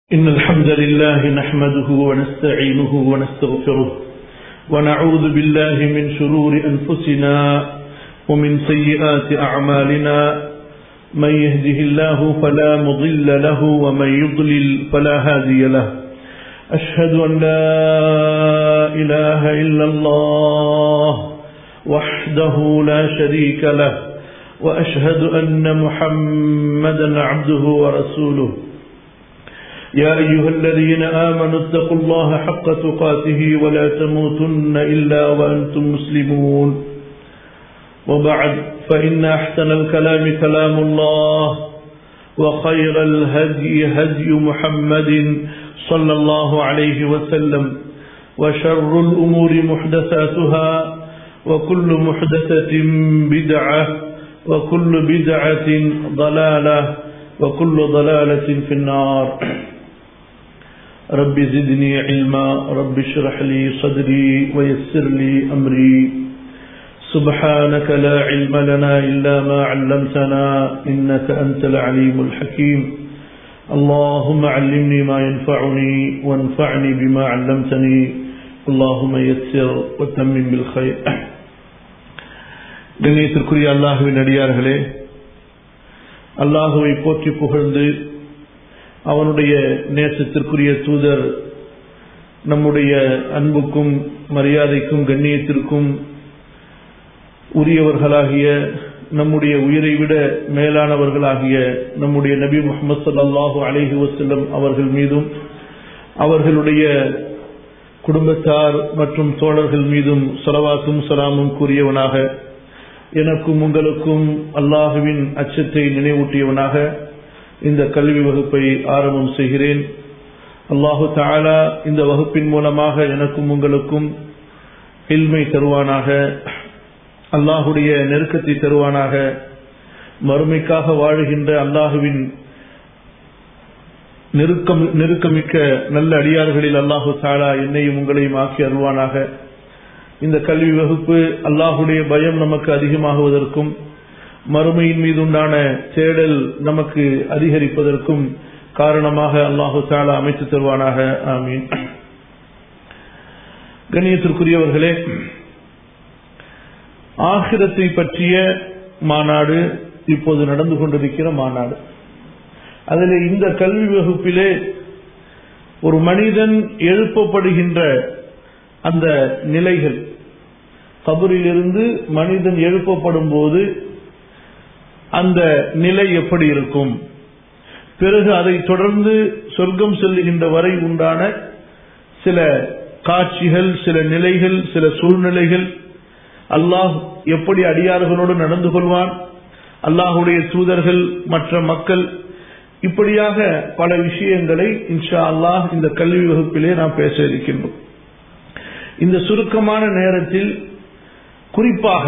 إن الحمد لله نحمده ونستعينه ونستغفره ونعوذ بالله من شرور أنفسنا ومن سيئات أعمالنا من يهده الله فلا مضل له ومن يضلل فلا هادي له أشهد أن لا إله إلا الله وحده لا شريك له وأشهد أن محمدا عبده ورسوله يا أيها الذين آمنوا اتقوا الله حق تقاته ولا تموتن إلا وأنتم مسلمون وبعد فإن أحسن الكلام كلام الله وخير الهدي هدي محمد صلى الله عليه وسلم وشر الأمور محدثاتها وكل محدثة بدعة وكل بدعة ضلالة وكل ضلالة في النار رب زدني علما رب اشرح لي صدري ويسر لي أمري سبحانك لا علم لنا إلا ما علمتنا إنك أنت العليم الحكيم اللهم علمني ما ينفعني وانفعني بما علمتني اللهم يسر وتمم بالخير கண்ணியத்திற்குரிய அல்லாஹுவின் அடியார்களே அல்லாஹுவை போற்றி புகழ்ந்து அவனுடைய நேசத்திற்குரிய தூதர் நம்முடைய அன்புக்கும் மரியாதைக்கும் கண்ணியத்திற்கும் உரியவர்களாகிய நம்முடைய உயிரை விட மேலானவர்களாகிய நம்முடைய நபி முகமது சல்லாஹூ அலஹி வசல்லம் அவர்கள் மீதும் அவர்களுடைய குடும்பத்தார் மற்றும் தோழர்கள் மீதும் சலவாத்தும் சலாமும் கூறியவனாக எனக்கும் உங்களுக்கும் அல்லாஹுவின் அச்சத்தை நினைவூட்டியவனாக இந்த கல்வி வகுப்பை ஆரம்பம் செய்கிறேன் அல்லாஹு தாலா இந்த வகுப்பின் மூலமாக எனக்கும் உங்களுக்கும் இல்மை தருவானாக அல்லாஹுடைய நெருக்கத்தை தருவானாக மறுமைக்காக வாழுகின்ற அல்லாஹுவின் நெருக்கம் நெருக்கமிக்க நல்ல அடியார்களில் அல்லாஹு தாலா என்னையும் உங்களையும் ஆக்கி அருள்வானாக இந்த கல்வி வகுப்பு அல்லாஹுடைய பயம் நமக்கு அதிகமாகுவதற்கும் மறுமையின் மீது உண்டான தேடல் நமக்கு அதிகரிப்பதற்கும் காரணமாக அல்லாஹு தாலா அமைத்து தருவானாக ஆமீன் கண்ணியத்திற்குரியவர்களே ஆகிரத்தை பற்றிய மாநாடு இப்போது நடந்து கொண்டிருக்கிற மாநாடு அதில் இந்த கல்வி வகுப்பிலே ஒரு மனிதன் எழுப்பப்படுகின்ற அந்த நிலைகள் கபரிலிருந்து மனிதன் எழுப்பப்படும் போது அந்த நிலை எப்படி இருக்கும் பிறகு அதை தொடர்ந்து சொர்க்கம் செல்லுகின்ற வரை உண்டான சில காட்சிகள் சில நிலைகள் சில சூழ்நிலைகள் அல்லாஹ் எப்படி அடியார்களோடு நடந்து கொள்வான் அல்லாஹுடைய தூதர்கள் மற்ற மக்கள் இப்படியாக பல விஷயங்களை இன்ஷா அல்லாஹ் இந்த கல்வி வகுப்பிலே நாம் பேச இருக்கின்றோம் இந்த சுருக்கமான நேரத்தில் குறிப்பாக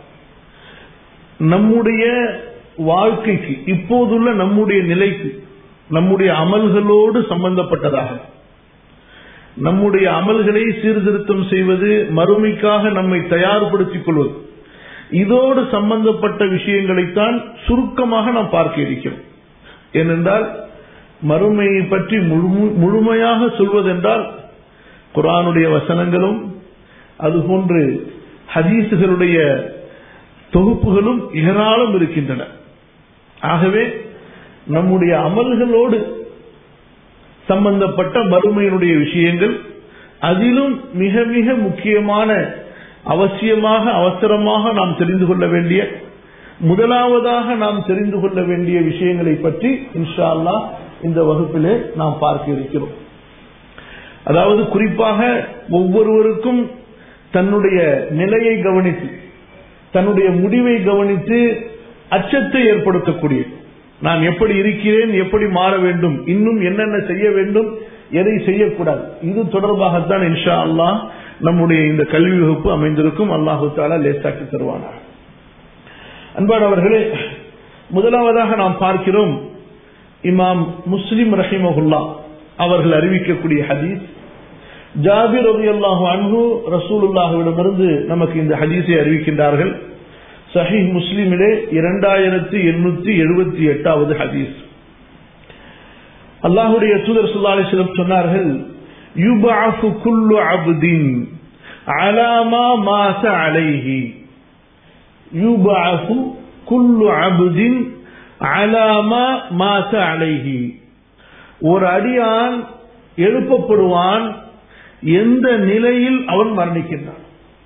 நம்முடைய வாழ்க்கைக்கு இப்போதுள்ள நம்முடைய நிலைக்கு நம்முடைய அமல்களோடு சம்பந்தப்பட்டதாக நம்முடைய அமல்களை சீர்திருத்தம் செய்வது மறுமைக்காக நம்மை தயார்படுத்திக் கொள்வது இதோடு சம்பந்தப்பட்ட விஷயங்களைத்தான் சுருக்கமாக நாம் பார்க்க இருக்கிறோம் ஏனென்றால் மறுமையை பற்றி முழுமையாக சொல்வதென்றால் குரானுடைய வசனங்களும் அதுபோன்று ஹதீசுகளுடைய தொகுப்புகளும் ஏராளம் இருக்கின்றன ஆகவே நம்முடைய அமல்களோடு சம்பந்தப்பட்ட மறுமையினுடைய விஷயங்கள் அதிலும் மிக மிக முக்கியமான அவசியமாக அவசரமாக நாம் தெரிந்து கொள்ள வேண்டிய முதலாவதாக நாம் தெரிந்து கொள்ள வேண்டிய விஷயங்களை பற்றி இன்ஷா அல்லா இந்த வகுப்பிலே நாம் பார்க்க இருக்கிறோம் அதாவது குறிப்பாக ஒவ்வொருவருக்கும் தன்னுடைய நிலையை கவனித்து தன்னுடைய முடிவை கவனித்து அச்சத்தை ஏற்படுத்தக்கூடிய நான் எப்படி இருக்கிறேன் எப்படி மாற வேண்டும் இன்னும் என்னென்ன செய்ய வேண்டும் எதை செய்யக்கூடாது இது தொடர்பாகத்தான் இன்ஷா அல்லாஹ் நம்முடைய இந்த கல்வி வகுப்பு அமைந்திருக்கும் அல்லாஹு தாலா லேசாக்கி தருவானார் அன்பானவர்களே முதலாவதாக நாம் பார்க்கிறோம் இமாம் முஸ்லிம் ரஹிமகுல்லா அவர்கள் அறிவிக்கக்கூடிய ஹதீஸ் ஜாபிர் ரவி அல்லாஹு அன்பு ரசூலுல்லாஹுவிடமிருந்து நமக்கு இந்த ஹதீஸை அறிவிக்கின்றார்கள் சஹி முஸ்லிமிலே இரண்டாயிரத்தி எண்ணூத்தி எழுபத்தி எட்டாவது ஹதீஸ் அல்லாஹுடைய தூதர் சுல்லா அலிஸ்லம் சொன்னார்கள் யுபாஃபு குல்லு அப்தின் அலாமா மாச அலைஹி யுபாஃபு குல்லு அப்தின் அலாமா மாச அலைஹி ஒரு அடியான் எழுப்பப்படுவான் எந்த நிலையில் அவன் மரணிக்கின்றான்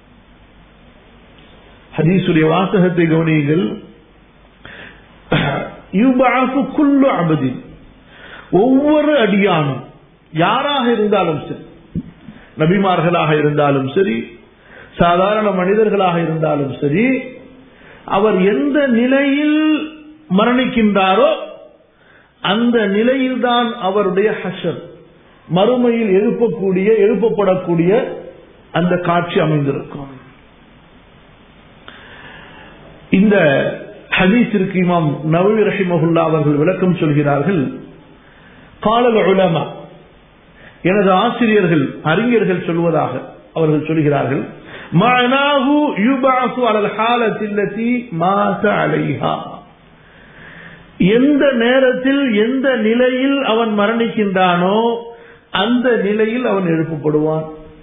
ஹதீசுடைய வாசகத்தை கவனியுங்கள் யுபாஃபு குல்லு அபதின் ஒவ்வொரு அடியானும் யாராக இருந்தாலும் சரி நபிமார்களாக இருந்தாலும் சரி சாதாரண மனிதர்களாக இருந்தாலும் சரி அவர் எந்த நிலையில் மரணிக்கின்றாரோ அந்த நிலையில்தான் அவருடைய ஹஷர் மறுமையில் எழுப்பக்கூடிய எழுப்பப்படக்கூடிய அந்த காட்சி அமைந்திருக்கும் இந்த ஹதீஸிற்கு இமாம் நவவி ரஹிமஹுல்லா அவர்கள் விளக்கம் சொல்கிறார்கள் காலல் உலமா எனது ஆசிரியர்கள் அறிஞர்கள் சொல்வதாக அவர்கள் சொல்கிறார்கள் மனாஹு யுபாசு அலல் ஹாலத்தில்லதி மாச அலைஹா எந்த நேரத்தில் எந்த நிலையில் அவன் மரணிக்கின்றானோ அந்த நிலையில் அவன் எழுப்பப்படுவான்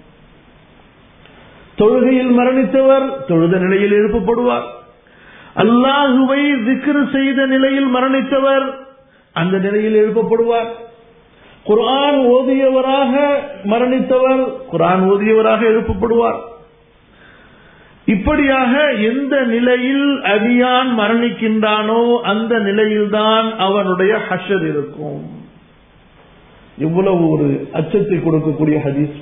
தொழுகையில் மரணித்தவர் தொழுத நிலையில் எழுப்பப்படுவார் அல்லாஹுவை திக்ரு செய்த நிலையில் மரணித்தவர் அந்த நிலையில் எழுப்பப்படுவார் குர்ஆன் ஓதியவராக மரணித்தவர் குர்ஆன் ஓதியவராக எழுப்பப்படுவார் இப்படியாக எந்த நிலையில் அடியான் மரணிக்கின்றானோ அந்த நிலையில்தான் அவனுடைய ஹஷர் இருக்கும் இவ்வளவு ஒரு அச்சத்தை கொடுக்கக்கூடிய ஹதீஸ்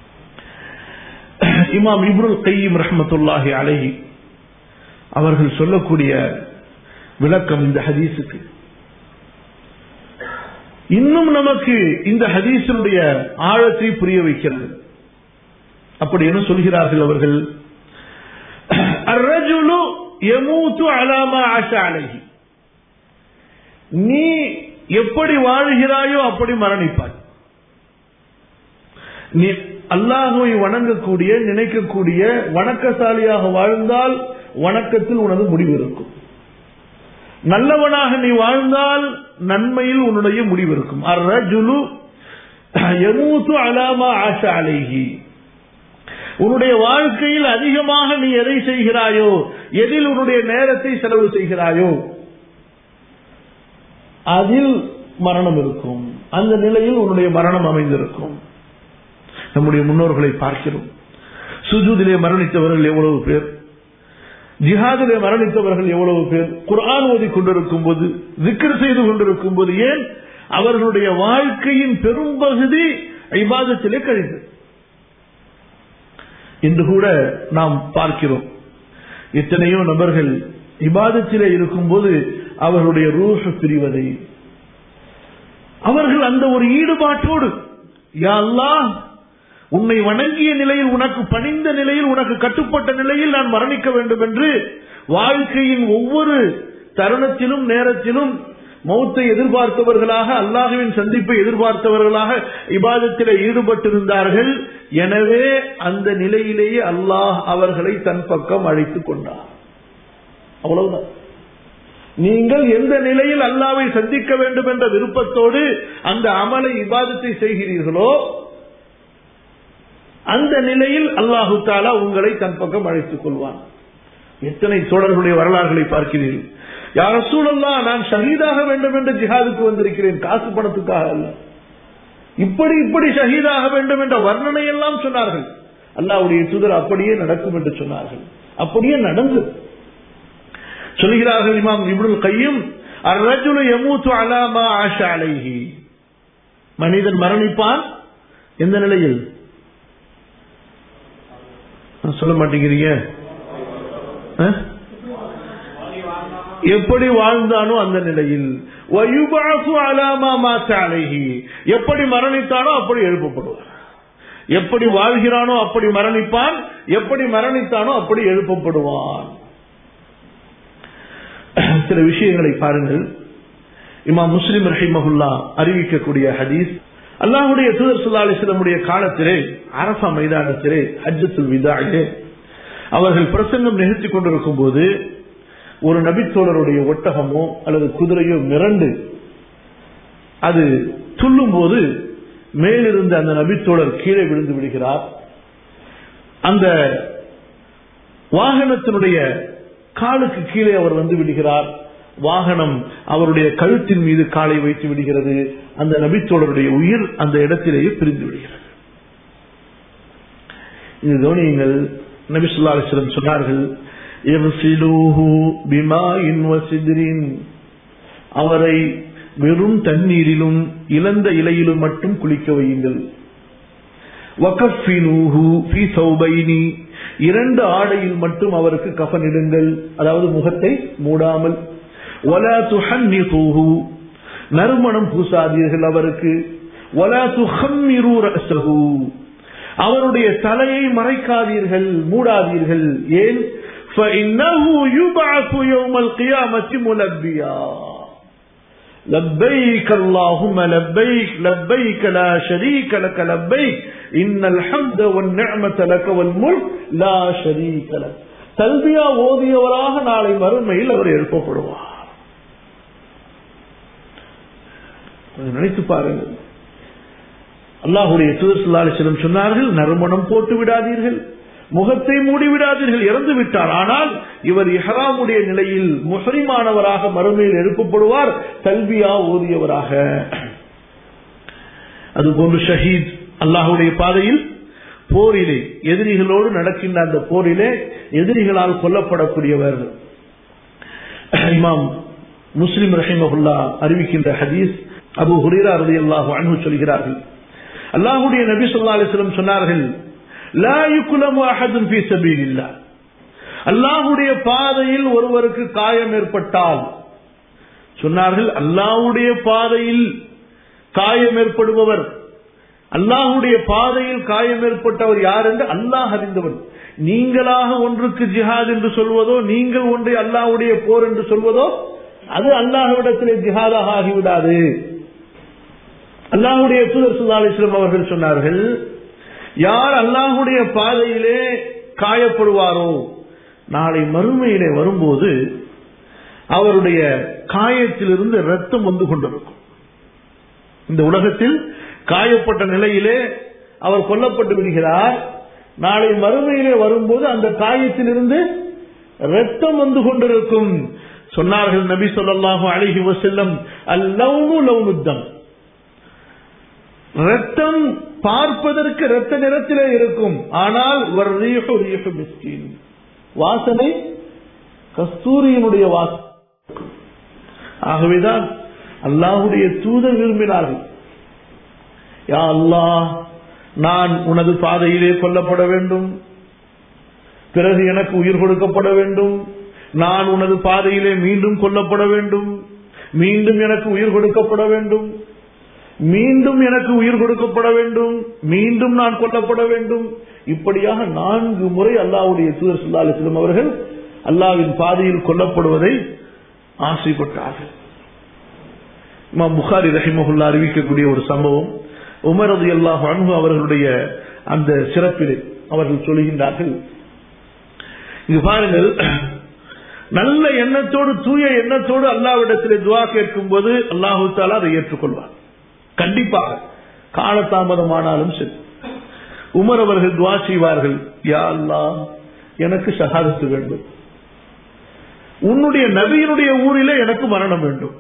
இமாம் இப்ருல் கையீம் ரஹமத்துல்லாஹி அலைஹி அவர்கள் சொல்லக்கூடிய விளக்கம் இந்த ஹதீஸுக்கு இன்னும் நமக்கு இந்த ஹதீஸினுடைய ஆழத்தை புரிய வைக்கிறது அப்படி என்ன சொல்கிறார்கள் அவர்கள் الرجل يموت على ما عاش عليه நீ எப்படி வாழ்கிறாயோ அப்படி மரணிப்பாய் நீ அல்லாஹுவை வணங்கக்கூடிய நினைக்கக்கூடிய வணக்கசாலியாக வாழ்ந்தால் வணக்கத்தில் உனது முடிவு இருக்கும் நல்லவனாக நீ வாழ்ந்தால் நன்மையில் உன்னுடைய முடிவு இருக்கும் அர்ரஜுலு எமூத்து அலாமா ஆஷ அலைஹி உன்னுடைய வாழ்க்கையில் அதிகமாக நீ எதை செய்கிறாயோ எதில் உன்னுடைய நேரத்தை செலவு செய்கிறாயோ அதில் மரணம் இருக்கும் அந்த நிலையில் உன்னுடைய மரணம் அமைந்திருக்கும் நம்முடைய முன்னோர்களை பார்க்கிறோம் சுஜூதிலே மரணித்தவர்கள் எவ்வளவு பேர் ஜிஹாதிலே மரணித்தவர்கள் எவ்வளவு பேர் குர்ஆன் ஓதி கொண்டிருக்கும் போது விக்கிர் செய்து கொண்டிருக்கும் போது ஏன் அவர்களுடைய வாழ்க்கையின் பெரும்பகுதி இபாதத்திலே கழிந்தது என்று கூட நாம் பார்க்கிறோம் எத்தனையோ நபர்கள் இபாதத்திலே இருக்கும்போது அவர்களுடைய ரூஹ பிரிவதை அவர்கள் அந்த ஒரு ஈடுபாட்டோடு யா அல்லாஹ் உன்னை வணங்கிய நிலையில் உனக்கு பணிந்த நிலையில் உனக்கு கட்டுப்பட்ட நிலையில் நான் மரணிக்க வேண்டும் என்று வாழ்க்கையின் ஒவ்வொரு தருணத்திலும் நேரத்திலும் மௌத்தை எதிர்பார்த்தவர்களாக அல்லாஹுவின் சந்திப்பை எதிர்பார்த்தவர்களாக இபாதத்திலே ஈடுபட்டிருந்தார்கள் எனவே அந்த நிலையிலேயே அல்லாஹ் அவர்களை தன் பக்கம் அழைத்துக் கொண்டார் அவ்வளவுதான் நீங்கள் எந்த நிலையில் அல்லாவை சந்திக்க வேண்டும் என்ற விருப்பத்தோடு அந்த அமலை இபாதத்தை செய்கிறீர்களோ அந்த நிலையில் அல்லாஹு தாலா உங்களை தன் பக்கம் அழைத்துக் கொள்வான் எத்தனை தோழர்களுடைய வரலாறுகளை பார்க்கிறீர்கள் யார சூழல்லா நான் ஷஹீதாக வேண்டும் என்று ஜிஹாதுக்கு வந்திருக்கிறேன் காசு பணத்துக்காக அல்ல இப்படி இப்படி ஷஹீதாக வேண்டும் என்ற வர்ணனை எல்லாம் சொன்னார்கள் அல்லாவுடைய தூதர் அப்படியே நடக்கும் என்று சொன்னார்கள் அப்படியே நடந்தது சொல்கிறார்கள் இமாம் இப்னுல் கையும் அர்ரஜுல யமூத்து அலாமா ஆஷா அலைஹி மனிதன் மரணிப்பான் எந்த நிலையில் சொல்ல மாட்டேங்கிறீங்க எப்படி வாழ்ந்தானோ அந்த நிலையில் எப்படி மரணித்தானோ அப்படி எழுப்பப்படுவார் எப்படி வாழ்கிறானோ அப்படி மரணிப்பான் எப்படி மரணித்தானோ அப்படி எழுப்பப்படுவான் சில விஷயங்களை பாருங்கள் இமாம் முஸ்லிம் ரஹிமஹுல்லா அறிவிக்கக்கூடிய ஹதீஸ் அல்லாஹுடைய தூதர் சுல்லா அலிஸ்லமுடைய காலத்திலே அரசா மைதானத்திலே ஹஜ்ஜத்துல் விதாயிலே அவர்கள் பிரசங்கம் நிகழ்த்தி கொண்டிருக்கும் போது ஒரு நபித்தோழருடைய ஒட்டகமோ அல்லது குதிரையோ மிரண்டு அது துள்ளும் போது மேலிருந்து அந்த நபித்தோழர் கீழே விழுந்து விடுகிறார் அந்த வாகனத்தினுடைய காலுக்கு கீழே அவர் வந்து விடுகிறார் வாகனம் அவருடைய கழுத்தின் மீது காலை வைத்து விடுகிறது அந்த நபித்தோழருடைய உயிர் அந்த இடத்திலேயே பிரிந்து விடுகிறது இது கவனியுங்கள் நபி சொல்லா அலிஸ்லம் சொன்னார்கள் அவரை வெறும் தண்ணீரிலும் இழந்த இலையிலும் மட்டும் குளிக்க வையுங்கள் இரண்டு ஆடையில் மட்டும் அவருக்கு கஃனிடுங்கள் அதாவது முகத்தை மூடாமல் நறுமணம் பூசாதீர்கள் அவருக்கு அவருடைய தலையை மறைக்காதீர்கள் மூடாதீர்கள் ஏன் فإنه يبعث يوم القيامة ملبيا لبيك اللهم لبيك لبيك لا شريك لك لبيك إن الحمد والنعمة لك والملك لا شريك لك தல்பியா ஓதியவராக நாளை மறுமையில் அவர் எழுப்பப்படுவார் நினைத்து பாருங்கள் அல்லாஹுடைய தூதர் சொன்னார்கள் நறுமணம் போட்டு விடாதீர்கள் முகத்தை மூடிவிடாதீர்கள் இறந்து விட்டார் ஆனால் இவர் இஹராமுடைய நிலையில் முஸ்லிமானவராக மறுமையில் எழுப்பப்படுவார் கல்வியா ஓதியவராக அதுபோன்று ஷஹீத் அல்லாஹுடைய பாதையில் போரிலே எதிரிகளோடு நடக்கின்ற அந்த போரிலே எதிரிகளால் கொல்லப்படக்கூடியவர் இமாம் முஸ்லிம் ரஹிமகுல்லா அறிவிக்கின்ற ஹதீஸ் அபு ஹுரீரா ரதி அல்லாஹு அன்பு சொல்கிறார்கள் அல்லாஹுடைய நபி சொல்லா அலிஸ்லம் சொன்னார்கள் அல்லாஹுடைய பாதையில் ஒருவருக்கு காயம் ஏற்பட்டால் சொன்னார்கள் அல்லாஹுடைய பாதையில் காயம் ஏற்படுபவர் அல்லாஹுடைய பாதையில் காயம் ஏற்பட்டவர் யார் என்று அல்லாஹ் அறிந்தவர் நீங்களாக ஒன்றுக்கு ஜிஹாத் என்று சொல்வதோ நீங்கள் ஒன்றை அல்லாஹுடைய போர் என்று சொல்வதோ அது அல்லாஹ்விடத்திலே ஜிஹாதாக ஆகிவிடாது அல்லாஹுடைய தூதர் சுல்லாஸ்லம் அவர்கள் சொன்னார்கள் யார் அல்லாஹுடைய பாதையிலே காயப்படுவாரோ நாளை மறுமையிலே வரும்போது அவருடைய காயத்திலிருந்து ரத்தம் வந்து கொண்டிருக்கும் இந்த உலகத்தில் காயப்பட்ட நிலையிலே அவர் கொல்லப்பட்டு விடுகிறார் நாளை மறுமையிலே வரும்போது அந்த காயத்திலிருந்து ரத்தம் வந்து கொண்டிருக்கும் சொன்னார்கள் நபி சொல்லாஹு அழகி வசல்லம் அல்லவுனு லவுனுத்தம் ரத்தம் பார்ப்பதற்கு ரத்த நிறத்திலே இருக்கும் ஆனால் வாசனை கஸ்தூரியினுடைய வாசனை ஆகவேதான் அல்லாஹுடைய தூதர் விரும்பினார்கள் யா அல்லாஹ் நான் உனது பாதையிலே கொல்லப்பட வேண்டும் பிறகு எனக்கு உயிர் கொடுக்கப்பட வேண்டும் நான் உனது பாதையிலே மீண்டும் கொல்லப்பட வேண்டும் மீண்டும் எனக்கு உயிர் கொடுக்கப்பட வேண்டும் மீண்டும் எனக்கு உயிர் கொடுக்கப்பட வேண்டும் மீண்டும் நான் கொல்லப்பட வேண்டும் இப்படியாக நான்கு முறை அல்லாவுடைய தூதர் சுல்லா அலிஸ்லம் அவர்கள் அல்லாவின் பாதையில் கொல்லப்படுவதை ஆசைப்பட்டார்கள் இமாம் புகாரி ரஹிமகுல்லா அறிவிக்கக்கூடிய ஒரு சம்பவம் உமரது அல்லாஹ் அன்பு அவர்களுடைய அந்த சிறப்பிலே அவர்கள் சொல்லுகின்றார்கள் இங்கு பாருங்கள் நல்ல எண்ணத்தோடு தூய எண்ணத்தோடு அல்லாவிடத்திலே துவா கேட்கும் போது அல்லாஹு தாலா அதை ஏற்றுக்கொள்வார் கண்டிப்பாக காலதாமதமானாலும் சரி உமர் அவர்கள் துவா செய்வார்கள் யா அல்லா எனக்கு ஷஹாதத்து வேண்டும் உன்னுடைய நபியினுடைய ஊரிலே எனக்கு மரணம் வேண்டும்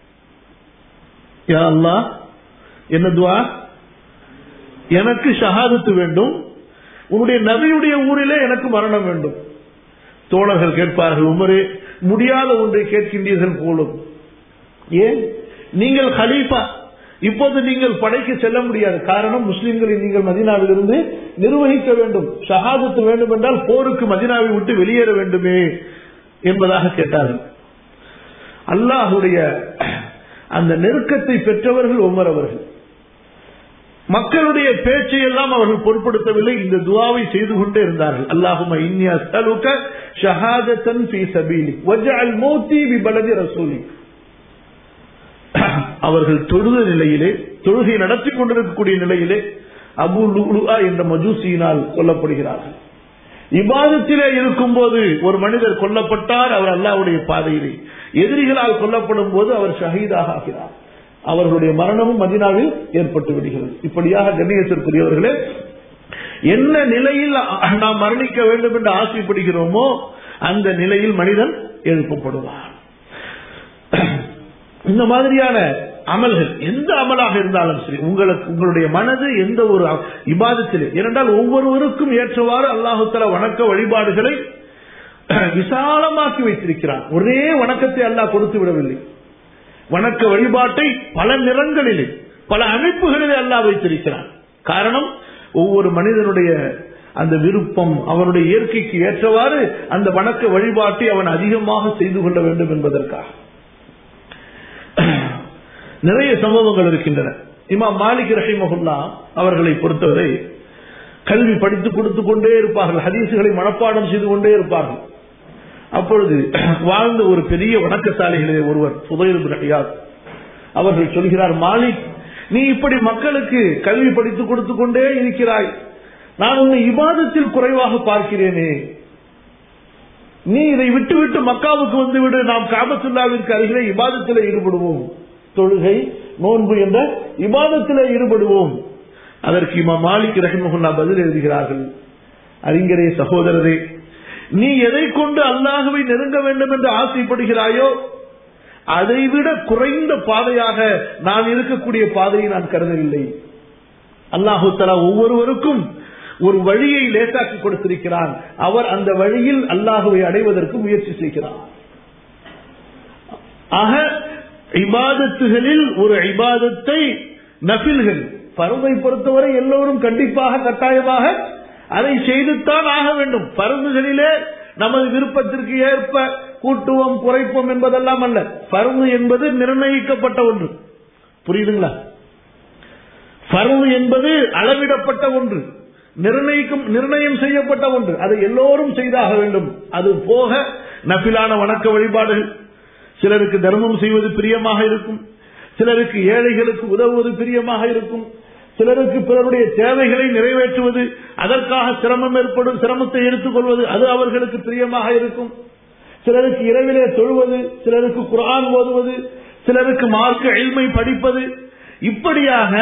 யா அல்லா என்ன துவா எனக்கு ஷஹாதத்து வேண்டும் உன்னுடைய நபியுடைய ஊரிலே எனக்கு மரணம் வேண்டும் தோழர்கள் கேட்பார்கள் உமரே முடியாத ஒன்றை கேட்கின்றீர்கள் போலும் ஏன் நீங்கள் ஹலீஃபா இப்போது நீங்கள் படைக்கு செல்ல முடியாது காரணம் முஸ்லிம்களை நீங்கள் மதினாவிலிருந்து நிர்வகிக்க வேண்டும் ஷஹாதத்து வேண்டும் என்றால் போருக்கு மதினாவை விட்டு வெளியேற வேண்டுமே என்பதாக கேட்டார்கள் அல்லாஹுடைய அந்த நெருக்கத்தை பெற்றவர்கள் உமர் அவர்கள் மக்களுடைய பேச்சை எல்லாம் அவர்கள் பொருட்படுத்தவில்லை இந்த துவாவை செய்து கொண்டே இருந்தார்கள் அல்லாஹும இன்னியா சலுக ஷஹாதத்தன் ஃபீ சபீலி வஜ்அல் மௌத்தி பி பலதி ரசூலி அவர்கள் தொழுத நிலையிலே தொழுகை நடத்தி கொண்டிருக்கக்கூடிய நிலையிலே அபு லுலுஆ என்ற மஜூசியினால் கொல்லப்படுகிறார்கள் இபாதத்திலே இருக்கும் போது ஒரு மனிதர் கொல்லப்பட்டார் அவர் அல்லாவுடைய பாதையிலே எதிரிகளால் கொல்லப்படும் போது அவர் ஷஹீதாக ஆகிறார் அவர்களுடைய மரணமும் மதினாவில் ஏற்பட்டு விடுகிறது இப்படியாக கண்ணியத்திற்குரியவர்களே என்ன நிலையில் நாம் மரணிக்க வேண்டும் என்று ஆசைப்படுகிறோமோ அந்த நிலையில் மனிதன் எழுப்பப்படுவார் இந்த மாதிரியான அமல்கள் எந்த அமலாக இருந்தாலும் சரி உங்களுக்கு உங்களுடைய மனது எந்த ஒரு இபாதத்திலே ஏனென்றால் ஒவ்வொருவருக்கும் ஏற்றவாறு அல்லாஹுத்தல வணக்க வழிபாடுகளை விசாலமாக்கி வைத்திருக்கிறான் ஒரே வணக்கத்தை அல்லாஹ் கொடுத்து விடவில்லை வணக்க வழிபாட்டை பல நிறங்களிலே பல அமைப்புகளிலே அல்லாஹ் வைத்திருக்கிறான் காரணம் ஒவ்வொரு மனிதனுடைய அந்த விருப்பம் அவனுடைய இயற்கைக்கு ஏற்றவாறு அந்த வணக்க வழிபாட்டை அவன் அதிகமாக செய்து கொள்ள வேண்டும் என்பதற்காக நிறைய சம்பவங்கள் இருக்கின்றன இமா மாலிக் ரஹிமகுல்லா அவர்களை பொறுத்தவரை கல்வி படித்து கொடுத்து கொண்டே இருப்பார்கள் ஹதீசுகளை மனப்பாடம் செய்து கொண்டே இருப்பார்கள் அப்பொழுது வாழ்ந்த ஒரு பெரிய வணக்கசாலைகளே ஒருவர் புதையில் அவர்கள் சொல்கிறார் மாலிக் நீ இப்படி மக்களுக்கு கல்வி படித்து கொடுத்து கொண்டே இருக்கிறாய் நான் உன்னை இபாதத்தில் குறைவாக பார்க்கிறேனே நீ இதை விட்டு விட்டு மக்காவுக்கு வந்து விடு நாம் காபத்துல்லாவிற்கு அருகிலே இபாதத்தில் ஈடுபடுவோம் தொழுகை நோன்பு என்ற இபாதத்தில் ஈடுபடுவோம் அதற்கு இமா மாலிக் ரஹிமகுல்லா பதில் எழுதுகிறார்கள் அறிஞரே சகோதரரே நீ எதை கொண்டு அல்லாஹுவை நெருங்க வேண்டும் என்று ஆசைப்படுகிறாயோ அதைவிட குறைந்த பாதையாக நான் இருக்கக்கூடிய பாதையை நான் கருதவில்லை அல்லாஹு தலா ஒவ்வொருவருக்கும் ஒரு வழியை லேசாக்கி கொடுத்திருக்கிறான் அவர் அந்த வழியில் அல்லாஹுவை அடைவதற்கு முயற்சி செய்கிறார் ஆக இபாதத்துகளில் ஒரு இபாதத்தை நபில்கள் பருவை பொறுத்தவரை எல்லோரும் கண்டிப்பாக கட்டாயமாக அதை செய்துத்தான் ஆக வேண்டும் பருந்துகளிலே நமது விருப்பத்திற்கு ஏற்ப கூட்டுவோம் குறைப்போம் என்பதெல்லாம் அல்ல பருவு என்பது நிர்ணயிக்கப்பட்ட ஒன்று புரியுதுங்களா பருவு என்பது அளவிடப்பட்ட ஒன்று நிர்ணயிக்கும் நிர்ணயம் செய்யப்பட்ட ஒன்று அதை எல்லோரும் செய்தாக வேண்டும் அது போக நபிலான வணக்க வழிபாடுகள் சிலருக்கு தர்மம் செய்வது பிரியமாக இருக்கும் சிலருக்கு ஏழைகளுக்கு உதவுவது பிரியமாக இருக்கும் சிலருக்கு பிறருடைய தேவைகளை நிறைவேற்றுவது அதற்காக சிரமம் ஏற்படும் சிரமத்தை எடுத்துக்கொள்வது அது அவர்களுக்கு பிரியமாக இருக்கும் சிலருக்கு இரவிலே தொழுவது சிலருக்கு குரான் ஓதுவது சிலருக்கு மார்க்க எழ்மை படிப்பது இப்படியாக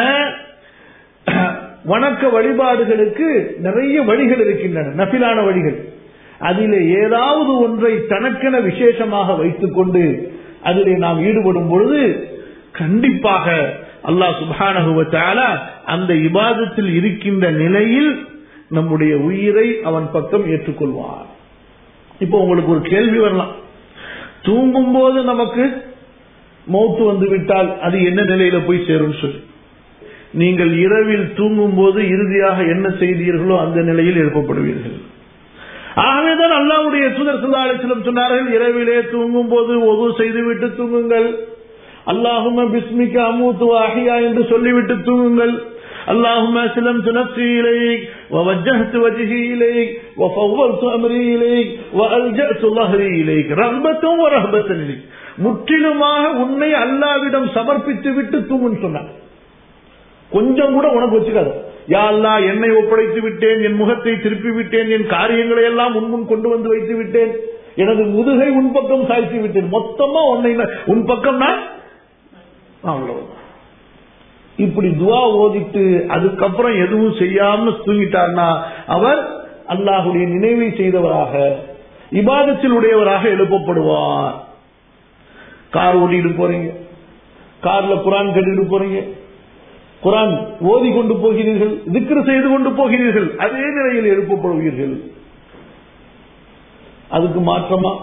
வணக்க வழிபாடுகளுக்கு நிறைய வழிகள் இருக்கின்றன நபிலான வழிகள் அதிலே ஏதாவது ஒன்றை தனக்கென விசேஷமாக வைத்துக் கொண்டு அதிலே நாம் ஈடுபடும் பொழுது கண்டிப்பாக அல்லாஹ் சுபானகுவத்தால அந்த இபாதத்தில் இருக்கின்ற நிலையில் நம்முடைய உயிரை அவன் பக்கம் ஏற்றுக்கொள்வான் இப்போ உங்களுக்கு ஒரு கேள்வி வரலாம் தூங்கும் போது நமக்கு மௌத்து வந்து விட்டால் அது என்ன நிலையில போய் சேரும் சொல்லி நீங்கள் இரவில் தூங்கும் போது இறுதியாக என்ன செய்தீர்களோ அந்த நிலையில் எழுப்பப்படுவீர்கள் ஆகவேதான் அல்லாவுடைய சுதர் சுதாரிசிலம் சொன்னார்கள் இரவிலே தூங்கும் போது ஒது செய்துவிட்டு தூங்குங்கள் அல்லாஹும பிஸ்மிக்க அமூத்து அஹியா என்று சொல்லிவிட்டு தூங்குங்கள் اللهم اسلمت نفسي اليك ووجهت وجهي اليك وفوضت امري اليك والجات ظهري اليك رغبه ورهبه اليك முற்றிலுமாக உன்னை அல்லாவிடம் சமர்ப்பித்து விட்டு தூங்குன்னு சொன்னார் கொஞ்சம் கூட உனக்கு வச்சுக்காத யா அல்லா என்னை ஒப்படைத்து விட்டேன் என் முகத்தை திருப்பி விட்டேன் என் காரியங்களை எல்லாம் உன்முன் கொண்டு வந்து வைத்து விட்டேன் எனது முதுகை உன் பக்கம் சாய்த்து விட்டேன் மொத்தமா உன்னை உன் பக்கம் நான் அவ்வளவுதான் இப்படி துவா ஓதிட்டு அதுக்கப்புறம் எதுவும் செய்யாம தூங்கிட்டார்னா அவர் அல்லாஹுடைய நினைவை செய்தவராக இபாதத்தில் உடையவராக எழுப்பப்படுவார் கார் ஓட்டிட்டு போறீங்க கார்ல குரான் கட்டிட்டு போறீங்க குரான் ஓதி கொண்டு போகிறீர்கள் திக்ரு செய்து கொண்டு போகிறீர்கள் அதே நிலையில் எழுப்பப்படுவீர்கள் அதுக்கு மாற்றமா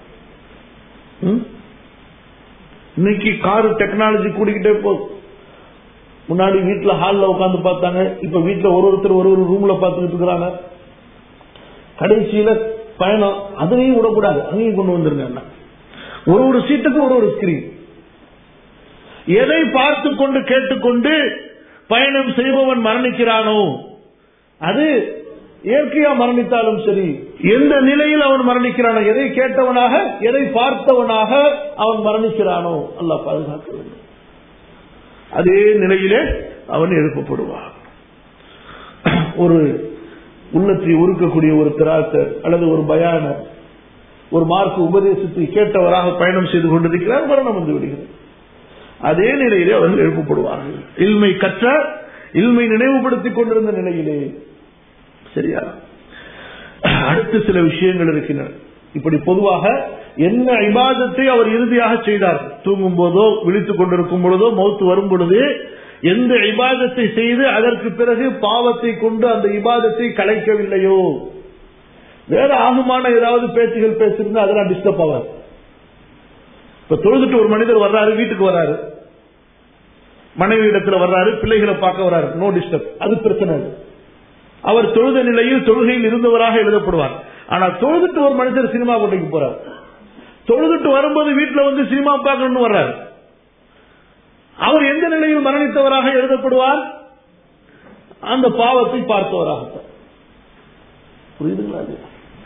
இன்னைக்கு கார் டெக்னாலஜி கூடிக்கிட்டே போகுது முன்னாடி வீட்டுல ஹால்ல உட்காந்து பார்த்தாங்க இப்ப வீட்டுல ஒரு ஒருத்தர் ஒரு ஒரு ரூம்ல பார்த்துக்கிட்டு இருக்கிறாங்க கடைசியில பயணம் அதையும் விடக்கூடாது அங்கேயும் கொண்டு வந்துருங்க ஒரு ஒரு சீட்டுக்கு ஒரு ஒரு ஸ்கிரீன் எதை பார்த்து கொண்டு கேட்டுக்கொண்டு பயணம் செய்பவன் மரணிக்கிறானோ அது இயற்கையா மரணித்தாலும் சரி எந்த நிலையில் அவன் மரணிக்கிறானோ எதை கேட்டவனாக எதை பார்த்தவனாக அவன் மரணிக்கிறானோ அல்ல பாதுகாக்க வேண்டும் அதே நிலையிலே அவன் எழுப்பப்படுவான் ஒரு உள்ளத்தை உருக்கக்கூடிய ஒரு திராத்தர் அல்லது ஒரு பயான ஒரு மார்க் உபதேசத்தை கேட்டவராக பயணம் செய்து கொண்டிருக்கிறார் மரணம் வந்து விடுகிறது அதே நிலையிலே அவர்கள் எழுப்பப்படுவார்கள் இல்மை கற்ற இல்மை நினைவுபடுத்திக் கொண்டிருந்த நிலையிலே சரியா அடுத்து சில விஷயங்கள் இருக்கின்றன இப்படி பொதுவாக என்ன இபாதத்தை அவர் இறுதியாக செய்தார் தூங்கும் போதோ விழித்துக் கொண்டிருக்கும் பொழுதோ மௌத்து வரும் பொழுது எந்த இபாதத்தை செய்து அதற்கு பிறகு பாவத்தை கொண்டு அந்த இபாதத்தை கலைக்கவில்லையோ வேற ஆகுமான ஏதாவது பேச்சுகள் பேசியிருந்தா அதெல்லாம் டிஸ்டர்ப் ஆவார் இப்ப தொழுதுட்டு ஒரு மனிதர் வர்றாரு வீட்டுக்கு வர்றாரு மனைவி இடத்துல வர்றாரு பிள்ளைகளை பார்க்க வர்றாரு நோ டிஸ்டர்ப் அது பிரச்சனை இல்லை அவர் தொழுத நிலையில் தொழுகையில் இருந்தவராக எழுதப்படுவார் ஆனா தொழுதுட்டு ஒரு மனுஷர் சினிமா கொண்டைக்கு போறார் தொழுதுட்டு வரும்போது வீட்டுல வந்து சினிமா பார்க்கணும்னு வர்றாரு அவர் எந்த நிலையில் மரணித்தவராக எழுதப்படுவார் அந்த பாவத்தை பார்த்தவராக புரியுதுங்களா அது?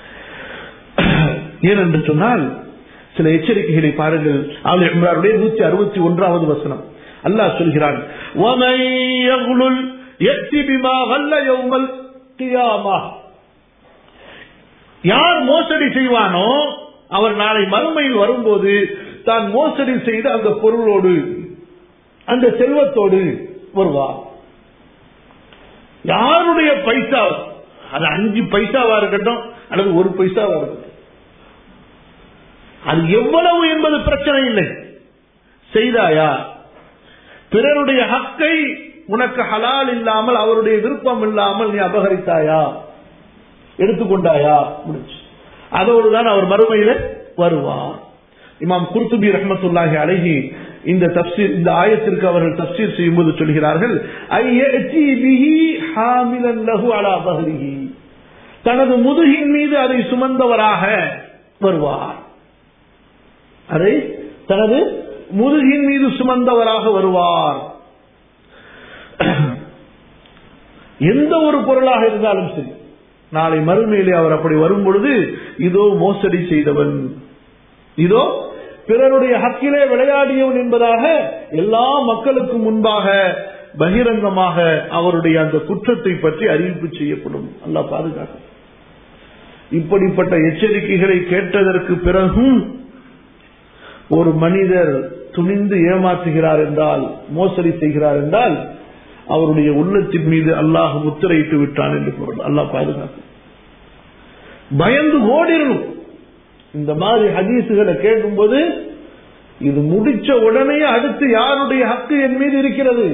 ஏனென்று சொன்னால் சில எச்சரிக்கைகளை பாருங்கள் ஆல் இம்ரானுடைய நூற்றி அறுபத்தி ஒன்றாவது வசனம் அல்லாஹ் சொல்கிறான் وَمَن يَغْلُلْ يَأْتِ بِمَا غَلَّ يَوْمَ الْقِيَامَةِ யார் மோசடி செய்வானோ அவர் நாளை மறுமையில் வரும்போது தான் மோசடி செய்த அந்த பொருளோடு அந்த செல்வத்தோடு வருவார் யாருடைய பைசா அது அஞ்சு பைசாவா இருக்கட்டும் அல்லது ஒரு பைசாவா இருக்கட்டும் அது எவ்வளவு என்பது பிரச்சனை இல்லை செய்தாயா பிறருடைய ஹக்கை உனக்கு ஹலால் இல்லாமல் அவருடைய விருப்பம் இல்லாமல் நீ அபகரித்தாயா எடுத்துக்கொண்டாயா முடிச்சு அதோடு தான் அவர் மறுமையில வருவார் இமாம் குர்துபி ரஹமத்துல்லாஹி அழகி இந்த தப்சீர் இந்த ஆயத்திற்கு அவர்கள் தப்சீர் செய்யும்போது சொல்கிறார்கள் ஐயத்தி பிஹி ஹாமிலன் லஹு அலா பஹ்ரிஹி தனது முதுகின் மீது அதை சுமந்தவராக வருவார் அதை தனது முதுகின் மீது சுமந்தவராக வருவார் எந்த ஒரு பொருளாக இருந்தாலும் சரி நாளை மறுமையிலே அவர் அப்படி வரும் பொழுது இதோ மோசடி செய்தவன் இதோ பிறருடைய ஹக்கிலே விளையாடியவன் என்பதாக எல்லா மக்களுக்கும் முன்பாக பகிரங்கமாக அவருடைய அந்த குற்றத்தை பற்றி அறிவிப்பு செய்யப்படும் அல்லா பாதுகாக்க இப்படிப்பட்ட எச்சரிக்கைகளை கேட்டதற்கு பிறகும் ஒரு மனிதர் துணிந்து ஏமாற்றுகிறார் என்றால் மோசடி செய்கிறார் என்றால் அவருடைய உள்ளத்தின் மீது அல்லாஹ் முத்திரையிட்டு விட்டான் என்று பொருள் அல்லாஹ் பாதுகாக்கும் பயந்து ஓடிடணும் இந்த மாதிரி ஹதீசுகளை கேட்கும்போது இது முடிச்ச உடனே அடுத்து யாருடைய ஹக்கு என் மீது இருக்கிறது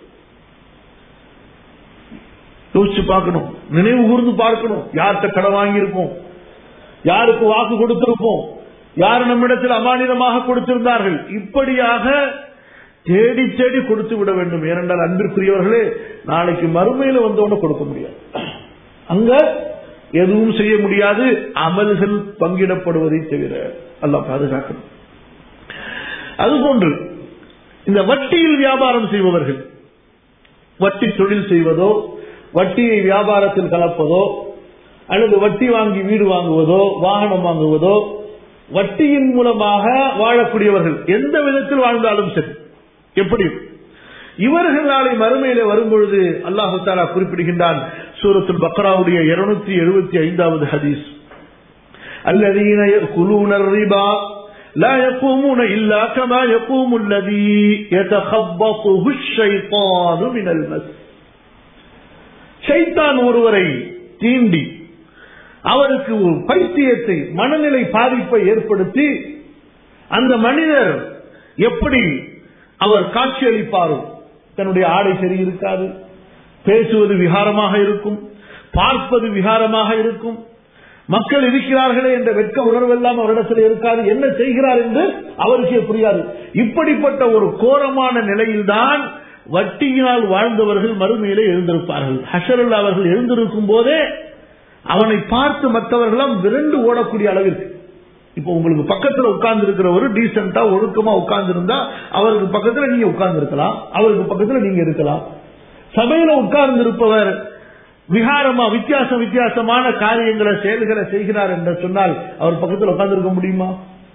யோசிச்சு பார்க்கணும் நினைவு கூர்ந்து பார்க்கணும் யார்கிட்ட கடன் வாங்கியிருக்கோம் யாருக்கு வாக்கு கொடுத்திருப்போம் யார் நம்மிடத்தில் அமானிதமாக கொடுத்திருந்தார்கள் இப்படியாக தேடி தேடி கொடுத்து விட வேண்டும் ஏனென்றால் அன்பிற்குரியவர்களே நாளைக்கு மறுமையில வந்தவன கொடுக்க முடியாது அங்க எதுவும் செய்ய முடியாது அமல்கள் பங்கிடப்படுவதை தவிர அல்லாஹ் பாதுகாக்கணும் அதுபோன்று இந்த வட்டியில் வியாபாரம் செய்பவர்கள் வட்டி தொழில் செய்வதோ வட்டியை வியாபாரத்தில் கலப்பதோ அல்லது வட்டி வாங்கி வீடு வாங்குவதோ வாகனம் வாங்குவதோ வட்டியின் மூலமாக வாழக்கூடியவர்கள் எந்த விதத்தில் வாழ்ந்தாலும் சரி எப்படி இவர்கள் நாளை மறுமையில வரும்பொழுது அல்லாஹு தாலா குறிப்பிடுகின்றான் சூரத்துல் பக்ராவுடைய இருநூத்தி எழுபத்தி ஐந்தாவது ஹதீஸ் الذين يأكلون الربا لا يقومون إلا كما يقوم الذي يتخبطه الشيطان من المس ஷைத்தான் ஒருவரை தீண்டி அவருக்கு ஒரு பைத்தியத்தை மனநிலை பாதிப்பை ஏற்படுத்தி அந்த மனிதர் எப்படி அவர் காட்சியளிப்பாரோ தன்னுடைய ஆடை சரி இருக்காது பேசுவது விகாரமாக இருக்கும் பார்ப்பது விகாரமாக இருக்கும் மக்கள் இருக்கிறார்களே என்ற வெட்க உணர்வெல்லாம் அவரிடத்தில் இருக்காது என்ன செய்கிறார் என்று அவருக்கே புரியாது இப்படிப்பட்ட ஒரு கோரமான நிலையில்தான் வட்டியினால் வாழ்ந்தவர்கள் மறுமையிலே எழுந்திருப்பார்கள் ஹஷரல் அவர்கள் எழுந்திருக்கும் போதே அவனை பார்த்து மற்றவர்களும் விரண்டு ஓடக்கூடிய அளவிற்கு இப்ப உங்களுக்கு பக்கத்துல உட்கார்ந்து இருக்கிற ஒரு டீசென்டா ஒழுக்கமா உட்கார்ந்து இருந்தா அவருக்கு பக்கத்துல நீங்க உட்கார்ந்து இருக்கலாம் அவருக்கு பக்கத்துல நீங்க இருக்கலாம் சபையில உட்கார்ந்து இருப்பவர் விகாரமா வித்தியாச வித்தியாசமான காரியங்களை செயல்களை செய்கிறார் என்று சொன்னால் அவர் பக்கத்தில் உட்கார்ந்து இருக்க முடியுமா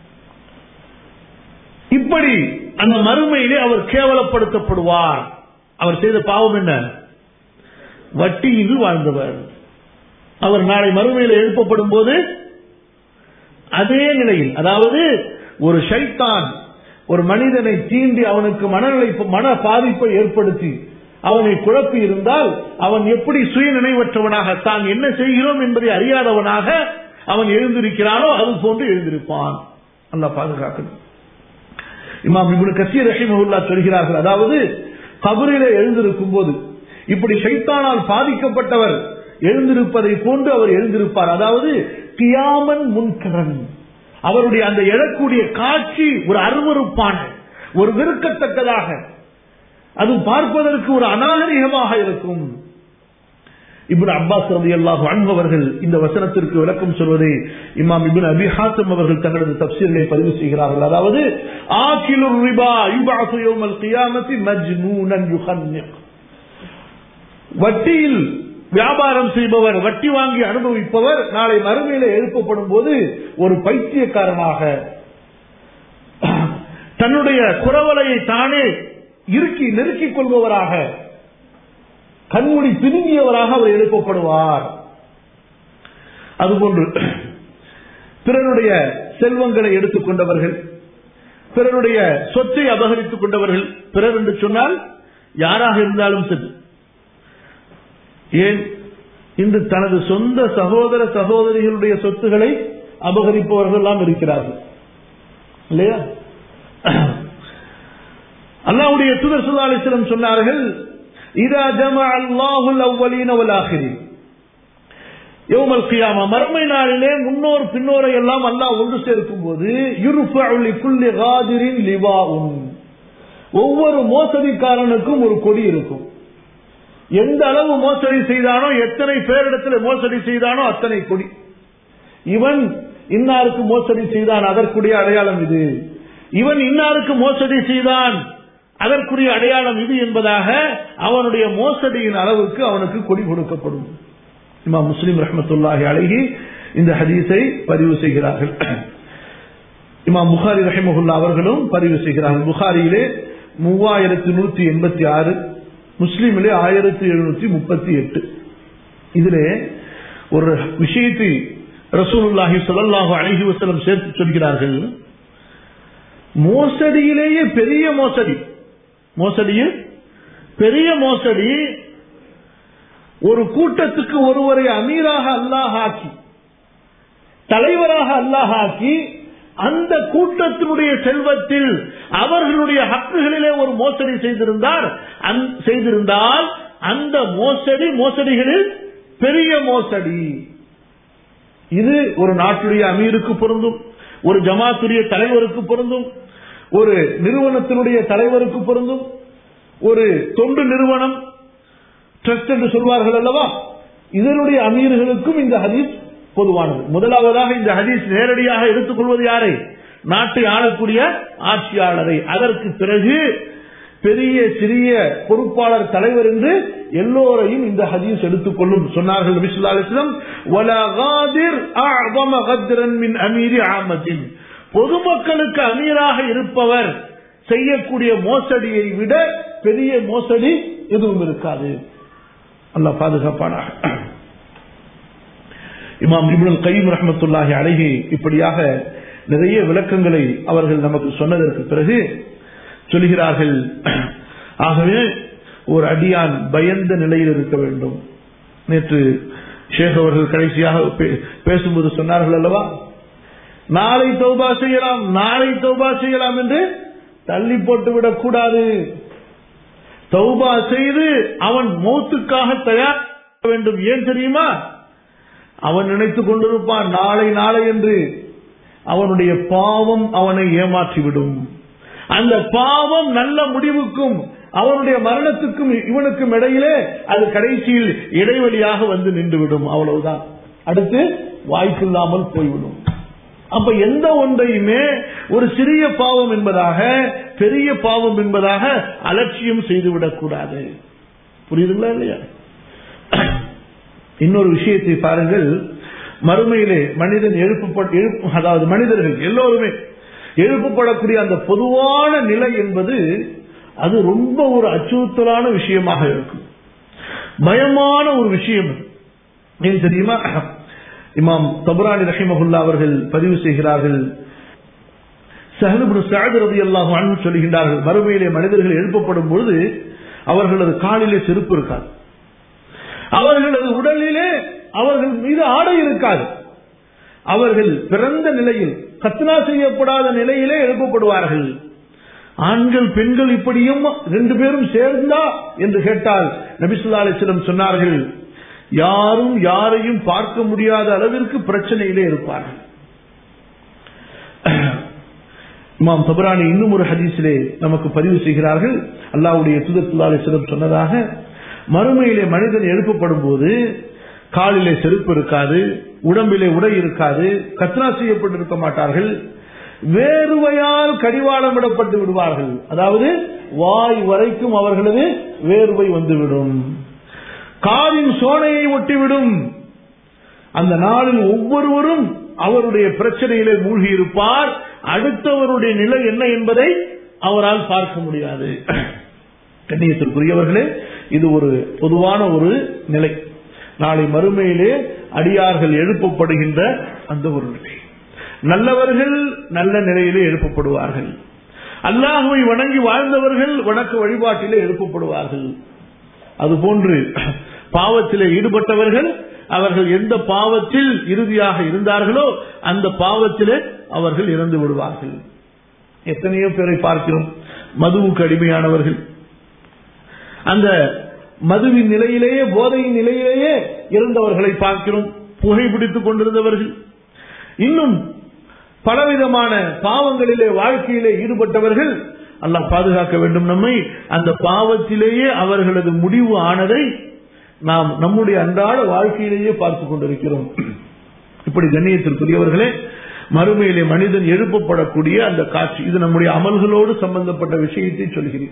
இப்படி அந்த மறுமையிலே அவர் கேவலப்படுத்தப்படுவார் அவர் செய்த பாவம் என்ன வட்டியில் வாழ்ந்தவர் அவர் நாளை மறுமையில் எழுப்பப்படும் போது அதே நிலையில் அதாவது ஒரு ஷைத்தான் ஒரு மனிதனை தீண்டி அவனுக்கு மனநிலை மன பாதிப்பை ஏற்படுத்தி அவனை குழப்பி இருந்தால் அவன் எப்படி சுய நினைவற்றவனாக தான் என்ன செய்கிறோம் என்பதை அறியாதவனாக அவன் எழுந்திருக்கிறானோ அது போன்று எழுந்திருப்பான் அல்லா பாதுகாக்கணும் இமாம் இப்னு கசீர் ரஹிமஹுல்லா சொல்கிறார்கள் அதாவது கபரிலே எழுந்திருக்கும் போது இப்படி சைத்தானால் பாதிக்கப்பட்டவர் எழுந்திருப்பதை போன்று அவர் எழுந்திருப்பார் அதாவது கியாமன் முன்கரன் அவருடைய அந்த எழக்கூடிய காட்சி ஒரு அருவறுப்பான ஒரு வெறுக்கத்தக்கதாக அது பார்ப்பதற்கு ஒரு அநாகரிகமாக இருக்கும் இப்னு அப்பாஸ் ரவி அல்லாஹ் அன்பவர்கள் இந்த வசனத்திற்கு விளக்கம் சொல்வதை இமாம் இபின் அபி ஹாத்தம் அவர்கள் தங்களது தப்சீர்களை பதிவு செய்கிறார்கள் அதாவது ஆக்கிலுர் ரிபா யுபாசு யௌமல் கியாமத்தி மஜ்னூனன் யுஹன்னிக் வட்டியில் வியாபாரம் செய்பவர் வட்டி வாங்கி அனுபவிப்பவர் நாளை மறுமையில எழுப்பப்படும் போது ஒரு பைத்தியக்காரனாக தன்னுடைய குறவலையை தானே இறுக்கி நெருக்கிக் கொள்பவராக கண்மூடி பிதுங்கியவராக அவர் எழுப்பப்படுவார் அதுபோன்று பிறருடைய செல்வங்களை எடுத்துக் கொண்டவர்கள் பிறருடைய சொத்தை அபகரித்துக் கொண்டவர்கள் பிறர் என்று சொன்னால் யாராக இருந்தாலும் சரி ஏன் இன்று தனது சொந்த சகோதர சகோதரிகளுடைய சொத்துக்களை அபகரிப்பவர்கள் எல்லாம் இருக்கிறார்கள் இல்லையா அல்லாவுடைய தூதர் சுல்லாலிஸ்லம் சொன்னார்கள் இதா ஜமா அல்லாஹுல் அவ்வலீன வலாஹிரி யோமல் கியாமா மறுமை நாளிலே முன்னோர் பின்னோரை எல்லாம் அல்லாஹ் ஒன்று சேர்க்கும் போது யுருஃபுல்லி காதிரின் லிவாவும் ஒவ்வொரு மோசடிக்காரனுக்கும் ஒரு கொடி இருக்கும் எந்த அளவு மோசடி செய்தானோ எத்தனை பேரிடத்தில் மோசடி செய்தானோ அத்தனை கொடி இவன் இன்னாருக்கு மோசடி செய்தான் அதற்குரிய அடையாளம் இது இவன் இன்னாருக்கு மோசடி செய்தான் அதற்குரிய அடையாளம் இது என்பதாக அவனுடைய மோசடியின் அளவுக்கு அவனுக்கு கொடி கொடுக்கப்படும் இமா முஸ்லிம் ரஹமத்துல்லாஹி அழகி இந்த ஹதீஸை பதிவு செய்கிறார்கள் இமாம் புகாரி ரஹிமகுல்லா அவர்களும் பதிவு செய்கிறார்கள் புகாரியிலே மூவாயிரத்தி நூத்தி எண்பத்தி ஆறு முஸ்லீமிலே ஆயிரத்தி எழுநூத்தி முப்பத்தி எட்டு இதிலே ஒரு விஷயத்தை ரசூலுல்லாஹி சொல்லல்லாஹு அழகி வசலம் சேர்த்து சொல்கிறார்கள் மோசடியிலேயே பெரிய மோசடி மோசடியில் பெரிய மோசடி ஒரு கூட்டத்துக்கு ஒருவரை அமீராக அல்லாஹ் ஆக்கி தலைவராக அல்லாஹ் ஆக்கி அந்த கூட்டத்தினுடைய செல்வத்தில் அவர்களுடைய ஹக்குகளிலே ஒரு மோசடி செய்திருந்தார் செய்திருந்தால் அந்த மோசடி மோசடிகளில் பெரிய மோசடி இது ஒரு நாட்டுடைய அமீருக்கு பொருந்தும் ஒரு ஜமாத்துடைய தலைவருக்கு பொருந்தும் ஒரு நிறுவனத்தினுடைய தலைவருக்கு பொருந்தும் ஒரு தொண்டு நிறுவனம் ட்ரஸ்ட் என்று சொல்வார்கள் அல்லவா இதனுடைய அமீர்களுக்கும் இந்த ஹதீஸ் பொதுவானது முதலாவதாக இந்த ஹதீஸ் நேரடியாக எடுத்துக்கொள்வது யாரை நாட்டை ஆளக்கூடிய ஆட்சியாளரை அதற்கு பிறகு பெரிய சிறிய பொறுப்பாளர் தலைவர் என்று எல்லோரையும் இந்த ஹதீஸ் எடுத்துக்கொள்ளும் சொன்னார்கள் பொதுமக்களுக்கு அமீராக இருப்பவர் செய்யக்கூடிய மோசடியை விட பெரிய மோசடி எதுவும் இருக்காது அல்ல பாதுகாப்பானாக இமாம் இப்னுல் கைம் ரஹமத்துல்லாஹி அழகி இப்படியாக நிறைய விளக்கங்களை அவர்கள் நமக்கு சொன்னதற்கு பிறகு சொல்கிறார்கள் ஆகவே ஒரு அடியான் பயந்த நிலையில் இருக்க வேண்டும் நேற்று ஷேக் அவர்கள் கடைசியாக பேசும்போது சொன்னார்கள் அல்லவா நாளை தௌபா செய்யலாம் நாளை தௌபா செய்யலாம் என்று தள்ளி போட்டு விடக் கூடாது தௌபா செய்து அவன் மௌத்துக்காக தயார் வேண்டும் ஏன் தெரியுமா அவன் நினைத்துக் கொண்டிருப்பான் நாளை நாளை என்று அவனுடைய பாவம் அவனை ஏமாற்றிவிடும் அந்த பாவம் நல்ல முடிவுக்கும் அவனுடைய மரணத்துக்கும் இவனுக்கும் இடையிலே அது கடைசியில் இடைவெளியாக வந்து நின்றுவிடும் அவ்வளவுதான் அடுத்து வாய்ப்பில்லாமல் போய்விடும் அப்ப எந்த ஒன்றையுமே ஒரு சிறிய பாவம் என்பதாக பெரிய பாவம் என்பதாக அலட்சியம் செய்துவிடக் கூடாது புரியுதுங்களா இல்லையா இன்னொரு விஷயத்தை பாருங்கள் மறுமையிலே மனிதன் எழுப்பப்பட்ட அதாவது மனிதர்கள் எல்லோருமே எழுப்பப்படக்கூடிய அந்த பொதுவான நிலை என்பது அது ரொம்ப ஒரு அச்சுறுத்தலான விஷயமாக இருக்கும் பயமான ஒரு விஷயம் ஏன் தெரியுமா இமாம் தபுரானி ரஹிமகுல்லா அவர்கள் பதிவு செய்கிறார்கள் சஹலுபுன் சாத் ரலியல்லாஹு அன்ஹு சொல்கின்றார்கள் மறுமையிலே மனிதர்கள் எழுப்பப்படும் பொழுது அவர்களது காலிலே செருப்பு இருக்காது அவர்களது உடலிலே அவர்கள் மீது ஆடை இருக்காது அவர்கள் பிறந்த நிலையில் கத்னா செய்யப்படாத நிலையிலே எழுப்பப்படுவார்கள் ஆண்கள் பெண்கள் இப்படியும் ரெண்டு பேரும் சேர்ந்தா என்று கேட்டால் நபிசுல்லா அலிஸ்லம் சொன்னார்கள் யாரும் யாரையும் பார்க்க முடியாத அளவிற்கு பிரச்சனையிலே இருப்பார்கள் இமாம் தபரானி இன்னும் ஒரு ஹதீஸிலே நமக்கு பதிவு செய்கிறார்கள் அல்லாவுடைய துதத்துல்லா அலிஸ்லம் சொன்னதாக மறுமையிலே மனிதன் எழுப்பப்படும் போது காலிலே செருப்பு இருக்காது உடம்பிலே உடை இருக்காது கத்னா செய்யப்பட்டிருக்க மாட்டார்கள் வேர்வையால் கடிவாளம் விடப்பட்டு விடுவார்கள் அதாவது வாய் வரைக்கும் அவர்களது வேர்வை வந்துவிடும் காலின் சோனையை ஒட்டிவிடும் அந்த நாளில் ஒவ்வொருவரும் அவருடைய பிரச்சனையிலே மூழ்கி இருப்பார் அடுத்தவருடைய நிலை என்ன என்பதை அவரால் பார்க்க முடியாது கண்ணியத்திற்குரியவர்களே இது ஒரு பொதுவான ஒரு நிலை நாளை மறுமையிலே அடியார்கள் எழுப்பப்படுகின்ற அந்த ஒரு நிலை நல்லவர்கள் நல்ல நிலையிலே எழுப்பப்படுவார்கள் அல்லாஹுவை வணங்கி வாழ்ந்தவர்கள் வணக்க வழிபாட்டிலே எழுப்பப்படுவார்கள் அதுபோன்று பாவத்திலே ஈடுபட்டவர்கள் அவர்கள் எந்த பாவத்தில் இறுதியாக இருந்தார்களோ அந்த பாவத்திலே அவர்கள் இறந்து விடுவார்கள் எத்தனையோ பேரை பார்க்கிறோம் மதுவுக்கு அடிமையானவர்கள் அந்த மதுவின் நிலையிலேயே போதையின் நிலையிலேயே இருந்தவர்களை பார்க்கிறோம் புகைப்பிடித்துக் கொண்டிருந்தவர்கள் இன்னும் பலவிதமான பாவங்களிலே வாழ்க்கையிலே ஈடுபட்டவர்கள் அல்லாஹ் பாதுகாக்க வேண்டும் நம்மை அந்த பாவத்திலேயே அவர்களது முடிவு ஆனதை நாம் நம்முடைய அன்றாட வாழ்க்கையிலேயே பார்த்துக் கொண்டிருக்கிறோம் இப்படி கண்ணியத்திற்குரியவர்களே மறுமையிலே மனிதன் எழுப்பப்படக்கூடிய அந்த காட்சி இது நம்முடைய அமல்களோடு சம்பந்தப்பட்ட விஷயத்தை சொல்கிறேன்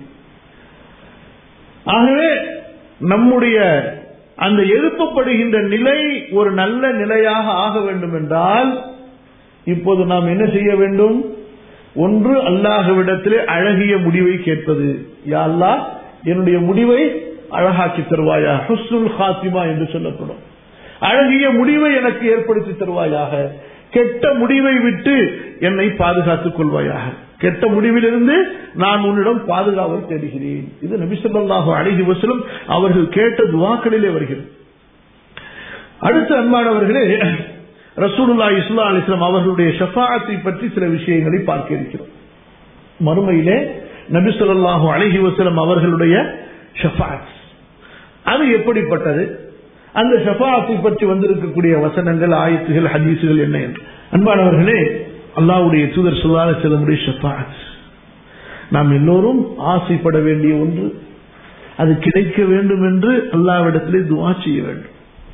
ஆகவே நம்முடைய அந்த எழுப்பப்படுகின்ற நிலை ஒரு நல்ல நிலையாக ஆக வேண்டும் என்றால் இப்போது நாம் என்ன செய்ய வேண்டும் ஒன்று அல்லாஹுவிடத்திலே அழகிய முடிவை கேட்பது யா அல்லாஹ் என்னுடைய முடிவை அழகாக்கி தருவாயா ஹுஸ்னுல் ஹாத்திமா என்று சொல்லப்படும் அழகிய முடிவை எனக்கு ஏற்படுத்தி தருவாயாக கெட்ட முடிவை விட்டு என்னை பாதுகாத்துக் கொள்வாயாக கெட்ட முடிவிலிருந்து நான் உன்னிடம் பாதுகாவல் தேடுகிறேன் இது நபிசல்லாஹு அழகி வசலம் அவர்கள் கேட்ட துவாக்களிலே வருகிறது அடுத்த அன்பானவர்களே ரசூலுல்லா இஸ்லா அலிஸ்லாம் அவர்களுடைய ஷஃபாத்தை பற்றி சில விஷயங்களை பார்க்க இருக்கிறோம் மறுமையிலே நபி சொல்லாஹு அழகி வசலம் அவர்களுடைய ஷஃபாத் அது எப்படிப்பட்டது அந்த ஷஃபாத்தை பற்றி வந்திருக்கக்கூடிய வசனங்கள் ஆயத்துகள் ஹதீசுகள் என்ன என்று அன்பானவர்களே அல்லாவுடைய தூதர் சொல்லாத செல்லமுடைய ஷஃபாத் நாம் எல்லோரும் ஆசைப்பட வேண்டிய ஒன்று அது கிடைக்க வேண்டும் என்று அல்லாவிடத்திலே துவா செய்ய வேண்டும்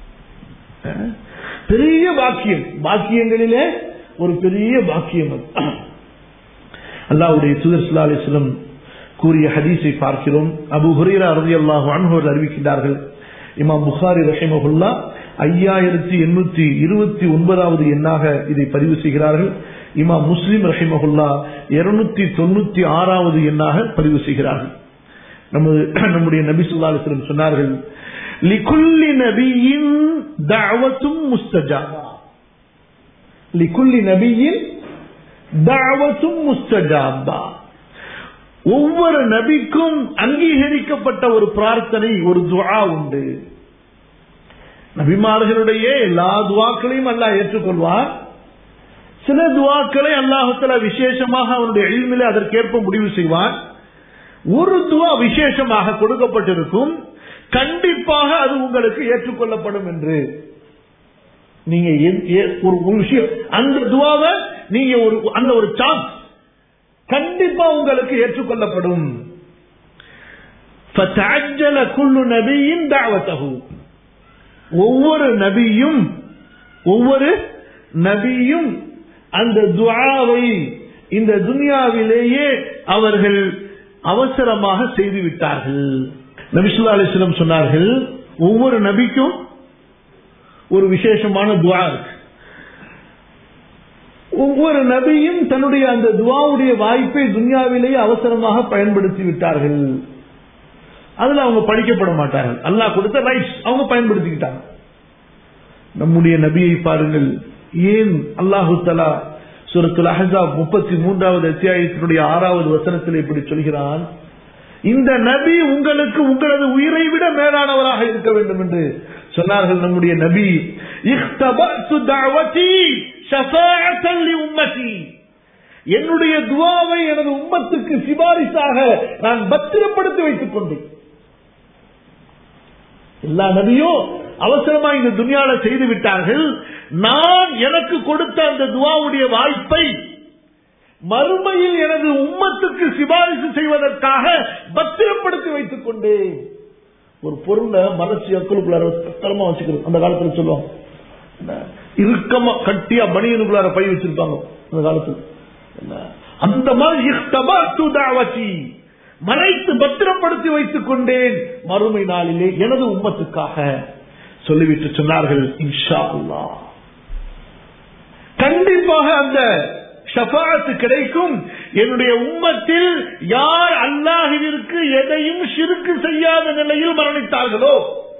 பெரிய பாக்கியம் பாக்கியங்களிலே ஒரு பெரிய பாக்கியம் அது அல்லாவுடைய தூதர் சுல்லா அலிஸ்லம் கூறிய ஹதீஸை பார்க்கிறோம் அபு ஹுரேரா ரதி அல்லாஹ் அன்ஹோர் அறிவிக்கின்றார்கள் இமாம் புகாரி ரஹிமஹுல்லா ஐயாயிரத்தி எண்ணூத்தி இருபத்தி ஒன்பதாவது எண்ணாக இதை பதிவு செய்கிறார்கள் இமாம் முஸ்லிம் ரஹிமஹுல்லா இருநூத்தி தொண்ணூத்தி ஆறாவது எண்ணாக பதிவு செய்கிறார்கள் நமது நம்முடைய நபி சொல்லா அலிஸ்லம் சொன்னார்கள் லிகுல்லி நபியின் தாவத்தும் முஸ்தஜாபா லிகுல்லி நபியின் தாவத்தும் முஸ்தஜாபா ஒவ்வொரு நபிக்கும் அங்கீகரிக்கப்பட்ட ஒரு பிரார்த்தனை ஒரு துவா உண்டு நபிமார்களுடைய எல்லா துவாக்களையும் அல்லாஹ் ஏற்றுக்கொள்வார் சில துவாக்களை அல்லாஹத்துல விசேஷமாக அவனுடைய எளிமையில அதற்கேற்ப முடிவு செய்வார் ஒரு துவா விசேஷமாக கொடுக்கப்பட்டிருக்கும் கண்டிப்பாக அது உங்களுக்கு ஏற்றுக்கொள்ளப்படும் என்று நீங்க ஒரு விஷயம் அந்த துவாவை நீங்க ஒரு அந்த ஒரு சான்ஸ் கண்டிப்பா உங்களுக்கு ஏற்றுக்கொள்ளப்படும் நபியின் தாவத்தகு ஒவ்வொரு நபியும் ஒவ்வொரு நபியும் அந்த துவாவை இந்த துனியாவிலேயே அவர்கள் அவசரமாக செய்துவிட்டார்கள் நபிசுல்லா அலிஸ்லம் சொன்னார்கள் ஒவ்வொரு நபிக்கும் ஒரு விசேஷமான துவா இருக்கு ஒவ்வொரு நபியும் தன்னுடைய அந்த துவாவுடைய வாய்ப்பை துன்யாவிலேயே அவசரமாக பயன்படுத்தி விட்டார்கள் அதுல அவங்க படிக்கப்பட மாட்டார்கள் அல்லாஹ் கொடுத்த ரைட்ஸ் அவங்க பயன்படுத்திக்கிட்டாங்க நம்முடைய நபியை பாருங்கள் ஏன் அல்லாஹு தலா சூரத்துல் அஹஸாப் முப்பத்தி மூன்றாவது அத்தியாயத்தினுடைய ஆறாவது வசனத்தில் இப்படி சொல்கிறான் இந்த நபி உங்களுக்கு உங்களது உயிரை விட மேலானவராக இருக்க வேண்டும் என்று சொன்னார்கள் நம்முடைய நபி இஹ்தபத்து தஅவதி ஷஃபாஅத்தன் லி உம்மதி என்னுடைய துவாவை எனது உம்மத்துக்கு சிபாரிசாக நான் பத்திரப்படுத்தி வைத்துக் கொண்டேன் எல்லா நபியும் அவசரமா இந்த துனியால செய்து விட்டார்கள் நான் எனக்கு கொடுத்த அந்த துவாவுடைய வாய்ப்பை மறுமையில் எனது உம்மத்துக்கு சிபாரிசு செய்வதற்காக பத்திரப்படுத்தி வைத்துக் கொண்டேன் ஒரு பொருளை மனசு அக்களுக்குள்ளார பத்திரமா வச்சுக்கிறது அந்த காலத்துல சொல்லுவாங்க என்ன, இறுக்கமா கட்டியா பனியனுக்குள்ளார பை வச்சிருப்பாங்க அந்த காலத்துல என்ன, அந்த மாதிரி இஹ்தபத்து தாவதி மறைத்து பத்திரப்படுத்தி வைத்துக் கொண்டேன் மறுமை நாளிலே எனது உம்மத்துக்காக சொல்லிவிட்டு சொன்னார்கள் இன்ஷா அல்லாஹ் கண்டிப்பாக அந்த ஷஃபாஅத்து கிடைக்கும் என்னுடைய உம்மத்தில் யார் அல்லாஹிற்கு எதையும் ஷிருக்கு செய்யாத நிலையில் மரணித்தார்களோ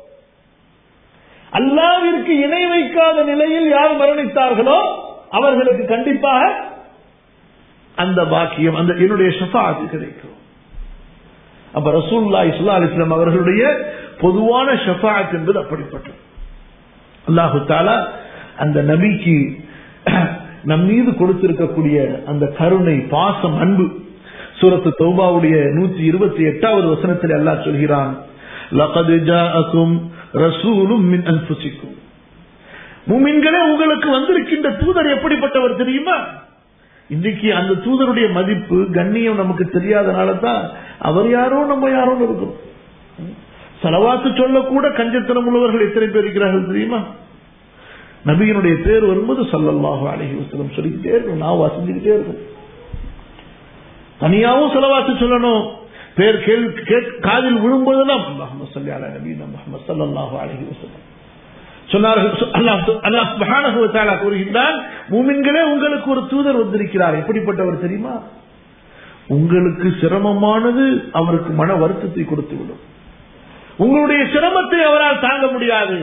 அல்லாவிற்கு இணை வைக்காத நிலையில் யார் மரணித்தார்களோ அவர்களுக்கு கண்டிப்பாக அந்த பாக்கியம் அந்த என்னுடைய ஷஃபாஅத்து கிடைக்கும் அப்ப ரசூல்லா இஸ்லா அலிஸ்லாம் அவர்களுடைய பொதுவான ஷஃபாஅத் என்பது அப்படிப்பட்டது அல்லாஹு தாலா அந்த நபிக்கு நம் மீது கொடுத்திருக்கக்கூடிய அந்த கருணை பாசம் அன்பு சூரத்து தௌபாவுடைய நூத்தி இருபத்தி எட்டாவது வசனத்தில் அல்லாஹ் சொல்கிறான் لقد جاءكم رسول من انفسكم மூமின்களே உங்களுக்கு வந்திருக்கின்ற தூதர் எப்படிப்பட்டவர் தெரியுமா இன்னைக்கு அந்த தூதருடைய மதிப்பு கண்ணியம் நமக்கு தெரியாதனால தான் அவர் யாரோ நம்ம யாரோ இருக்கும் செலவாத்து சொல்லக்கூட கஞ்சத்தனம் உள்ளவர்கள் எத்தனை பேர் இருக்கிறார்கள் தெரியுமா நபியினுடைய பேர் வரும்போது சல்லல்லாஹு அலைஹி வஸல்லம் சொல்லிக்கிட்டே இருக்கும் நான் வாசிச்சுக்கிட்டே இருக்கும் தனியாவும் செலவாத்து சொல்லணும் பேர் கேள் கேட்- காதில் விழும்போதெல்லாம் அல்லாஹும்ம ஸல்லி அலா நபியினா முஹம்மது ஸல்லல்லாஹு அலைஹி வஸல்லம் சொன்னார்கள் சொ- அல்லாஹ் சொ- அல்லாஹ் சுப்ஹானஹு வ தஆலா கூறுகின்றான் மூமின்களே உங்களுக்கு ஒரு தூதர் வந்திருக்கிறார் எப்படிப்பட்டவர் தெரியுமா உங்களுக்கு சிரமமானது அவருக்கு மன வருத்தத்தை கொடுத்து விடும் உங்களுடைய சிரமத்தை அவரால் தாங்க முடியாது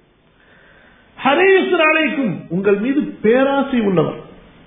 ஹரீஸ் அலைக்கும் உங்கள் மீது பேராசை உள்ளவர்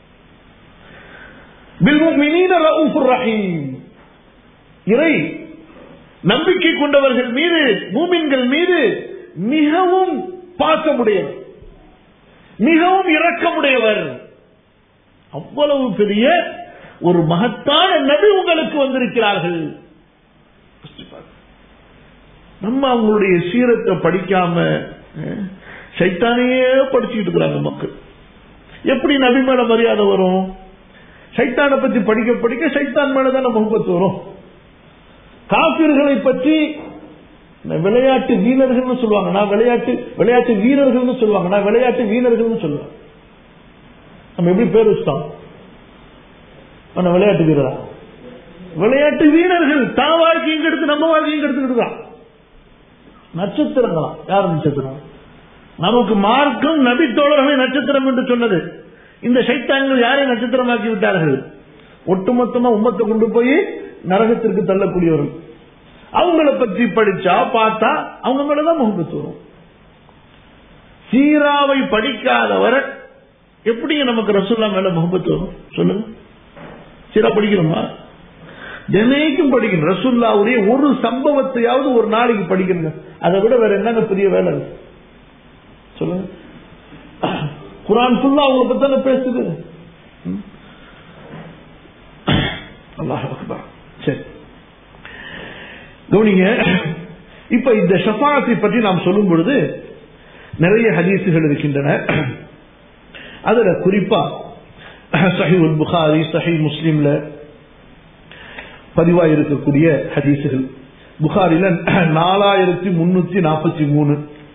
பில்முஃமினீன ரഊஃபுர் ரஹீம் இறை நம்பிக்கை கொண்டவர்கள் மீது மூமின்கள் மீது மிகவும் பாசமுடையவர் மிகவும் இரக்கமுடையவர் அவ்வளவு பெரிய ஒரு மகத்தான நபி உங்களுக்கு வந்திருக்கிறார்கள் யோசிச்சு பாருங்க. நம்ம அவங்களுடைய சீரத்தை படிக்காம அஹ், சைத்தானையே படிச்சுட்டு இருக்கிறாங்க மக்கள் எப்படி நபி மேல மரியாதை வரும் சைத்தானை பத்தி படிக்க படிக்க சைத்தான் மேலதான் முகப்பத்து வரும் காப்பீர்களை பற்றி இந்த விளையாட்டு வீரர்கள்னு சொல்லுவாங்க நான் விளையாட்டு விளையாட்டு வீரர்கள்னு சொல்லுவாங்க நான் விளையாட்டு வீரர்கள்னு சொல்லுவேன் நம்ம எப்படி பேர் வச்சிட்டோம் ஆனா விளையாட்டு வீரரா விளையாட்டு வீரர்கள் தான் வாழ்க்கையும் கெடுத்து நம்ம வாழ்க்கையும் கெடுத்துக்கிட்டு தான் நட்சத்திரங்களா யார் நட்சத்திரம் நமக்கு மார்க்கம் நபி தோழர்களை நட்சத்திரம் என்று சொன்னது இந்த சைத்தான்கள் யாரை நட்சத்திரமாக்கி விட்டார்கள் ஒட்டுமொத்தமா உம்மத்தை கொண்டு போய் நரகத்திற்கு தள்ளக்கூடியவர்கள் அவங்கள பற்றி படிச்சா பார்த்தா அவங்க மேலதான் முகப்பத்து வரும் சீராவை படிக்காதவர் எப்படிங்க நமக்கு ரசூல்லா மேல முகப்பத்து வரும் சொல்லுங்க சீரா படிக்கணுமா தினைக்கும் படிக்கணும் ரசூல்லாவுடைய ஒரு சம்பவத்தையாவது ஒரு நாளைக்கு படிக்கணுங்க அதை விட வேற என்னங்க பெரிய வேலை இருக்கு? சொல்லுங்க குரான் ஃபுல்லா அவங்கள பத்தி தானே பேசுது ம்? அல்லாஹ் அக்பர் சரி கவனிங்க இப்ப இந்த ஷஃபாத்தை பற்றி நாம் சொல்லும் பொழுது நிறைய ஹதீசுகள் இருக்கின்றன அதுல குறிப்பா சஹீஹுல் புகாரி சஹீ முஸ்லிம்ல பதிவாக இருக்கக்கூடிய ஹதீசுகள் புகாரில நாலாயிரத்தி முன்னூத்தி நாற்பத்தி மூணு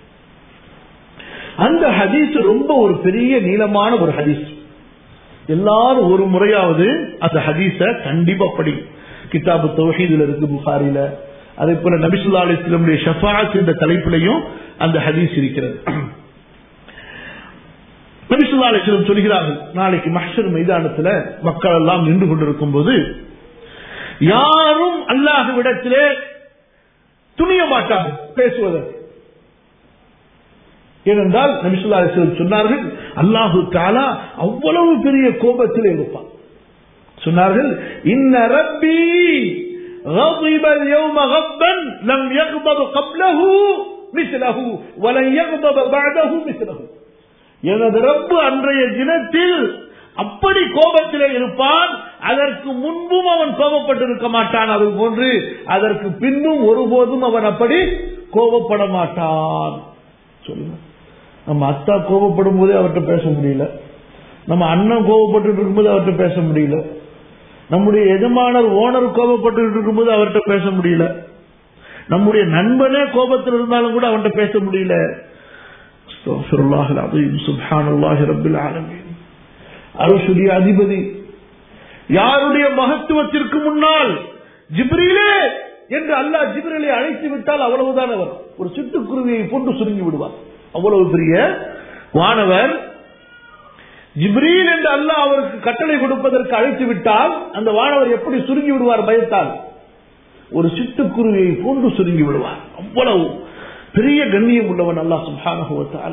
அந்த ஹதீஸ் ரொம்ப ஒரு பெரிய நீளமான ஒரு ஹதீஸ் எல்லாரும் ஒரு முறையாவது அந்த ஹதீஸ கண்டிப்பா படி கிதாபு தௌஹீதுல இருக்கு புகாரில அதே போல நபிசுல்லா அலிஸ்லமுடைய ஷஃபாத் என்ற தலைப்பிலையும் அந்த ஹதீஸ் இருக்கிறது நபிசுல்லா அலிஸ்லம் சொல்கிறார்கள் நாளைக்கு மஹ்ஷர் மைதானத்துல மக்கள் எல்லாம் நின்று கொண்டிருக்கும் போது யாரும் அல்லாஹ்விடத்திலே துணிய மாட்டார்கள் பேசுவதற்கு ஏனென்றால் நபிசுல்லா அலிஸ்லம் சொன்னார்கள் அல்லாஹு தாலா அவ்வளவு பெரிய கோபத்தில் இருப்பான் சொன்னார்கள் இன்ன ரப்பி غضب اليوم غضبا لم يغضب قبله مثله ولن يغضب بعده مثله எனது ரப்பு அன்றைய தினத்தில் அப்படி கோபத்திலே இருப்பான் அதற்கு முன்பும் அவன் கோபப்பட்டிருக்க மாட்டான் அது போன்று அதற்கு பின்னும் ஒருபோதும் அவன் அப்படி கோபப்பட மாட்டான் சொல்லுங்க நம்ம அத்தா கோபப்படும் போதே அவர்கிட்ட பேச முடியல நம்ம அண்ணன் கோபப்பட்டு இருக்கும்போது அவர்கிட்ட பேச முடியல நம்முடைய எஜமானர் ஓனர் கோபப்பட்டு இருக்கும்போது அவர்கிட்ட பேச முடியல நம்முடைய நண்பனே கோபத்தில் இருந்தாலும் கூட அவன்கிட்ட பேச முடியல அரசுடைய அதிபதி யாருடைய மகத்துவத்திற்கு முன்னால் ஜிப்ரிலே என்று அல்லாஹ் ஜிப்ரிலை அழைத்து விட்டால் அவ்வளவுதான் அவர் ஒரு சிட்டுக்குருவியை போன்று சுருங்கி விடுவார் அவ்வளவு பெரிய வானவர் ஜிப்ரீல் என்று அல்லாஹ் அவருக்கு கட்டளை கொடுப்பதற்கு அழைத்து விட்டால் அந்த வானவர் எப்படி சுருங்கி விடுவார் பயத்தால் ஒரு சிட்டுக்குருவியை போன்று சுருங்கி விடுவார் அவ்வளவு பெரிய கண்ணியம் உள்ளவன் அல்லாஹ் சுபானுவத்தால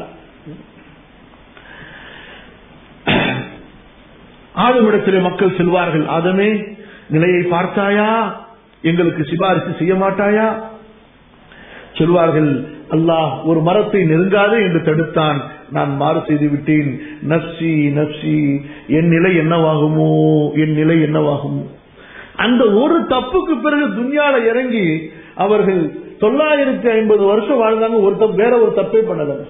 ஆதமிடத்திலே மக்கள் செல்வார்கள் ஆதமே நிலையை பார்த்தாயா எங்களுக்கு சிபாரிசு செய்ய மாட்டாயா சொல்வார்கள் அல்லாஹ் ஒரு மரத்தை நெருங்காதே என்று தடுத்தான் நான் மாறு செய்து விட்டேன் நப்சி நப்சி என் நிலை என்னவாகுமோ என் நிலை என்னவாகுமோ அந்த ஒரு தப்புக்கு பிறகு துன்யால இறங்கி அவர்கள் தொள்ளாயிரத்தி ஐம்பது வருஷம் வாழ்ந்தாங்க ஒரு தப்பு வேற ஒரு தப்பே பண்ணதாங்க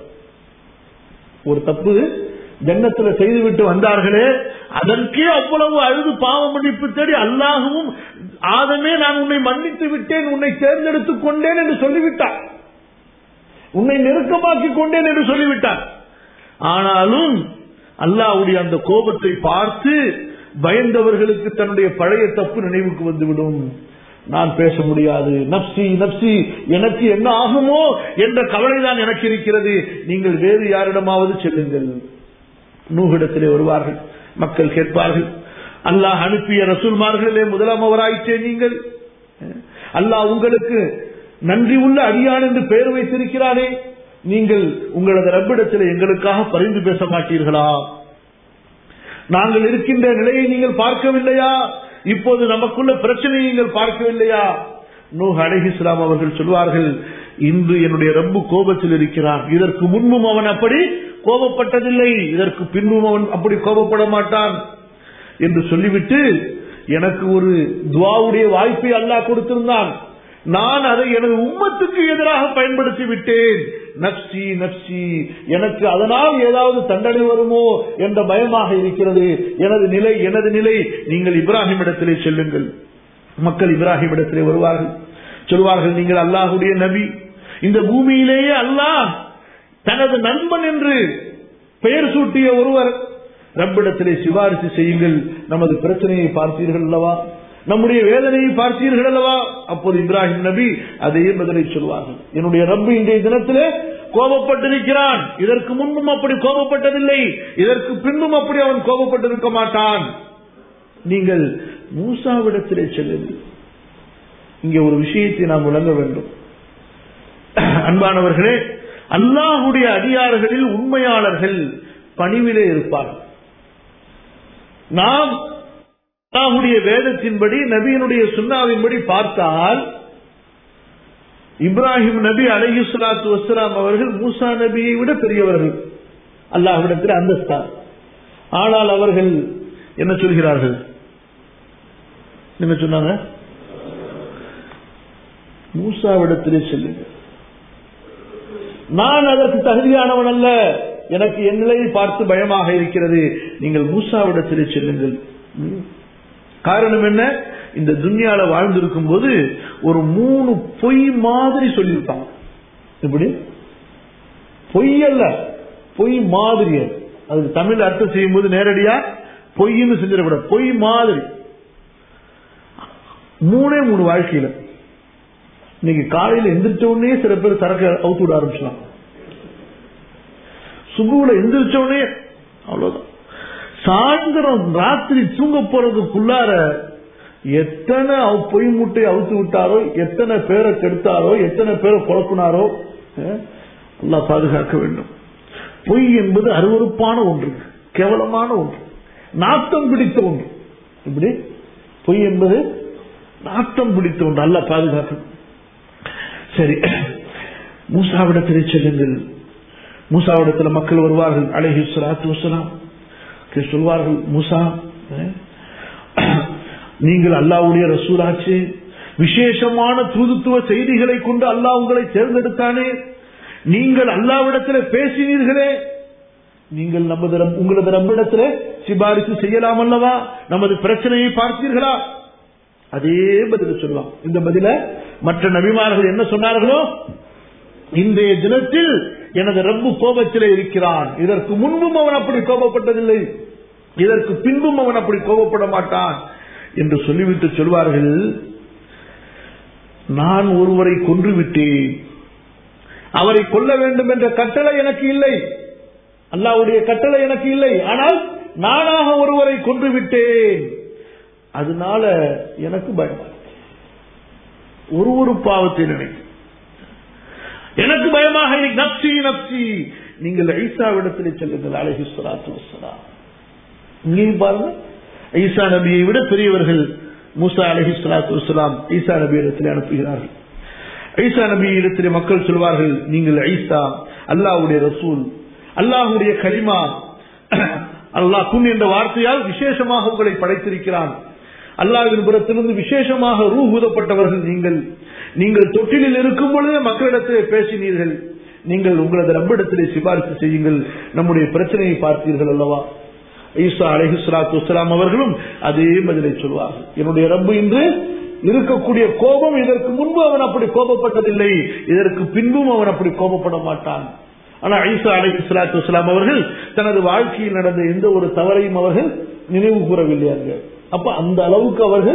ஒரு தப்பு ஜன்னத்துல செய்துவிட்டு வந்தார்களே அதற்கே அவ்வளவு அழுது பாவ மன்னிப்பு தேடி அல்லாகவும் ஆதமே நான் உன்னை மன்னித்து விட்டேன் உன்னை தேர்ந்தெடுத்துக் கொண்டேன் என்று சொல்லிவிட்டார் உன்னை நெருக்கமாக்கி கொண்டேன் என்று சொல்லிவிட்டார் ஆனாலும் அல்லாவுடைய அந்த கோபத்தை பார்த்து பயந்தவர்களுக்கு தன்னுடைய பழைய தப்பு நினைவுக்கு வந்துவிடும் நான் பேச முடியாது நப்சி நப்சி எனக்கு என்ன ஆகுமோ என்ற கவலைதான் எனக்கு இருக்கிறது நீங்கள் வேறு யாரிடமாவது செல்லுங்கள் நூகிடத்திலே வருவார்கள் மக்கள் கேட்பார்கள் அல்லாஹ் அனுப்பிய ரசூல்மார்களிலே முதலாம் அவராயிற்றே நீங்கள் அல்லாஹ் உங்களுக்கு நன்றி உள்ள அடியான் என்று பெயர் வைத்திருக்கிறாரே நீங்கள் உங்களது ரப்பிடத்தில் எங்களுக்காக பரிந்து பேச மாட்டீர்களா நாங்கள் இருக்கின்ற நிலையை நீங்கள் பார்க்கவில்லையா இப்போது நமக்குள்ள பிரச்சனையை நீங்கள் பார்க்கவில்லையா நூஹ் அலிஹிஸ்லாம் அவர்கள் சொல்வார்கள் இன்று என்னுடைய ரப்பு கோபத்தில் இருக்கிறான் இதற்கு முன்பும் அவன் அப்படி கோபப்பட்டதில்லை இதற்கு பின்பும் அவன் அப்படி கோபப்பட மாட்டான் என்று சொல்லிவிட்டு எனக்கு ஒரு துவாவுடைய வாய்ப்பை அல்லாஹ் கொடுத்திருந்தான் நான் அதை எனது உம்மத்துக்கு எதிராக பயன்படுத்தி விட்டேன் நப்சி நப்சி எனக்கு அதனால் ஏதாவது தண்டனை வருமோ என்ற பயமாக இருக்கிறது எனது நிலை எனது நிலை நீங்கள் இப்ராஹிம் இடத்திலே செல்லுங்கள் மக்கள் இப்ராஹிம் இடத்திலே வருவார்கள் சொல்வார்கள் நீங்கள் அல்லாஹுடைய நபி இந்த பூமியிலேயே அல்லாஹ் தனது நண்பன் என்று பெயர் சூட்டிய ஒருவர் ரப்பிடத்திலே சிபாரிசு செய்யுங்கள் நமது பிரச்சனையை பார்த்தீர்கள் அல்லவா நம்முடைய வேதனையை பார்த்தீர்கள் அல்லவா அப்போது இப்ராஹிம் நபி அதே பதிலை சொல்வார்கள் என்னுடைய ரப்பு இன்றைய தினத்திலே கோபப்பட்டிருக்கிறான் இதற்கு முன்பும் அப்படி கோபப்பட்டதில்லை இதற்கு பின்பும் அப்படி அவன் கோபப்பட்டிருக்க மாட்டான் நீங்கள் மூசாவிடத்திலே செல்லுங்கள் இங்கே ஒரு விஷயத்தை நாம் விளங்க வேண்டும் அன்பானவர்களே அல்லாஹுடைய அடியார்களில் உண்மையாளர்கள் பணிவிலே இருப்பார்கள் நாம் அல்லாஹுடைய வேதத்தின்படி நபியினுடைய சுண்ணாவின்படி பார்த்தால் இப்ராஹிம் நபி அலஹி சலாத்து வசலாம் அவர்கள் மூசா நபியை விட பெரியவர்கள் அல்லாஹ்விடத்தில் அந்தஸ்தான் ஆனால் அவர்கள் என்ன சொல்கிறார்கள் என்ன சொன்னாங்க மூசாவிடத்திலே செல்லுங்கள் நான் அதற்கு தகுதியானவன் அல்ல எனக்கு என் நிலையை பார்த்து பயமாக இருக்கிறது நீங்கள் மூசாவிடத்திலே செல்லுங்கள் காரணம் என்ன இந்த துன்யால வாழ்ந்திருக்கும் போது ஒரு மூணு பொய் மாதிரி சொல்லியிருப்பாங்க எப்படி பொய் அல்ல பொய் மாதிரி அது அதுக்கு தமிழ் அர்த்தம் செய்யும் போது நேரடியா பொய்ன்னு செஞ்சிடக்கூடாது பொய் மாதிரி மூணே மூணு வாழ்க்கையில இன்னைக்கு காலையில எந்திரிச்ச உடனே சில பேர் சரக்கு அவுத்து விட ஆரம்பிச்சலாம் சுபுல எந்திரிச்ச உடனே அவ்வளவுதான் சாயந்தரம் ராத்திரி தூங்க போறதுக்குள்ளார எத்தனை பொய் மூட்டை அவுத்து விட்டாரோ எத்தனை பேரை கெடுத்தாரோ எத்தனை பேரை குழப்பினாரோ எல்லாம் பாதுகாக்க வேண்டும் பொய் என்பது அருவருப்பான ஒன்று கேவலமான ஒன்று நாட்டம் பிடித்த ஒன்று இப்படி பொய் என்பது நாட்டம் பிடித்த ஒன்று அல்ல பாதுகாக்கும் சரி மூசாவிடத்திலே செல்லுங்கள் மூசாவிடத்தில் மக்கள் வருவார்கள் அழகி சலாத்து வசலாம் சொல்வார்கள் மூசா நீங்கள் அல்லாவுடைய ரசூலாச்சு விசேஷமான தூதுத்துவ செய்திகளை கொண்டு அல்லாஹ் உங்களை தேர்ந்தெடுத்தானே நீங்கள் அல்லாவிடத்தில் பேசினீர்களே நீங்கள் நமது உங்களது ரப்பிடத்தில் சிபாரிசு செய்யலாம் அல்லவா நமது பிரச்சனையை பார்த்தீர்களா அதே பதில சொல்லலாம் இந்த பதில மற்ற நபிமார்கள் என்ன சொன்னார்களோ இன்றைய தினத்தில் எனது ரப்பு கோபத்திலே இருக்கிறான் இதற்கு முன்பும் அவன் அப்படி கோபப்பட்டதில்லை இதற்கு பின்பும் அவன் அப்படி கோபப்பட மாட்டான் என்று சொல்லிவிட்டு சொல்வார்கள் நான் ஒருவரை கொன்று விட்டேன் அவரை கொல்ல வேண்டும் என்ற கட்டளை எனக்கு இல்லை அல்லாவுடைய கட்டளை எனக்கு இல்லை ஆனால் நானாக ஒருவரை கொன்று விட்டேன் அதனால எனக்கு பயம் ஒரு ஒரு பாவத்தை நினைக்கும் எனக்கு பயமாக நப்சி நப்சி நீங்கள் ஐசாவிடத்தில் செல்லுங்கள் அழகி சொலாத்து வசலாம் இங்கேயும் பாருங்க ஈசா நபியை விட பெரியவர்கள் மூசா அலஹி சலாத்து வலாம் ஈசா நபி இடத்தில் அனுப்புகிறார்கள் ஈசா நபி இடத்திலே மக்கள் சொல்வார்கள் நீங்கள் ஐசா அல்லாஹுடைய ரசூல் அல்லாஹுடைய கலிமா அல்லாஹ் குன் என்ற வார்த்தையால் விசேஷமாக உங்களை படைத்திருக்கிறான் அல்லாஹின் புறத்திலிருந்து விசேஷமாக ரூ ஊதப்பட்டவர்கள் நீங்கள் நீங்கள் தொட்டிலில் இருக்கும் பொழுதே மக்களிடத்திலே பேசினீர்கள் நீங்கள் உங்களது ரப்பிடத்திலே சிபாரிசு செய்யுங்கள் நம்முடைய பிரச்சனையை பார்த்தீர்கள் அல்லவா ஈசா அலஹி சலாத்து வலாம் அவர்களும் அதே பதிலை சொல்வார்கள் என்னுடைய ரப்பு இன்று இருக்கக்கூடிய கோபம் இதற்கு முன்பு அவன் அப்படி கோபப்பட்டதில்லை இதற்கு பின்பும் அவன் அப்படி கோபப்பட மாட்டான் ஆனா ஐசா அலஹி சலாத்து வலாம் அவர்கள் தனது வாழ்க்கையில் நடந்த எந்த ஒரு தவறையும் அவர்கள் நினைவு கூறவில்லையாங்க அப்ப அந்த அளவுக்கு அவர்கள்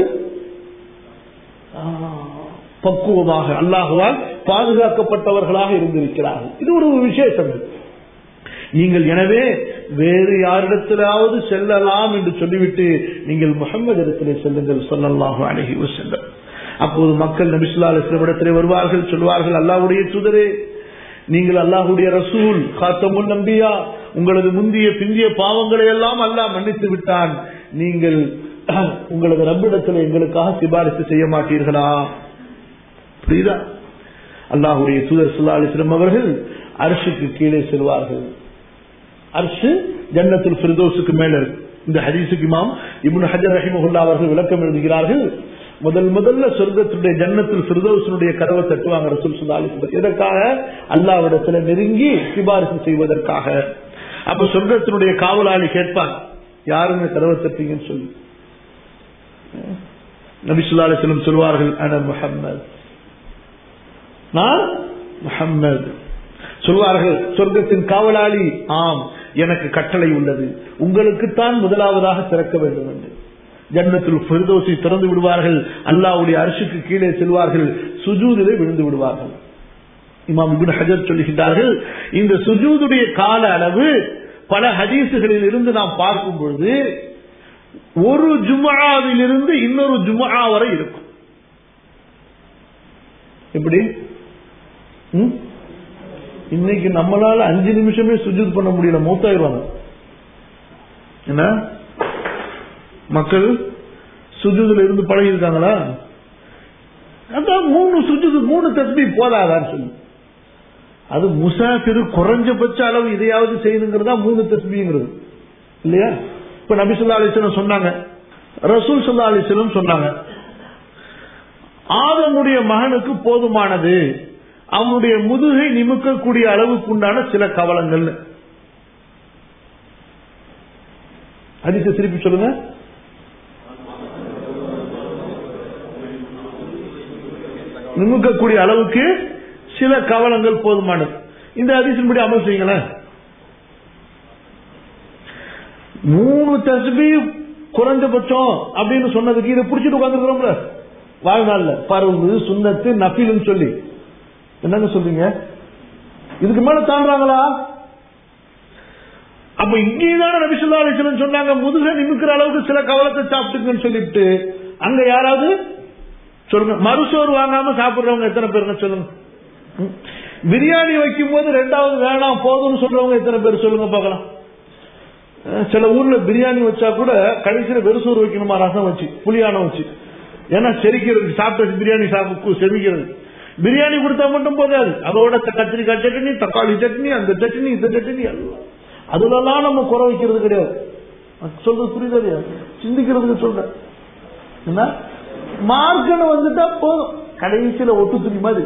பக்குவமாக அல்லாஹுவால் பாதுகாக்கப்பட்டவர்களாக இருந்திருக்கிறார்கள் இது ஒரு விசேஷம் நீங்கள் எனவே வேறு யாரிடத்திலாவது செல்லலாம் என்று சொல்லிவிட்டு நீங்கள் முகமது இடத்திலே செல்லுங்கள் சொல்லல்லாஹு அழகி செல்ல அப்போது மக்கள் நபிசுல்லா இடத்திலே வருவார்கள் சொல்வார்கள் அல்லாவுடைய சுதரே நீங்கள் அல்லாஹுடைய ரசூல் காத்தமுன் நம்பியா உங்களது முந்திய பிந்திய பாவங்களை எல்லாம் அல்லாஹ் மன்னித்து விட்டான் நீங்கள் உங்களது ரப்பிடத்தில் எங்களுக்காக சிபாரிசு செய்ய மாட்டீர்களா புரியுதா அல்லாஹுடைய தூதர் சுல்லா அலிஸ்லம் அவர்கள் அரசுக்கு கீழே செல்வார்கள் அரசு ஜன்னத்துல் ஃபிர்தோஸுக்கு மேல இருக்கு இந்த ஹதீசுக்கு இமாம் இப்னு ஹஜர் ரஹிமஹுல்லா அவர்கள் விளக்கம் எழுதுகிறார்கள் முதல் முதல்ல சொர்க்கத்துடைய ஜன்னத்தில் ஃபிர்தோஸனுடைய கதவை தட்டுவாங்க ரசூல் சுல்லா அலிஸ்லம் எதற்காக அல்லாவிடத்துல நெருங்கி சிபாரிசு செய்வதற்காக அப்ப சொர்க்கத்தினுடைய காவலாளி கேட்பான் யாருங்க கதவை தட்டீங்கன்னு சொல்லி நபிசுல்லா அலிஸ்லம் சொல்வார்கள் அன முஹம்மது நான் முஹம்மது சொல்வார்கள் சொர்க்கத்தின் காவலாளி ஆம் எனக்கு கட்டளை உள்ளது உங்களுக்குத்தான் முதலாவதாக திறக்க வேண்டும் என்று ஜன்னத்தில் பெருதோசி திறந்து விடுவார்கள் அல்லாவுடைய அரசுக்கு கீழே செல்வார்கள் சுஜூதிலே விழுந்து விடுவார்கள் இமாம் இபின் ஹஜர் சொல்லுகின்றார்கள் இந்த சுஜூதுடைய கால அளவு பல ஹதீசுகளில் இருந்து நாம் பார்க்கும் பொழுது ஒரு ஜுமாவிலிருந்து இன்னொரு ஜுமா வரை இருக்கும் எப்படி இன்னைக்கு நம்மளால அஞ்சு நிமிஷமே சுஜூத் பண்ண முடியல மூத்தாயிருவாங்க என்ன மக்கள் சுஜூதுல இருந்து பழகி இருக்காங்களா அதான் மூணு சுஜூது மூணு தஸ்பி போதாதான்னு சொல்லி அது முசாஃபிரு குறைஞ்சபட்ச அளவு இதையாவது செய்யணுங்கிறதா மூணு தஸ்பிங்கிறது இல்லையா இப்ப நபிசுல்லா அலிஸ்லம் சொன்னாங்க ரசூல் சுல்லா அலிஸ்லம் சொன்னாங்க ஆதமுடைய மகனுக்கு போதுமானது அவனுடைய முதுகை நிமிக்கக்கூடிய அளவுக்கு உண்டான சில கவலங்கள் அதிச திருப்பி சொல்லுங்க நிமிக்கக்கூடிய அளவுக்கு சில கவலங்கள் போதுமானது இந்த அதிசன்படி அமல் செய்யுங்களேன் மூணு தஸ்பி குறைஞ்சபட்சம் அப்படின்னு சொன்னதுக்கு இதை பிடிச்சிட்டு உட்காந்துருக்கிறோம்ல வாழ்நாள்ல பருவு சுண்ணத்து நப்பில்னு சொல்லி என்னங்க சொல்றீங்க இதுக்கு மேல தாண்டாங்களா அப்ப இங்கேதான நபிசுல்லா அலிஸ்லம் சொன்னாங்க முதுக நிமிக்கிற அளவுக்கு சில கவலத்தை சாப்பிட்டுக்குன்னு சொல்லிட்டு அங்க யாராவது சொல்லுங்க மறுசோறு வாங்காம சாப்பிடுறவங்க எத்தனை பேருங்க சொல்லுங்க பிரியாணி வைக்கும் போது ரெண்டாவது வேணாம் போதும்னு சொல்றவங்க எத்தனை பேர் சொல்லுங்க பார்க்கலாம் அஹ் சில ஊர்ல பிரியாணி வச்சா கூட கடைசியில வெறுசோறு வைக்கணுமா ரசம் வச்சு புளியானம் வச்சு ஏன்னா செரிக்கிறது சாப்பிட்ட பிரியாணி சாப்பிட்டு செமிக்கிறது பிரியாணி கொடுத்தா மட்டும் போதாது அதோட த- கத்திரிக்காய் சட்னி தக்காளி சட்னி அந்த சட்னி இந்த சட்னி எல்லாம் அதுலலாம் நம்ம குறை வைக்கிறது கிடையாது நான் சொல்றது புரியுதா இல்லையா? சிந்திக்கிறதுக்கு சொல்றேன் என்ன மார்க்கன்னு வந்துட்டா போதும் கடைசியில ஒட்டு துணி மாதிரி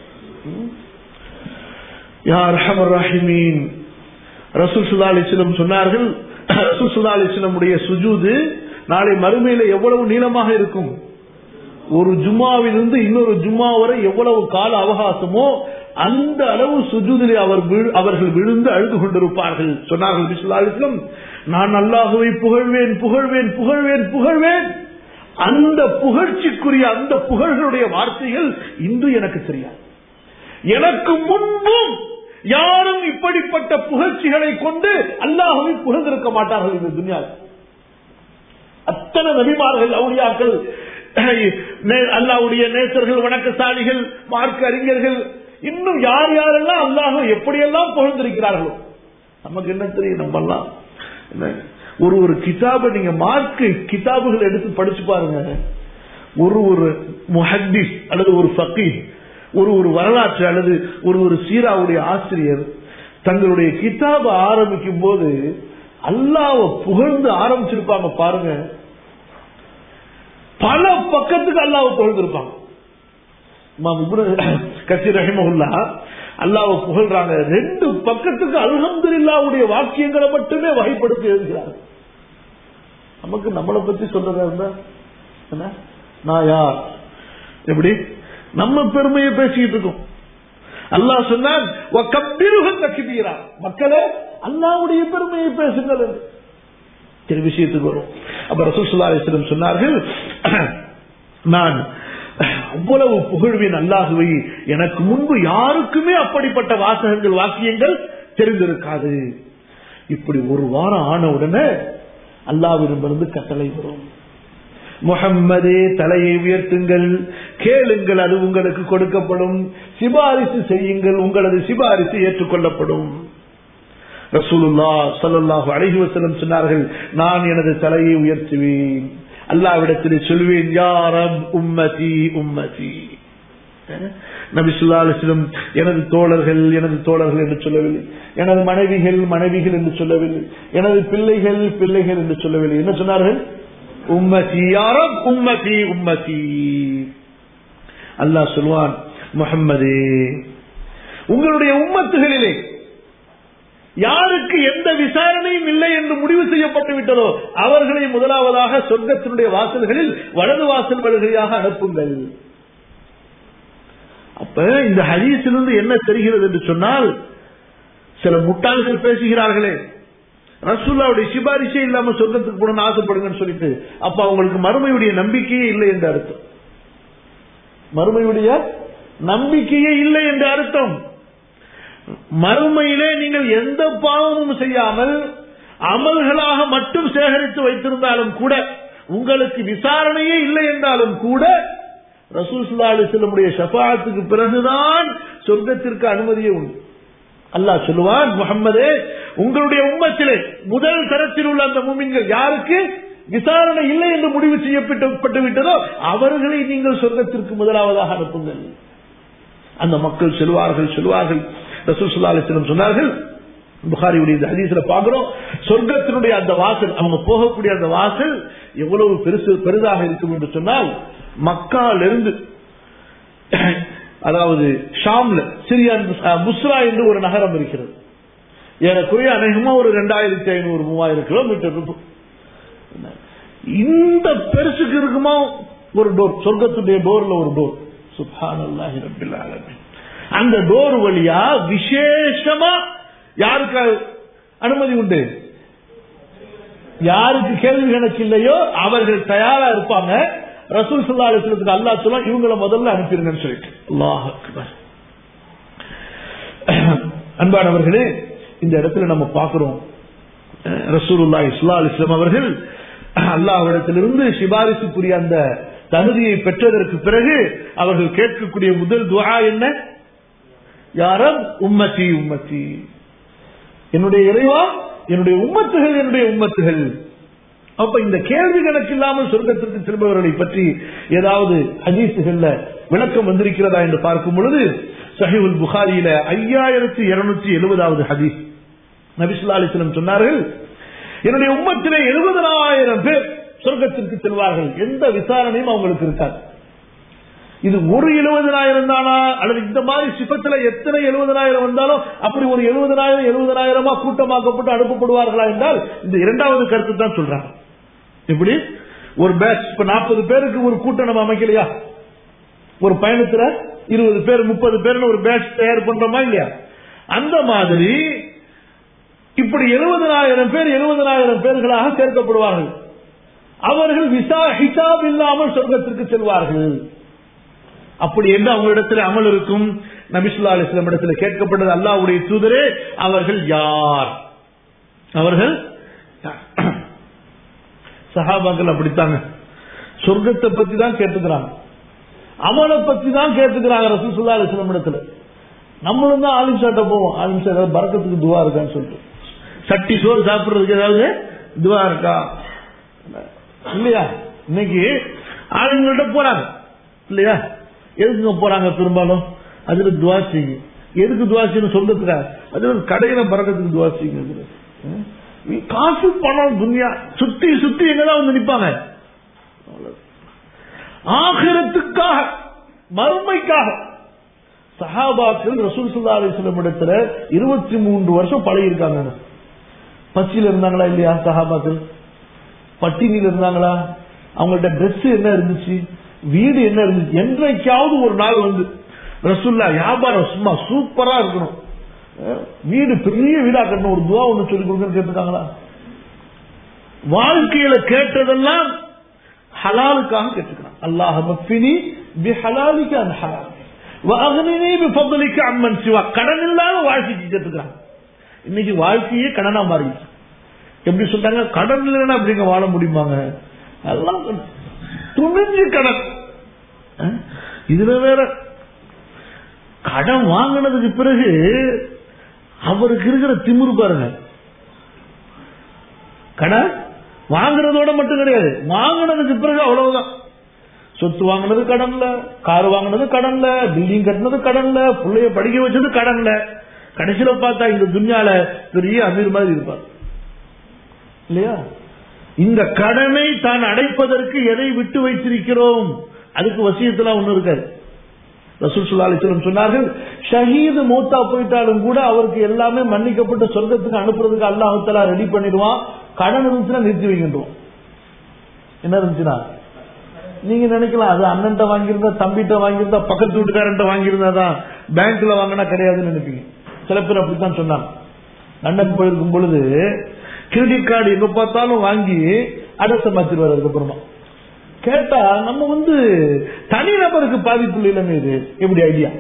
யார் ரஹமர் ரஹிமீன் ரசூல் சுல்லா அலிஸ்லம் சொன்னார்கள் ரசூல் சுல்லா அலிஸ்லமுடைய சுஜூது நாளை மறுமையில எவ்வளவு நீளமாக இருக்கும் ஒரு ஜும்மாவிலிருந்து இன்னொரு ஜும்மா வரை எவ்வளவு கால அவகாசமோ அந்த அளவு சுஜூதிலே அவர் விழு- அவர்கள் விழுந்து அழுது கொண்டிருப்பார்கள் சொன்னார்கள் பிஸ்லா அலிஸ்லம் நான் அல்லாஹுவை புகழ்வேன் புகழ்வேன் புகழ்வேன் புகழ்வேன் அந்த புகழ்ச்சிக்குரிய அந்த புகழ்களுடைய வார்த்தைகள் இன்று எனக்கு தெரியாது எனக்கு முன்பும் யாரும் இப்படிப்பட்ட புகழ்ச்சிகளை கொண்டு அல்லாஹுவை புகழ்ந்திருக்க மாட்டார்கள் இந்த துன்யாவில் அத்தனை நபிமார்கள் அவுளியாக்கள் நே- அல்லாஹ்வுடைய நேசர்கள் வணக்கசாலிகள் மார்க்க அறிஞர்கள் இன்னும் யார் யாரெல்லாம் அல்லாஹ் எப்படியெல்லாம் புகழ்ந்திருக்கிறார்களோ நமக்கு என்ன தெரியும் நம்ம எல்லாம் என்ன? ஒரு ஒரு கிதாபை நீங்க மார்க்கு கிதாபுகள் எடுத்து படிச்சு பாருங்க ஒரு ஒரு முஹத்திஸ் அல்லது ஒரு ஃபக்கீஹ் ஒரு ஒரு வரலாற்று அல்லது ஒரு ஒரு சீராவுடைய ஆசிரியர் தங்களுடைய கிதாபை ஆரம்பிக்கும் போது அல்லாஹ்வை புகழ்ந்து ஆரம்பிச்சிருப்பாங்க பாருங்க பல பக்கத்துக்கு அல்லாஹ்வை புகழ்ந்திருப்பாங்க இமாம் இப்னு கசீர் ரஹிமஹுல்லா அல்லாஹ்வை புகழ்றாங்க ரெண்டு பக்கத்துக்கு அல்ஹம்துலில்லாஹ்வுடைய வாக்கியங்களை மட்டுமே வகைப்படுத்தி எழுதுகிறாங்க நமக்கு நம்மளை பத்தி சொல்றதா இருந்தா என்ன நான் யார் எப்படி நம்ம பெருமையை பேசிக்கிட்டு இருக்கோம் அல்லாஹ் சொன்னான் "வகப்பிருஹு தக்பீரா." மக்களே அல்லாஹ்வுடைய பெருமையை பேசுங்கள் என்று. சரி விஷயத்துக்கு வரும் அப்ப ரசூல் ஸல்லல்லாஹு அலைஹி வஸல்லம் சொன்னார்கள் நான் அவ்வளவு புகழ்வேன் அல்லாஹுவை எனக்கு முன்பு யாருக்குமே அப்படிப்பட்ட வாசகங்கள் வாக்கியங்கள் தெரிந்திருக்காது இப்படி ஒரு வாரம் ஆன உடனே அல்லாவிடமிருந்து கட்டளை வரும் முஹம்மதே தலையை உயர்த்துங்கள் கேளுங்கள் அது உங்களுக்கு கொடுக்கப்படும் சிபாரிசு செய்யுங்கள் உங்களது சிபாரிசு ஏற்றுக்கொள்ளப்படும் ரசூலுல்லா ஸல்லல்லாஹு அலைஹி வஸல்லம் சொன்னார்கள் நான் எனது தலையை உயர்த்துவேன் அல்லாவிடத்தில் சொல்வேன் யா ரப் உம்மதி உம்மதி நபி ஸல்லல்லாஹு அலைஹி வஸல்லம் எனது தோழர்கள் எனது தோழர்கள் என்று சொல்லவில்லை எனது மனைவிகள் மனைவிகள் என்று சொல்லவில்லை எனது பிள்ளைகள் பிள்ளைகள் என்று சொல்லவில்லை என்ன சொன்னார்கள் உம்மதி யா ரப் உம்மதி உம்மதி அல்லாஹ் சொல்வான் முஹம்மதே உங்களுடைய உம்மத்துகளிலே யாருக்கு எந்த விசாரணையும் இல்லை என்று முடிவு செய்யப்பட்டு விட்டதோ அவர்களை முதலாவதாக சொர்க்கத்தினுடைய வாசல்களில் வலது வாசல் வழியாக அனுப்புங்கள் அப்ப இந்த ஹதீஸிலிருந்து என்ன தெரிகிறது என்று சொன்னால் சில முட்டாள்கள் பேசுகிறார்களே ரசூல்லாவுடைய சிபாரிசே இல்லாம சொர்க்கத்துக்கு போகணும்னு ஆசைப்படுங்கன்னு சொல்லிட்டு அப்ப அவங்களுக்கு மறுமையுடைய நம்பிக்கையே இல்லை என்று அர்த்தம் மறுமையுடைய நம்பிக்கையே இல்லை என்று அர்த்தம் மறுமையிலே நீங்கள் எந்த பாவமும் செய்யாமல் அமல்களாக மட்டும் சேகரித்து வைத்திருந்தாலும் கூட உங்களுக்கு விசாரணையே இல்லை என்றாலும் கூட ரசூல் ஸல்லல்லாஹு அலைஹி வஸல்லமுடைய ஷஃபாஅத்துக்கு பிறகுதான் சொர்க்கத்திற்கு அனுமதியே உண்டு அல்லாஹ் சொல்லுவான் முகம்மதே உங்களுடைய உம்மத்திலே முதல் தரத்தில் உள்ள அந்த மூமின்கள் யாருக்கு விசாரணை இல்லை என்று முடிவு செய்யப்பட்டு விட்டதோ அவர்களை நீங்கள் சொர்க்கத்திற்கு முதலாவதாக அனுப்புங்கள் அந்த மக்கள் சொல்வார்கள் சொல்வார்கள் ரசூல் ஸல்லல்லாஹு அலைஹி வஸல்லம் சொன்னார்கள் புகாரியுடைய இந்த ஹதீஸ்ல பாக்குறோம் சொர்க்கத்தினுடைய அந்த வாசல் அவங்க போகக்கூடிய அந்த வாசல் எவ்வளவு பெருசு பெரிதாக இருக்கும் என்று சொன்னால் மக்காலிருந்து அதாவது ஷாம்ல சிரியா புஸ்ரா என்று ஒரு நகரம் இருக்கிறது ஏறக்குறைய அநேகமா ஒரு ரெண்டாயிரத்தி ஐநூறு மூவாயிரம் கிலோமீட்டர் இருக்கும் இந்த பெருசுக்கு இருக்குமா ஒரு டோர் சொர்க்கத்துடைய டோர்ல ஒரு டோர் சுபான் அல்லாஹி ரபில் ஆலமீன் அந்த டோர் வழியா விசேஷமா யாருக்கு அனுமதி உண்டு யாருக்கு கேள்வி கணக்கு இல்லையோ அவர்கள் தயாரா இருப்பாங்க ரசூல் சல்லா அலிஸ்லத்துக்கு அல்லா சொல்ல இவங்களை முதல்ல அனுப்பிடுங்கன்னு சொல்லிட்டு அல்லாஹ் அக்பர் அன்பானவர்களே இந்த இடத்துல நம்ம பார்க்கிறோம் ரசூலுல்லா இஸ்லா அலிஸ்லாம் அவர்கள் அல்லாஹ்விடத்திலிருந்து சிபாரிசுக்குரிய அந்த தகுதியை பெற்றதற்கு பிறகு அவர்கள் கேட்கக்கூடிய முதல் துவா என்ன யாரம் உம்மத்தி உம்மத்தி என்னுடைய இறைவா என்னுடைய உம்மத்துகள் என்னுடைய உம்மத்துகள் அப்ப இந்த கேள்வி கணக்கு இல்லாமல் சொர்க்கத்திற்கு செல்பவர்களை பற்றி ஏதாவது ஹதீசுகள்ல விளக்கம் வந்திருக்கிறதா என்று பார்க்கும் பொழுது சஹிவுல் புகாரியில ஐயாயிரத்தி இருநூற்றி எழுபதாவது ஹதீஸ் நபிசுல்லா அலிஸ்லம் சொன்னார்கள் என்னுடைய உம்மத்திலே எழுபதனாயிரம் பேர் சொர்க்கத்திற்கு செல்வார்கள் எந்த விசாரணையும் அவங்களுக்கு இருக்காது இது ஒரு எழுபதனாயிரம் தானா அல்லது இந்த மாதிரி சிபத்துல எத்தனை எழுபதனாயிரம் வந்தாலும் அப்படி ஒரு எழுபதனாயிரம் எழுபதனாயிரமா கூட்டமாக்கப்பட்டு அனுப்பப்படுவார்களா என்றால் இந்த இரண்டாவது கருத்து தான் சொல்றாங்க எப்படி ஒரு பேட்ச் இப்ப நாற்பது பேருக்கு ஒரு கூட்டம் நம்ம அமைக்கலையா ஒரு பயணத்துல இருபது பேர் முப்பது பேர்னு ஒரு பேட்ச் தயார் பண்றோமா இல்லையா அந்த மாதிரி இப்படி எழுபதனாயிரம் பேர் எழுபதனாயிரம் பேர்களாக சேர்க்கப்படுவார்கள் அவர்கள் விசா ஹிசாப் இல்லாமல் சொர்க்கத்திற்கு செல்வார்கள் அப்படி என்று அவங்களிடத்தில் அமல் இருக்கும் நபிசுல்லா அலிஸ்லாம் இடத்துல கேட்கப்பட்டது அல்லாவுடைய தூதரே அவர்கள் யார் அவர்கள் சஹாபாக்கள் அப்படித்தாங்க சொர்க்கத்தை பத்தி தான் கேட்டுக்கிறாங்க அமலை பத்தி தான் கேட்டுக்கிறாங்க ரசூசுல்லா அலிஸ்லாம் இடத்துல நம்மளும் தான் ஆலிம் சாட்ட போவோம் ஆலிம் சார் ஏதாவது பறக்கத்துக்கு துவா இருக்கான்னு சொல்லிட்டு சட்டி சோறு சாப்பிடுறதுக்கு ஏதாவது துவா இருக்கா இல்லையா இன்னைக்கு ஆளுங்கள்ட்ட போறாங்க இல்லையா எதுக்குங்க போறாங்க பெரும்பாலும் அதுல துவா செய்யுங்க எதுக்கு துவா செய்யணும் சொல்றதுக்கா அது கடையில பறக்கிறதுக்கு துவா செய்யுங்க காசு பணம் துன்யா சுத்தி சுத்தி எங்கதான் வந்து நிப்பாங்க ஆகிரத்துக்காக மறுமைக்காக சஹாபாக்கள் ரசூல் சுல்லா அலிஸ்லம் இடத்துல இருபத்தி மூன்று வருஷம் பழகி இருக்காங்க பச்சியில இருந்தாங்களா இல்லையா சஹாபாக்கள் பட்டினியில இருந்தாங்களா அவங்கள்ட்ட ட்ரெஸ் என்ன இருந்துச்சு வீடு என்ன இருந்துச்சு என்றைக்காவது ஒரு நாள் வந்து ரசுல்லா வியாபாரம் சும்மா சூப்பரா இருக்கணும் வீடு பெரிய வீடா கட்டணும் ஒரு துவா ஒண்ணு சொல்லி கொடுங்க கேட்டுருக்காங்களா வாழ்க்கையில கேட்டதெல்லாம் ஹலாலுக்காக கேட்டுக்கிறான் அல்லாஹ் மஃபினி பி ஹலாலிக்கு அந்த ஹலால் வாகனினி பி ஃபضலிக்கு அம்மன் சிவா கடன் இல்லாத வாழ்க்கைக்கு கேட்டுக்கிறான் இன்னைக்கு வாழ்க்கையே கடனா மாறிடுச்சு எப்படி சொல்றாங்க கடன் இல்லைன்னா அப்படிங்க வாழ முடியுமாங்க எல்லாம் துணிஞ்சு கடன் இதுல வேற கடன் வாங்கினதுக்கு பிறகு அவருக்கு இருக்கிற திமிரு பாருங்க கடன் வாங்குறதோட மட்டும் கிடையாது வாங்கினதுக்கு பிறகு அவ்வளவுதான் சொத்து வாங்கினது கடன்ல கார் வாங்கினது கடன்ல பில்டிங் கட்டினது கடன்ல பிள்ளைய படிக்க வச்சது கடன்ல கடைசியில பார்த்தா இந்த துன்யால பெரிய அமீர் மாதிரி இருப்பார் இல்லையா இந்த கடனை தான் அடைப்பதற்கு எதை விட்டு வைத்திருக்கிறோம் அதுக்கு வசியத்துல ஒண்ணு இருக்காது ரசூல் சுல்லாலிஸ்லம் சொன்னார்கள் ஷஹீது மூத்தா போயிட்டாலும் கூட அவருக்கு எல்லாமே மன்னிக்கப்பட்டு சொர்க்கத்துக்கு அனுப்புறதுக்கு அல்லாஹலா ரெடி பண்ணிடுவான் கடன் இருந்துச்சுன்னா நிறுத்தி வைக்கின்றோம் என்ன இருந்துச்சுன்னா நீங்க நினைக்கலாம் அது அண்ணன்ட்ட வாங்கியிருந்தா தம்பிட்ட வாங்கியிருந்தா பக்கத்து வீட்டுக்காரன்ட்ட வாங்கியிருந்தா தான் பேங்க்ல வாங்கினா கிடையாதுன்னு நினைப்பீங்க சில பேர் அப்படித்தான் சொன்னாங்க லண்டன் போயிருக்கும் பொழுது கிரெடிட் கார்டு எங்க பார்த்தாலும் வாங்கி அடத்த மாத்திருவாரு அதுக்கப்புறமா கேட்டா நம்ம வந்து தனிநபருக்கு பாதிப்பு இல்லைன்னு இது எப்படி ஐடியா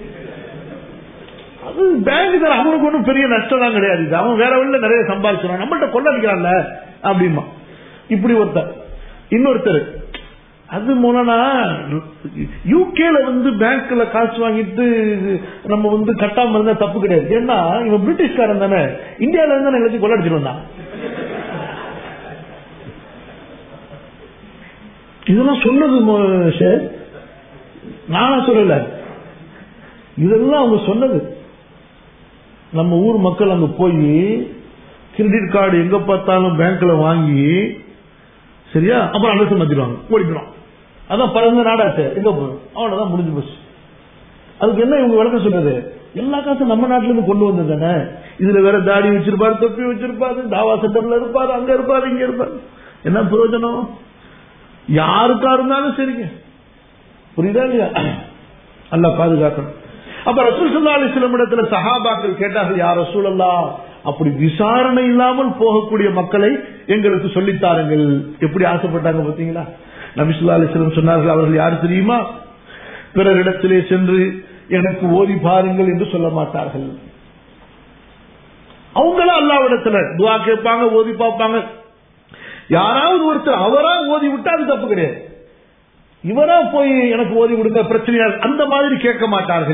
அது பேங்க் தான் அவனுக்கு ஒன்றும் பெரிய நஷ்டம் தான் கிடையாது இது அவன் வேற வழியில நிறைய சம்பாதிச்சிடான் நம்மள்ட்ட கொள்ளடிக்கிறான்ல அப்படிமா இப்படி ஒருத்தர் இன்னொருத்தர் அது மூலனா யூகேல வந்து பேங்க்ல காசு வாங்கிட்டு நம்ம வந்து கட்டாம இருந்தா தப்பு கிடையாது ஏன்னா இவன் பிரிட்டிஷ்காரன் தானே இந்தியால இருந்து எல்லாத்தையும் கொள்ளடிச்சிட்டு வந்தான் இதெல்லாம் சொன்னது சார் நானா சொல்லல இதெல்லாம் அவங்க சொன்னது நம்ம ஊர் மக்கள் அங்க போய் கிரெடிட் கார்டு எங்க பார்த்தாலும் பேங்க்ல வாங்கி சரியா அப்புறம் அலசு மாத்திடுவாங்க ஓடிக்கிறோம் அதான் பறந்த நாடாச்சு எங்க போறோம் அவ்வளவுதான் முடிஞ்சு போச்சு அதுக்கு என்ன இவங்க விளக்கம் சொல்றது எல்லா காசும் நம்ம நாட்டுல இருந்து கொண்டு வந்தது தானே இதுல வேற தாடி வச்சிருப்பாரு தொப்பி வச்சிருப்பாரு தாவா சென்டர்ல இருப்பாரு அங்க இருப்பாரு இங்க இருப்பாரு என்ன பிரயோஜனம் யாருக்கா இருந்தாலும் சரிங்க புரியுதா இல்லையா அல்ல பாதுகாக்கணும் அப்ப ரசூல் சுல்லா அலிஸ்லம் இடத்துல சஹாபாக்கள் கேட்டார்கள் யார் ரசூலல்லா அப்படி விசாரணை இல்லாமல் போகக்கூடிய மக்களை எங்களுக்கு சொல்லித்தாருங்கள் எப்படி ஆசைப்பட்டாங்க பாத்தீங்களா நபிசுல்லா அலிஸ்லம் சொன்னார்கள் அவர்கள் யார் தெரியுமா பிறரிடத்திலே சென்று எனக்கு ஓதி பாருங்கள் என்று சொல்ல மாட்டார்கள் அவங்களும் அல்லாவிடத்துல துவா கேட்பாங்க ஓதி பார்ப்பாங்க யாராவது ஒருத்தர் அவரா ஓதி விட்டா அது தப்பு கிடையாது இவரா போய் எனக்கு ஓதி கொடுக்க பிரச்சனையா அந்த மாதிரி கேட்க மாட்டார்கள்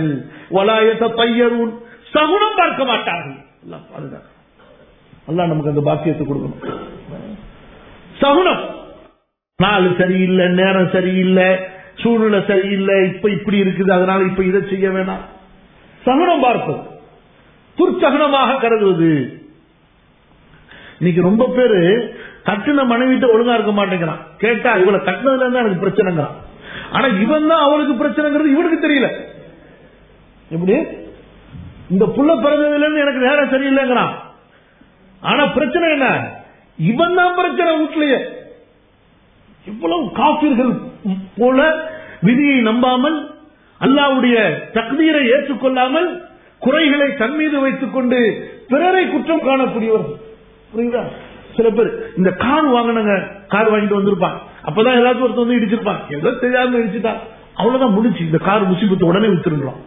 வலாயத்த பையரூன் சகுனம் பார்க்க மாட்டார்கள் அல்லாஹ் பாதுகாக்க அல்லாஹ் நமக்கு அந்த பாக்கியத்தை கொடுக்கணும் சகுனம் நாள் சரியில்லை நேரம் சரியில்லை சூழ்நிலை சரியில்லை இப்ப இப்படி இருக்குது அதனால இப்ப இதை செய்ய வேணாம் சகுனம் பார்ப்பது துர்ச்சகனமாக கருதுவது இன்னைக்கு ரொம்ப பேரு கட்டின மனைவிட்ட ஒழுங்கா இருக்க மாட்டேங்கிறான் கேட்டா இவளை கட்டினதுல இருந்தா எனக்கு பிரச்சனைங்கிறான் ஆனா இவன் தான் அவளுக்கு பிரச்சனைங்கிறது இவனுக்கு தெரியல எப்படி இந்த புள்ள பிறந்ததுல இருந்து எனக்கு நேரம் சரியில்லைங்கிறான் ஆனா பிரச்சனை என்ன இவன் தான் பிரச்சனை வீட்லயே இவ்வளவு காப்பீர்கள் போல விதியை நம்பாமல் அல்லாவுடைய தக்தீரை ஏற்றுக்கொள்ளாமல் குறைகளை தன் மீது வைத்துக் கொண்டு பிறரை குற்றம் காணக்கூடியவர்கள் புரியுதா சில பேர் இந்த கார் வாங்கினங்க கார் வாங்கிட்டு வந்திருப்பான் அப்பதான் எல்லாத்தையும் ஒருத்தர் வந்து இடிச்சிருப்பான் ஏதோ தெரியாம இடிச்சுட்டான் அவ்வளவுதான் முடிச்சு இந்த கார் முசிபத்து உடனே வித்துருன்றோம்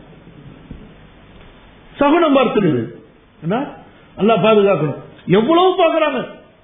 சகுனம் பார்த்துருது என்ன நல்லா பாதுகாக்கணும் எவ்வளவு பாக்குறாங்க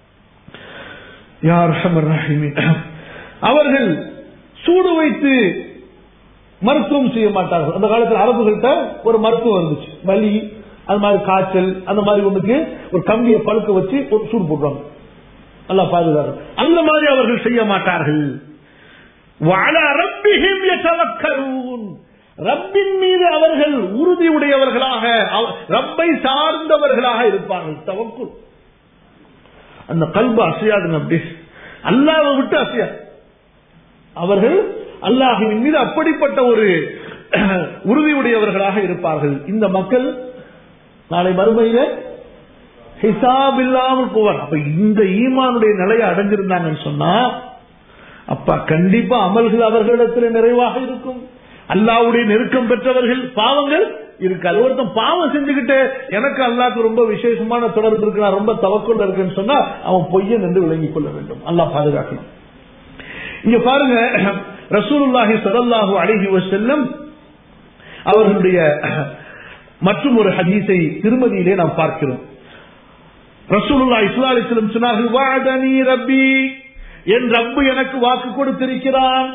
யார் அவர்கள் சூடு வைத்து மருத்துவம் செய்ய மாட்டார்கள் அந்த காலத்தில் அரபுகள்கிட்ட ஒரு மருத்துவம் இருந்துச்சு வலி அது மாதிரி காய்ச்சல் அந்த மாதிரி ஒண்ணுக்கு ஒரு கம்பியை பழுக்க வச்சு ஒரு சூடு போடுவாங்க நல்லா பாதுகாப்பு அந்த மாதிரி அவர்கள் செய்ய மாட்டார்கள் வாழ ரப்பிஹிம் யதவக்கரூன் ரப்பின் மீது அவர்கள் உறுதி உடையவர்களாக ரப்பை சார்ந்தவர்களாக இருப்பார்கள் தவக்குள் அந்த கல்பு அசையாதுங்க அப்படி அல்லாவை விட்டு அசையாது அவர்கள் அல்லாஹுவின் மீது அப்படிப்பட்ட ஒரு உறுதியுடையவர்களாக இருப்பார்கள் இந்த மக்கள் நாளை மறுமையில ஹிசாப் இல்லாமல் போவார் அப்ப இந்த ஈமானுடைய நிலையை அடைஞ்சிருந்தாங்கன்னு சொன்னா அப்ப கண்டிப்பா அமல்கள் அவர்களிடத்தில் நிறைவாக இருக்கும் அல்லாவுடைய நெருக்கம் பெற்றவர்கள் பாவங்கள் இருக்காது ஒருத்தன் பாவம் செஞ்சுக்கிட்டு எனக்கு அல்லாக்கு ரொம்ப விசேஷமான தொடர்பு இருக்கு நான் ரொம்ப தவக்குள்ள இருக்குன்னு சொன்னா அவன் பொய்யன் என்று விளங்கிக் கொள்ள வேண்டும் அல்லாஹ் பாதுகாக்கணும் இங்க பாருங்க ரசூலுல்லாஹி சதல்லாஹு அழகி செல்லம் அவர்களுடைய மற்றும் ஒரு ஹதீஸை திருமதியிலே நாம் பார்க்கிறோம் ரசூலுல்லா இஸ்லா அலிஸ்லம் சொன்னார்கள் வாதனி ரப்பி என் ரப்பு எனக்கு வாக்கு கொடுத்திருக்கிறான்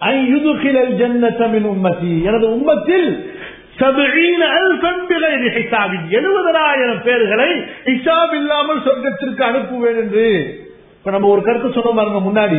எனது உம்மத்தில் எழுபதனாயிரம் பேர்களை இஷாப் இல்லாமல் சொர்க்கத்திற்கு அனுப்புவேன் என்று இப்ப நம்ம ஒரு கருத்து சொன்ன பாருங்க முன்னாடி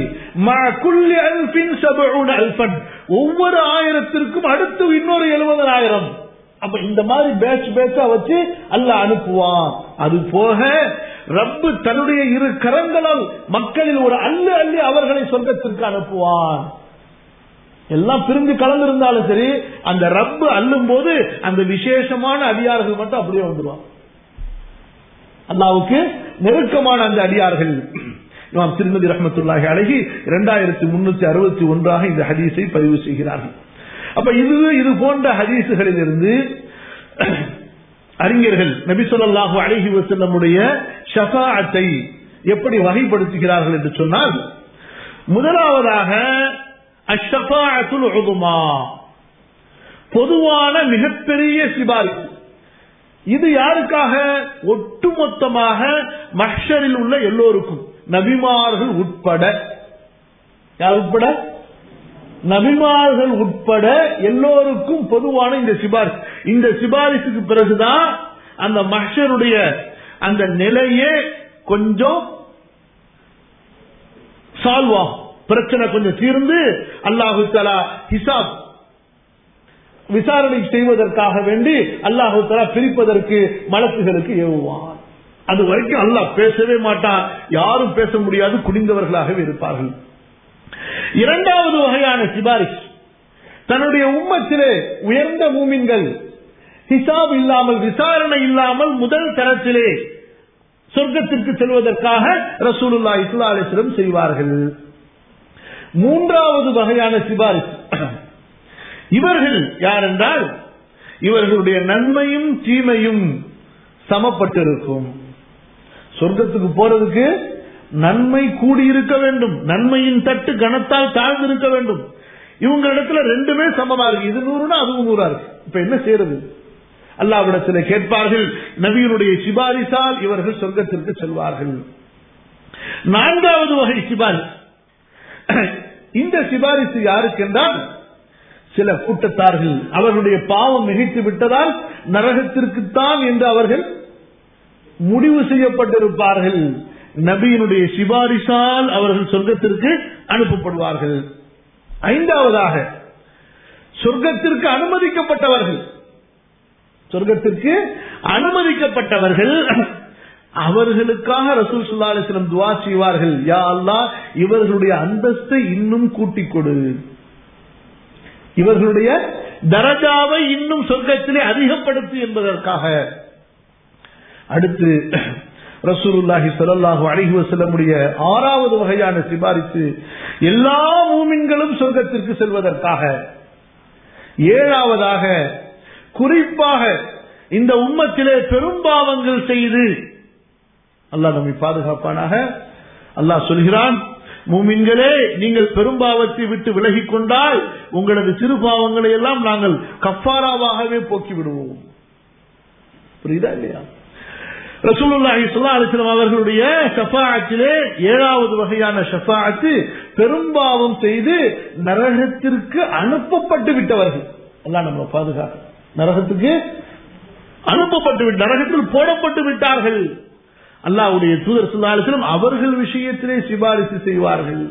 ஒவ்வொரு ஆயிரத்திற்கும் அடுத்து இன்னொரு எழுபதனாயிரம் அப்ப இந்த மாதிரி பேட்ச் பேட்சா வச்சு அல்ல அனுப்புவான் அது போக ரப்பு தன்னுடைய இரு கரங்களால் மக்களில் ஒரு அள்ளு அள்ளி அவர்களை சொர்க்கத்திற்கு அனுப்புவான் எல்லாம் பிரிஞ்சு கலந்திருந்தாலும் சரி அந்த ரப்பு அள்ளும் போது அந்த விசேஷமான அடியார்கள் மட்டும் அப்படியே வந்துருவான் அல்லாவுக்கு நெருக்கமான அந்த அடியார்கள் இமாம் திருமதி ரஹமத்துல்லாஹி அழகி இரண்டாயிரத்தி முன்னூத்தி அறுபத்தி ஒன்றாக இந்த ஹதீஸை பதிவு செய்கிறார்கள் அப்ப இது இது போன்ற ஹதீசுகளில் இருந்து அறிஞர்கள் நபி சொல்லாஹு அழகி வசல்லமுடைய ஷபாத்தை எப்படி வகைப்படுத்துகிறார்கள் என்று சொன்னால் முதலாவதாக அஷ்ஷபாஅத்துல் உதுமா பொதுவான மிகப்பெரிய சிபாரிசு இது யாருக்காக ஒட்டுமொத்தமாக மஹ்ஷரில் உள்ள எல்லோருக்கும் நபிமார்கள் உட்பட யார் உட்பட நபிமார்கள் உட்பட எல்லோருக்கும் பொதுவான இந்த சிபாரிசு இந்த சிபாரிசுக்கு பிறகுதான் அந்த மஹ்ஷருடைய அந்த நிலையே கொஞ்சம் சால்வ் ஆகும் பிரச்சனை கொஞ்சம் தீர்ந்து அல்லாஹு தலா ஹிசாப் விசாரணை செய்வதற்காக வேண்டி அல்லாஹு தலா பிரிப்பதற்கு மலக்குகளுக்கு ஏவுவான் அது வரைக்கும் அல்லாஹ் பேசவே மாட்டான் யாரும் பேச முடியாது குடிந்தவர்களாகவே இருப்பார்கள் இரண்டாவது வகையான சிபாரிஷ் தன்னுடைய உம்மத்திலே உயர்ந்த மூமின்கள் ஹிசாப் இல்லாமல் விசாரணை இல்லாமல் முதல் தரத்திலே சொர்க்கத்திற்கு செல்வதற்காக ரசூலுல்லா இஸ்லா அலிஸ்லம் செய்வார்கள் மூன்றாவது வகையான சிபாரிசு இவர்கள் யார் என்றால் இவர்களுடைய நன்மையும் தீமையும் சமப்பட்டிருக்கும் சொர்க்கத்துக்கு போறதுக்கு நன்மை கூடியிருக்க வேண்டும் நன்மையின் தட்டு கனத்தால் தாழ்ந்திருக்க வேண்டும் இவங்க இடத்துல ரெண்டுமே சமமா இருக்கு இது நூறுனா அதுவும் நூறா இருக்கு இப்ப என்ன செய்யறது அல்லாவிடத்தில் கேட்பார்கள் நபியினுடைய சிபாரிசால் இவர்கள் சொர்க்கத்திற்கு செல்வார்கள் நான்காவது வகை சிபாரிசு இந்த சிபாரிசு யாருக்கு என்றால் சில கூட்டத்தார்கள் அவர்களுடைய பாவம் மிகைத்து விட்டதால் நரகத்திற்குத்தான் என்று அவர்கள் முடிவு செய்யப்பட்டிருப்பார்கள் நபியினுடைய சிபாரிசால் அவர்கள் சொர்க்கத்திற்கு அனுப்பப்படுவார்கள் ஐந்தாவதாக சொர்க்கத்திற்கு அனுமதிக்கப்பட்டவர்கள் சொர்க்கத்திற்கு அனுமதிக்கப்பட்டவர்கள் அவர்களுக்காக ரசூல் சுல்லா அலிஸ்லம் துவா செய்வார்கள் யா அல்லாஹ் இவர்களுடைய அந்தஸ்தை இன்னும் கூட்டிக் கொடு இவர்களுடைய தரஜாவை இன்னும் சொர்க்கத்திலே அதிகப்படுத்து என்பதற்காக அடுத்து ரசூலுல்லாஹி ஸல்லல்லாஹு அலைஹி வஸல்லமுடைய ஆறாவது வகையான சிபாரிசு எல்லா மூமின்களும் சொர்க்கத்திற்கு செல்வதற்காக ஏழாவதாக குறிப்பாக இந்த உம்மத்திலே பெரும்பாவங்கள் செய்து அல்லாஹ் நம்மை பாதுகாப்பானாக அல்லாஹ் சொல்கிறான் மூமின்களே நீங்கள் பெரும்பாவத்தை விட்டு விலகிக் கொண்டால் உங்களது சிறு பாவங்களை எல்லாம் நாங்கள் கஃபாராவாகவே போக்கி விடுவோம் புரியுதா இல்லையா ரசூலுல்லாஹி ஸல்லல்லாஹு அலைஹி வஸல்லம் அவர்களுடைய ஷஃபாஅத்திலே ஏழாவது வகையான ஷஃபாஅத்து பெரும்பாவம் செய்து நரகத்திற்கு அனுப்பப்பட்டு விட்டவர்கள் எல்லாம் நம்ம பாதுகாக்க நரகத்துக்கு அனுப்பப்பட்டு விட்டு நரகத்தில் போடப்பட்டு விட்டார்கள் அல்லாஹ்வுடைய தூதர் ஸல்லல்லாஹு அலைஹி வஸல்லம் அவர்கள் விஷயத்திலே சிபாரிசு செய்வார்கள்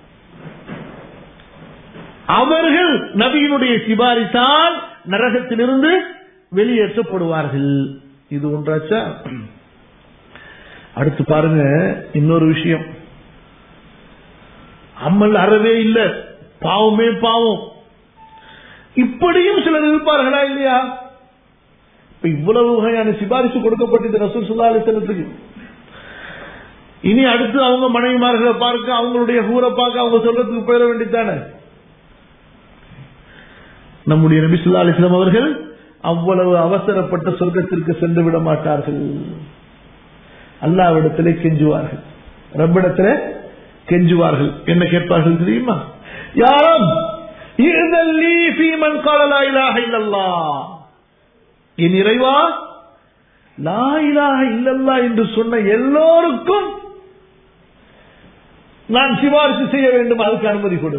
அவர்கள் நபியினுடைய சிபாரிசால் நரகத்திலிருந்து வெளியேற்றப்படுவார்கள் இது ஒன்றாச்சா அடுத்து பாருங்க இன்னொரு விஷயம் அமல் அறவே இல்ல பாவமே பாவம் இப்படியும் சிலர் இருப்பார்களா இல்லையா இப்ப இவ்வளவு வகையான சிபாரிசு கொடுக்கப்பட்டது ரசூல் சுல்லா அலிசனத்துக்கு இனி அடுத்து அவங்க மனைவிமார்களை பார்க்க அவங்களுடைய ஊரை பார்க்க அவங்க சொல்றதுக்கு போயிட வேண்டியதானே நம்முடைய நபி சுல்லா அலிஸ்லாம் அவர்கள் அவ்வளவு அவசரப்பட்ட சொர்க்கத்திற்கு சென்று விட மாட்டார்கள் அல்லாவிடத்திலே கெஞ்சுவார்கள் ரப்பிடத்திலே கெஞ்சுவார்கள் என்ன கேட்பார்கள் தெரியுமா யாரும் என் இறைவா லா இலாஹ இல்லல்லா என்று சொன்ன எல்லோருக்கும் நான் சிபாரிசு செய்ய வேண்டும் அதுக்கு அனுமதி கொடு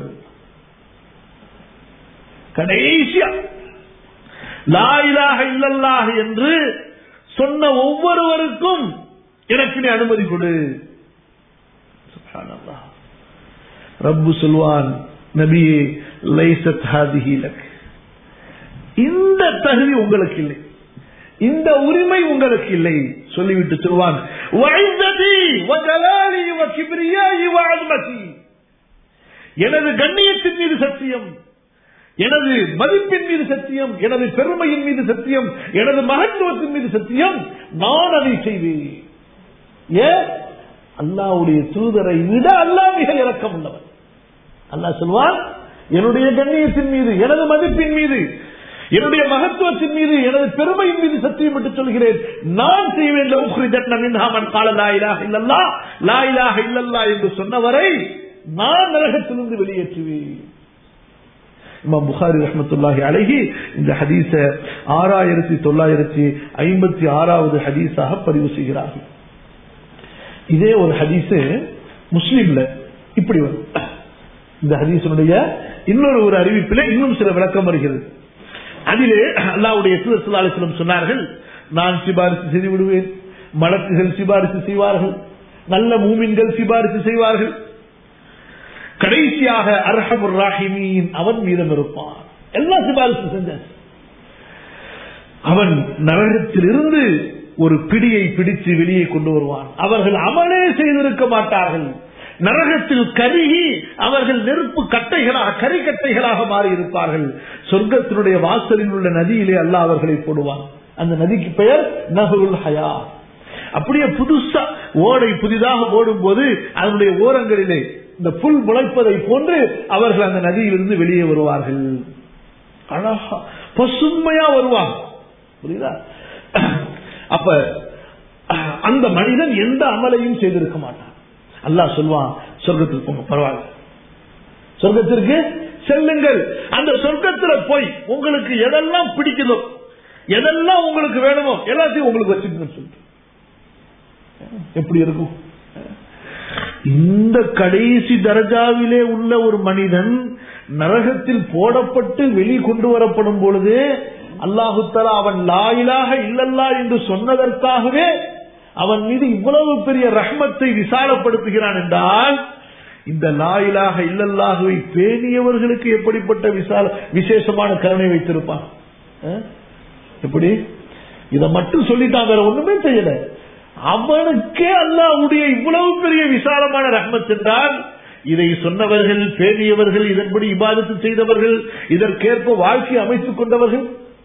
கடைசியா லா இலாஹ இல்லல்லாஹ் என்று சொன்ன ஒவ்வொருவருக்கும் எனக்கு நீ அனுமதி கொடு சுப்ஹானல்லாஹ் ரப்பு சொல்வான் நபியே லைசத் ஹாதிஹி லக் இந்த தகுதி உங்களுக்கு இல்லை இந்த உரிமை உங்களுக்கு இல்லை சொல்லிவிட்டு சொல்வான் "வஇஸ்ஸதி வஜலாலி வகிப்ரியாயி வஅஸ்மதி." எனது கண்ணியத்தின் மீது சத்தியம் எனது மதிப்பின் மீது சத்தியம் எனது பெருமையின் மீது சத்தியம் எனது மகத்துவத்தின் மீது சத்தியம் நான் அதை செய்வேன் ஏன் அல்லாவுடைய தூதரை விட அல்லாஹ் மிக இரக்கம் உள்ளவர் அல்லாஹ் சொல்வான் என்னுடைய கண்ணியத்தின் மீது எனது மதிப்பின் மீது என்னுடைய மகத்துவத்தின் மீது எனது பெருமையின் மீது சத்தியம் விட்டு சொல்கிறேன் நான் செய்வேன் லவுஹ்ரிஜத்னமின்ஹாமன் கால லா இலாஹ இல்லல்லா லா இலாஹ இல்லல்லா என்று சொன்னவரை நான் நரகத்திலிருந்து வெளியேற்றுவேன் இமாம் புகாரி ரஹமத்துல்லாஹி அழகி இந்த ஹதீஸ ஆறாயிரத்தி தொள்ளாயிரத்தி ஐம்பத்தி ஆறாவது ஹதீஸாக பதிவு செய்கிறார்கள் இதே ஒரு ஹதீஸ் முஸ்லீம்ல இப்படி வரும் இந்த ஹதீஸனுடைய இன்னொரு ஒரு அறிவிப்பிலே இன்னும் சில விளக்கம் வருகிறது அதிலே அல்லாவுடைய தூதர் ஸல்லல்லாஹு அலைஹி வஸல்லம் சொன்னார்கள் நான் சிபாரிசு செய்து விடுவேன் மலக்குகள் சிபாரிசு செய்வார்கள் நல்ல மூமின்கள் சிபாரிசு செய்வார்கள் கடைசியாக அர்ஹமுர் ராஹிமீன் அவன் மீதம் இருப்பான் எல்லாம் சிபாரிசு செஞ்சான் அவன் நரகத்தில் இருந்து ஒரு பிடியை பிடித்து வெளியே கொண்டு வருவான் அவர்கள் அமலே செய்திருக்க மாட்டார்கள் நரகத்தில் கருகி அவர்கள் நெருப்பு கட்டைகளாக கரிக்கட்டைகளாக மாறி இருப்பார்கள் சொர்க்கத்தினுடைய வாசலில் உள்ள நதியிலே அல்லாஹ் அவர்களை போடுவான் அந்த நதிக்கு பெயர் நகுல் ஹயா அப்படியே புதுசா ஓடை புதிதாக ஓடும் போது அதனுடைய ஓரங்களிலே இந்த புல் முளைப்பதை போன்று அவர்கள் அந்த நதியிலிருந்து வெளியே வருவார்கள் அழகா பசுமையா வருவாங்க புரியுதா அப்ப அந்த மனிதன் எந்த அமலையும் செய்திருக்க மாட்டான் அல்லாஹ் சொல்வான் சொர்க்கத்திற்கு போங்க பரவாயில்ல சொர்க்கத்திற்கு செல்லுங்கள் அந்த சொர்க்கத்துல போய் உங்களுக்கு எதெல்லாம் பிடிக்குதோ எதெல்லாம் உங்களுக்கு வேணுமோ எல்லாத்தையும் உங்களுக்கு வச்சுக்கணும்னு சொல்லிட்டு எப்படி இருக்கும் இந்த கடைசி தரஜாவிலே உள்ள ஒரு மனிதன் நரகத்தில் போடப்பட்டு வெளி கொண்டு வரப்படும் பொழுது அல்லாஹு தலா அவன் லாயிலாக இல்லல்லா என்று சொன்னதற்காகவே அவன் மீது இவ்வளவு பெரிய ரஹ்மத்தை விசாலப்படுத்துகிறான் என்றால் இந்த லாயிலாக இல்லல்லாகவை பேணியவர்களுக்கு எப்படிப்பட்ட விசால விசேஷமான கருணை வைத்திருப்பான் அஹ்? எப்படி இத மட்டும் சொல்லிட்டான் வேற ஒண்ணுமே செய்யல அவனுக்கே அல்லாஹ்வுடைய இவ்வளவு பெரிய விசாலமான ரஹ்மத் என்றால் இதை சொன்னவர்கள் பேணியவர்கள் இதன்படி இபாதத்து செய்தவர்கள் இதற்கேற்ப வாழ்க்கை அமைத்துக் கொண்டவர்கள்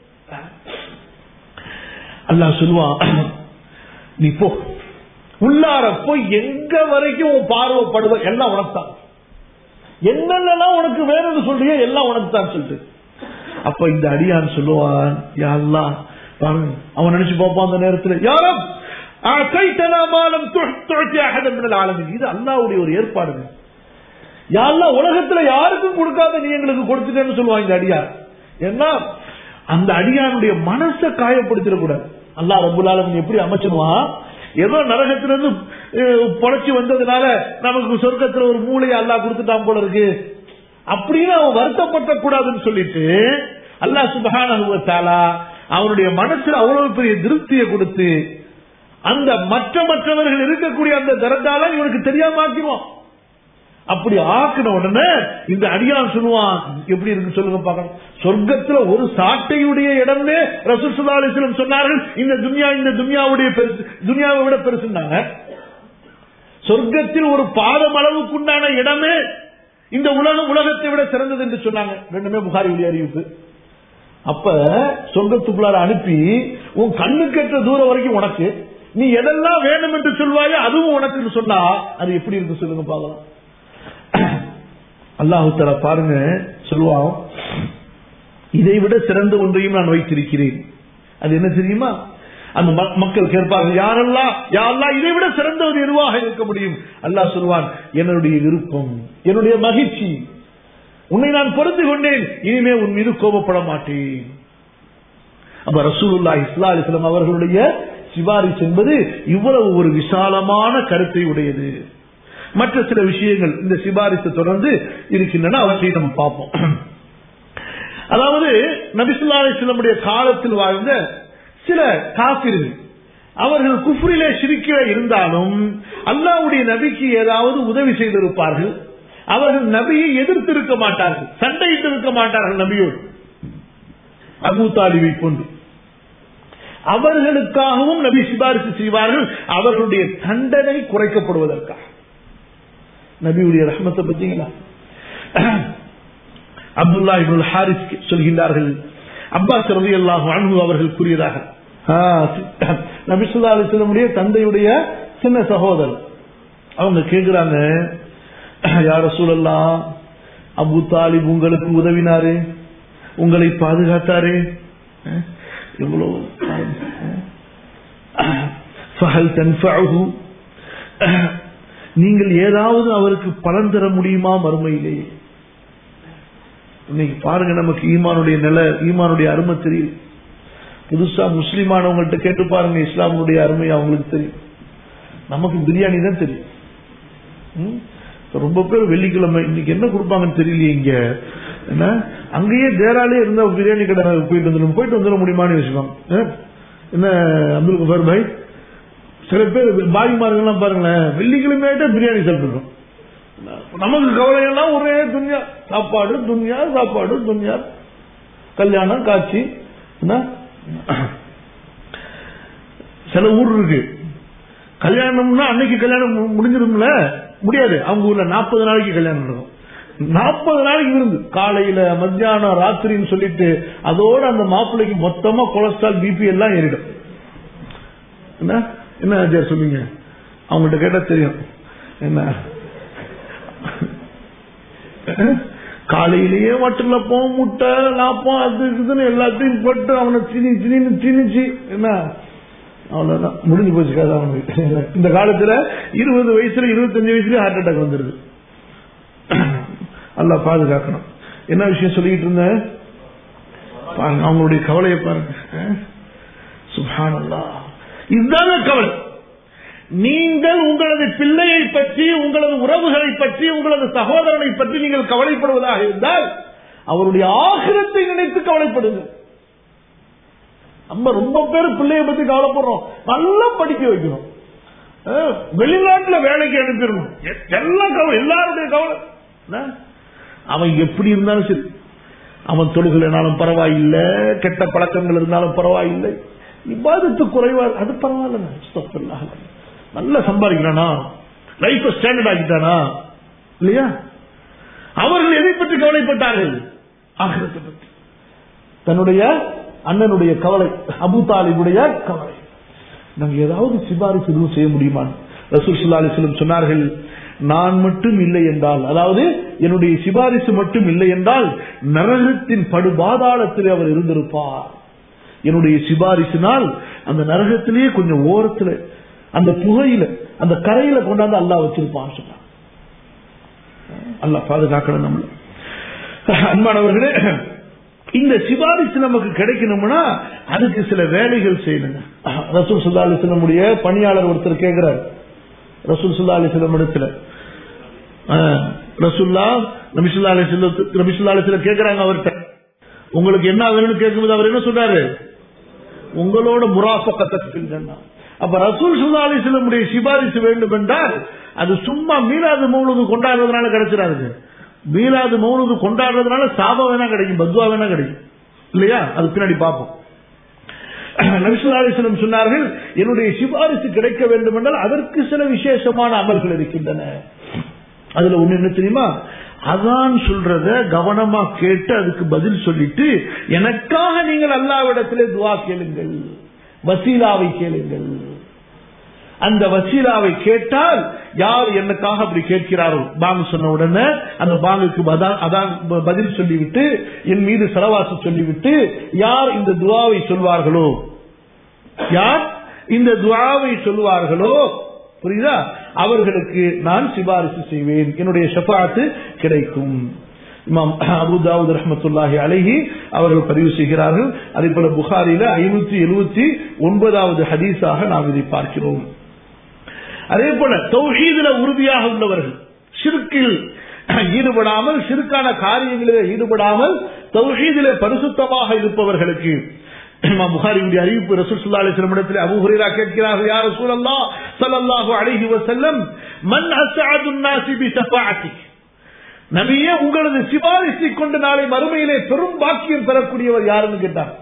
அல்லாஹ் சொல்லுவான் நீ போ உள்ளார போய் எங்க வரைக்கும் உன் பார்வைப்படுவ எல்லாம் உனக்குத்தான் என்னென்னலாம் உனக்கு வேணும்னு சொல்றியோ எல்லாம் உனக்குத்தான் சொல்லிட்டு அப்ப இந்த அடியான் சொல்லுவான் யா அல்லாஹ் பாருங்க அவன் நினைச்சு பார்ப்பான் அந்த நேரத்துல யாரும் அகைத்தனா மாலம் துழ்த்தி அகதம் மினல் ஆலமீன். இது அல்லாஹ்வுடைய ஒரு ஏற்பாடுங்க யாரெல்லாம் உலகத்துல யாருக்கும் கொடுக்காத நீ எங்களுக்கு கொடுத்துட்டேன்னு சொல்லுவாங்க இந்த அடியார் ஏன்னா அந்த அடியானுடைய மனசை காயப்படுத்திடக்கூடாது அல்லாஹ் ரபுல் ஆலமீன் எப்படி அமைச்சிருவான் ஏதோ நரகத்திலிருந்து அஹ், பொழைச்சு வந்ததுனால நமக்கு சொர்க்கத்துல ஒரு மூளையை அல்லாஹ் கொடுத்துட்டான் போல இருக்கு அப்படின்னு அவன் வருத்தப்பட்ட கூடாதுன்னு சொல்லிட்டு அல்லாஹ் சுபஹானஹு வ தஆலா அவனுடைய மனசுல அவ்வளவு பெரிய திருப்தியை கொடுத்து அந்த மற்ற மற்றவர்கள் இருக்கக்கூடிய அந்த தரத்தால இவனுக்கு தெரியாம ஆக்கிடுவான் அப்படி ஆக்கின உடனே இந்த அடியான் சொல்லுவான் எப்படி இருக்கு சொல்லுங்க பார்க்கலாம் சொர்க்கத்துல ஒரு சாட்டையுடைய இடமே ரசூல் ஸல்லல்லாஹு அலைஹி வஸல்லம் சொன்னார்கள் இந்த துன்யா இந்த துன்யாவுடைய பெருசு துன்யாவை விட பெருசுன்னாங்க சொர்க்கத்தில் ஒரு பாதம் அளவுக்குண்டான இடமே இந்த உலகம் உலகத்தை விட சிறந்தது என்று சொன்னாங்க ரெண்டுமே புகாரியுடைய அறிவிப்பு அப்ப சொர்க்கத்துக்குள்ளார அனுப்பி உன் கண்ணு கெட்ட தூரம் வரைக்கும் உனக்கு நீ எதெல்லாம் வேணும் என்று சொல்வாயோ அதுவும் உனக்குன்னு சொன்னா அது எப்படி இருக்கு சொல்லுங்க பார்க்கலாம் அல்லாஹு தஆலா பாருங்க சொல்லுவான் இதை விட சிறந்த ஒன்றையும் நான் வைத்திருக்கிறேன் அது என்ன தெரியுமா அந்த ம- மக்கள் கேட்பார்கள் யாரெல்லாம் யாரெல்லாம் இதை விட சிறந்தது எதுவாக இருக்க முடியும் அல்லாஹ் சொல்வான் என்னுடைய விருப்பம் என்னுடைய மகிழ்ச்சி உன்னை நான் பொறுத்து கொண்டேன் இனிமே உன் மீது கோபப்பட மாட்டேன் அப்ப ரசூலுல்லா இஸ்லா அலிஸ்லாம் அவர்களுடைய சிபாரிசு என்பது இவ்வளவு ஒரு விசாலமான கருத்தை உடையது மற்ற சில விஷயங்கள் இந்த சிபாரிசு தொடர்ந்து இருக்கின்றன அவற்றை நம்ம பார்ப்போம் அதாவது நபிசுல்லா அலிஸ்லமுடைய காலத்தில் வாழ்ந்த சில காபிர்கள் அவர்கள் குஃப்ரிலே சிரிக்கிற இருந்தாலும் அல்லாஹ்வுடைய நபிக்கு ஏதாவது உதவி செய்திருப்பார்கள் அவர்கள் நபியை எதிர்த்திருக்க மாட்டார்கள் சண்டையிட்டு இருக்க மாட்டார்கள் நபியோடு அபு தாலிபை கொண்டு அவர்களுக்காகவும் நபி சிபாரிசு செய்வார்கள் அவர்களுடைய தண்டனை குறைக்கப்படுவதற்காக நபியுடைய ரஹ்மத்தை பத்தீங்களா அப்துல்லா இப்னுல் ஹாரிஸ் சொல்கின்றார்கள் அப்பாஸ் ரலியல்லாஹு அன்ஹு அவர்கள் கூறியதாக ஆ, நபி ஸல்லல்லாஹு அலைஹி வஸல்லமுடைய தந்தையுடைய சின்ன சகோதரர் அவங்க கேக்குறாங்க யார சூழல்லாம் அபு தாலிப் உங்களுக்கு உதவினாரு உங்களை பாதுகாத்தாரு அஹ், எவ்வளவு அஹ், ஃபஹல் தன்ஃபஅஹு அஹ், நீங்கள் ஏதாவது அவருக்கு பலன் தர முடியுமா மறுமையிலே இன்னைக்கு பாருங்க நமக்கு ஈமானுடைய நிலை ஈமானுடைய அருமை தெரியும் புதுசா முஸ்லிமானவங்கள்ட்ட கேட்டு பாருங்க இஸ்லாமுடைய அருமை அவங்களுக்கு தெரியும் நமக்கு பிரியாணி தான் தெரியும் ம்? இப்ப ரொம்ப பேர் வெள்ளிக்கிழமை இன்னைக்கு என்ன கொடுப்பாங்கன்னு தெரியலையே இங்க என்ன அங்கேயே தேராலே இருந்த பிரியாணி கடை போயிட்டு வந்துடும் போயிட்டு வந்துட முடியுமான்னு யோசிப்பாங்க அஹ்? என்ன அப்துல் கஃபார் பாய் சில பேர் பாய்மார்கள்லாம் பாருங்களேன் வெள்ளிக்கிழமையாயிட்டா பிரியாணி சாப்பிட்டுருக்கோம் நமக்கு கவலை எல்லாம் ஒரே துன்யா சாப்பாடு துன்யா சாப்பாடு துன்யா கல்யாணம் காட்சி என்ன? சில ஊர் இருக்கு கல்யாணம்னா அன்னைக்கு கல்யாணம் மு- முடிஞ்சிரும்ல முடியாது அவங்க ஊர்ல நாற்பது நாளைக்கு கல்யாணம் நடக்கும் நாற்பது நாளைக்கு விருந்து காலையில மத்தியானம் ராத்திரின்னு சொல்லிட்டு அதோட அந்த மாப்பிள்ளைக்கு மொத்தமா கொலஸ்ட்ரால் பிபி எல்லாம் ஏறிடும் என்ன என்ன ஆச்சார் சொல்லுங்க அவங்கள்ட்ட கேட்டா தெரியும் என்ன காலையிலேயே வட்டலப்போம் முட்டை லாப்பம் அது இதுன்னு எல்லாத்தையும் போட்டு அவனை சினி சினின்னு திணிச்சு என்ன அவ்வளவுதான் முடிஞ்சு போச்சு கதை அவனுக்கு இந்த காலத்துல இருபது வயசுல இருபத்தஞ்சு வயசுல ஹார்ட் அட்டாக் வந்துருது அல்ல பாதுகாக்கணும் என்ன விஷயம் சொல்லிட்டு இருந்தேன் பாருங்க அவங்களுடைய கவலையை பாருங்க சுபானல்லா இதுதாங்க கவலை நீங்கள் உங்களது பிள்ளையை பற்றி உங்களது உறவுகளை பற்றி உங்களது சகோதரனை பற்றி நீங்கள் கவலைப்படுவதாக இருந்தால் அவருடைய ஆகிரத்தை நினைத்து கவலைப்படுங்கள் நம்ம ரொம்ப பேர் பிள்ளைய பத்தி கவலைப்படுறோம் நல்லா படிக்க வைக்கணும் அஹ், வெளிநாட்டுல வேலைக்கு அனுப்பிடணும் எ- எல்லாம் கவலை எல்லாருடைய கவலை என்ன? அவன் எப்படி இருந்தாலும் சரி அவன் தொழுகலைனாலும் பரவாயில்லை கெட்ட பழக்கங்கள் இருந்தாலும் பரவாயில்லை இவ்வாதத்து குறைவா அது பரவாயில்ல அஸ்தக்ஃபிருல்லாஹ். நல்லா சம்பாதிக்கிறானா லைஃப் ஸ்டாண்டர்ட் ஆக்கிட்டானா இல்லையா அவர்கள் எதை பற்றி கவலைப்பட்டார்கள் ஆகிரத்தை பற்றி தன்னுடைய அண்ணனுடைய கவலை அபு தாலிபுடைய கவலை நாங்க ஏதாவது சிபாரிசு எதுவும் செய்ய முடியுமா ரசூல் ஸல்லல்லாஹு அலைஹி வஸல்லம் சொன்னார்கள் நான் மட்டும் இல்லை என்றால் அதாவது என்னுடைய சிபாரிசு மட்டும் இல்லை என்றால் நரகத்தின் படுபாதாளத்தில் அவர் இருந்திருப்பார் என்னுடைய சிபாரிசினால் அந்த நரகத்திலேயே கொஞ்சம் ஓரத்துல அந்த புகையில அந்த கரையில கொண்டாந்து அல்லாஹ் வச்சிருப்பான் சொன்னான் அல்லாஹ் பாதுகாக்கணும் நம்மள அன்பானவர்களே இந்த சிபாரிசு நமக்கு கிடைக்கணும்னா அதுக்கு சில வேலைகள் செய்யணுங்க ரசூல் சுல்லா அலிஸ்லமுடைய பணியாளர் ஒருத்தர் கேட்கிறார் ரசூல் சுல்லா அலிஸ்லம் இடத்துல ஆஹ், ரசூல்லா நபிசுல்லா அலிஸ்லம் நபிசுல்லா அலிஸ்லம் கேட்கிறாங்க அவர்கிட்ட உங்களுக்கு என்ன வேணும்னு கேட்கும்போது அவர் என்ன சொல்றாரு உங்களோட முராசக்கத்தை அப்ப ரசூல் சுல்லா அலிஸ்லமுடைய சிபாரிசு வேண்டும் என்றால் அது சும்மா மீலாது மௌனது கொண்டாடுறதுனால கிடைச்சிடாது மீலாது மௌனது கொண்டாடுறதுனால சாபம் வேணா கிடைக்கும் பத்வா வேணா கிடைக்கும் இல்லையா அது பின்னாடி பார்ப்போம் நபிசுல்லாஸ்லம் சொன்னார்கள் என்னுடைய சிபாரிசு கிடைக்க வேண்டும் என்றால் அதற்கு சில விசேஷமான அமல்கள் இருக்கின்றன அதுல ஒண்ணு என்ன தெரியுமா அதான் சொல்றத கவனமா கேட்டு அதுக்கு பதில் சொல்லிட்டு எனக்காக நீங்கள் அல்லாவிடத்திலே துவா கேளுங்கள் வசீலாவை கேளுங்கள் அந்த வசீலாவை கேட்டால் யார் எனக்காக அப்படி கேட்கிறாரோ பாங்கு சொன்ன உடனே அந்த பாங்குக்கு பதா- அதான் ப- பதில் சொல்லிவிட்டு என் மீது செலவாசு சொல்லிவிட்டு யார் இந்த துவாவை சொல்வார்களோ யார் இந்த துவாவை சொல்வார்களோ புரியுதா அவர்களுக்கு நான் சிபாரிசு செய்வேன் என்னுடைய ஷஃபாத்து கிடைக்கும் இமாம் அபு தாவூத் ரஹமத்துல்லாஹி அலைஹி அவர்கள் பதிவு செய்கிறார்கள் அதே போல புகாரில ஐநூத்தி எழுபத்தி ஒன்பதாவது ஹதீஸாக நாம் இதை பார்க்கிறோம் அதே போல தௌஹீதுல உறுதியாக உள்ளவர்கள் ஷிர்கில் ஈடுபடாமல் ஷிர்கான காரியங்களில் ஈடுபடாமல் தௌஹீதிலே பரிசுத்தமாக இருப்பவர்களுக்கு இமாம் புகாரியுடைய அறிவிப்பு ரசூல் ஸல்லல்லாஹு அலைஹி வஸல்லம் இடத்தில் அபூ ஹுரைரா கேட்கிறார்கள் யா ரசூலல்லாஹ் ஸல்லல்லாஹு அலைஹி வஸல்லம் மன் அஸ்அதுன் நாஸி பி ஷஃபாஅத்திக் நபியே உங்களது சிபாரிசை கொண்டு நாளை மறுமையிலே பெரும் பாக்கியம் பெறக்கூடியவர் யாருன்னு கேட்டார்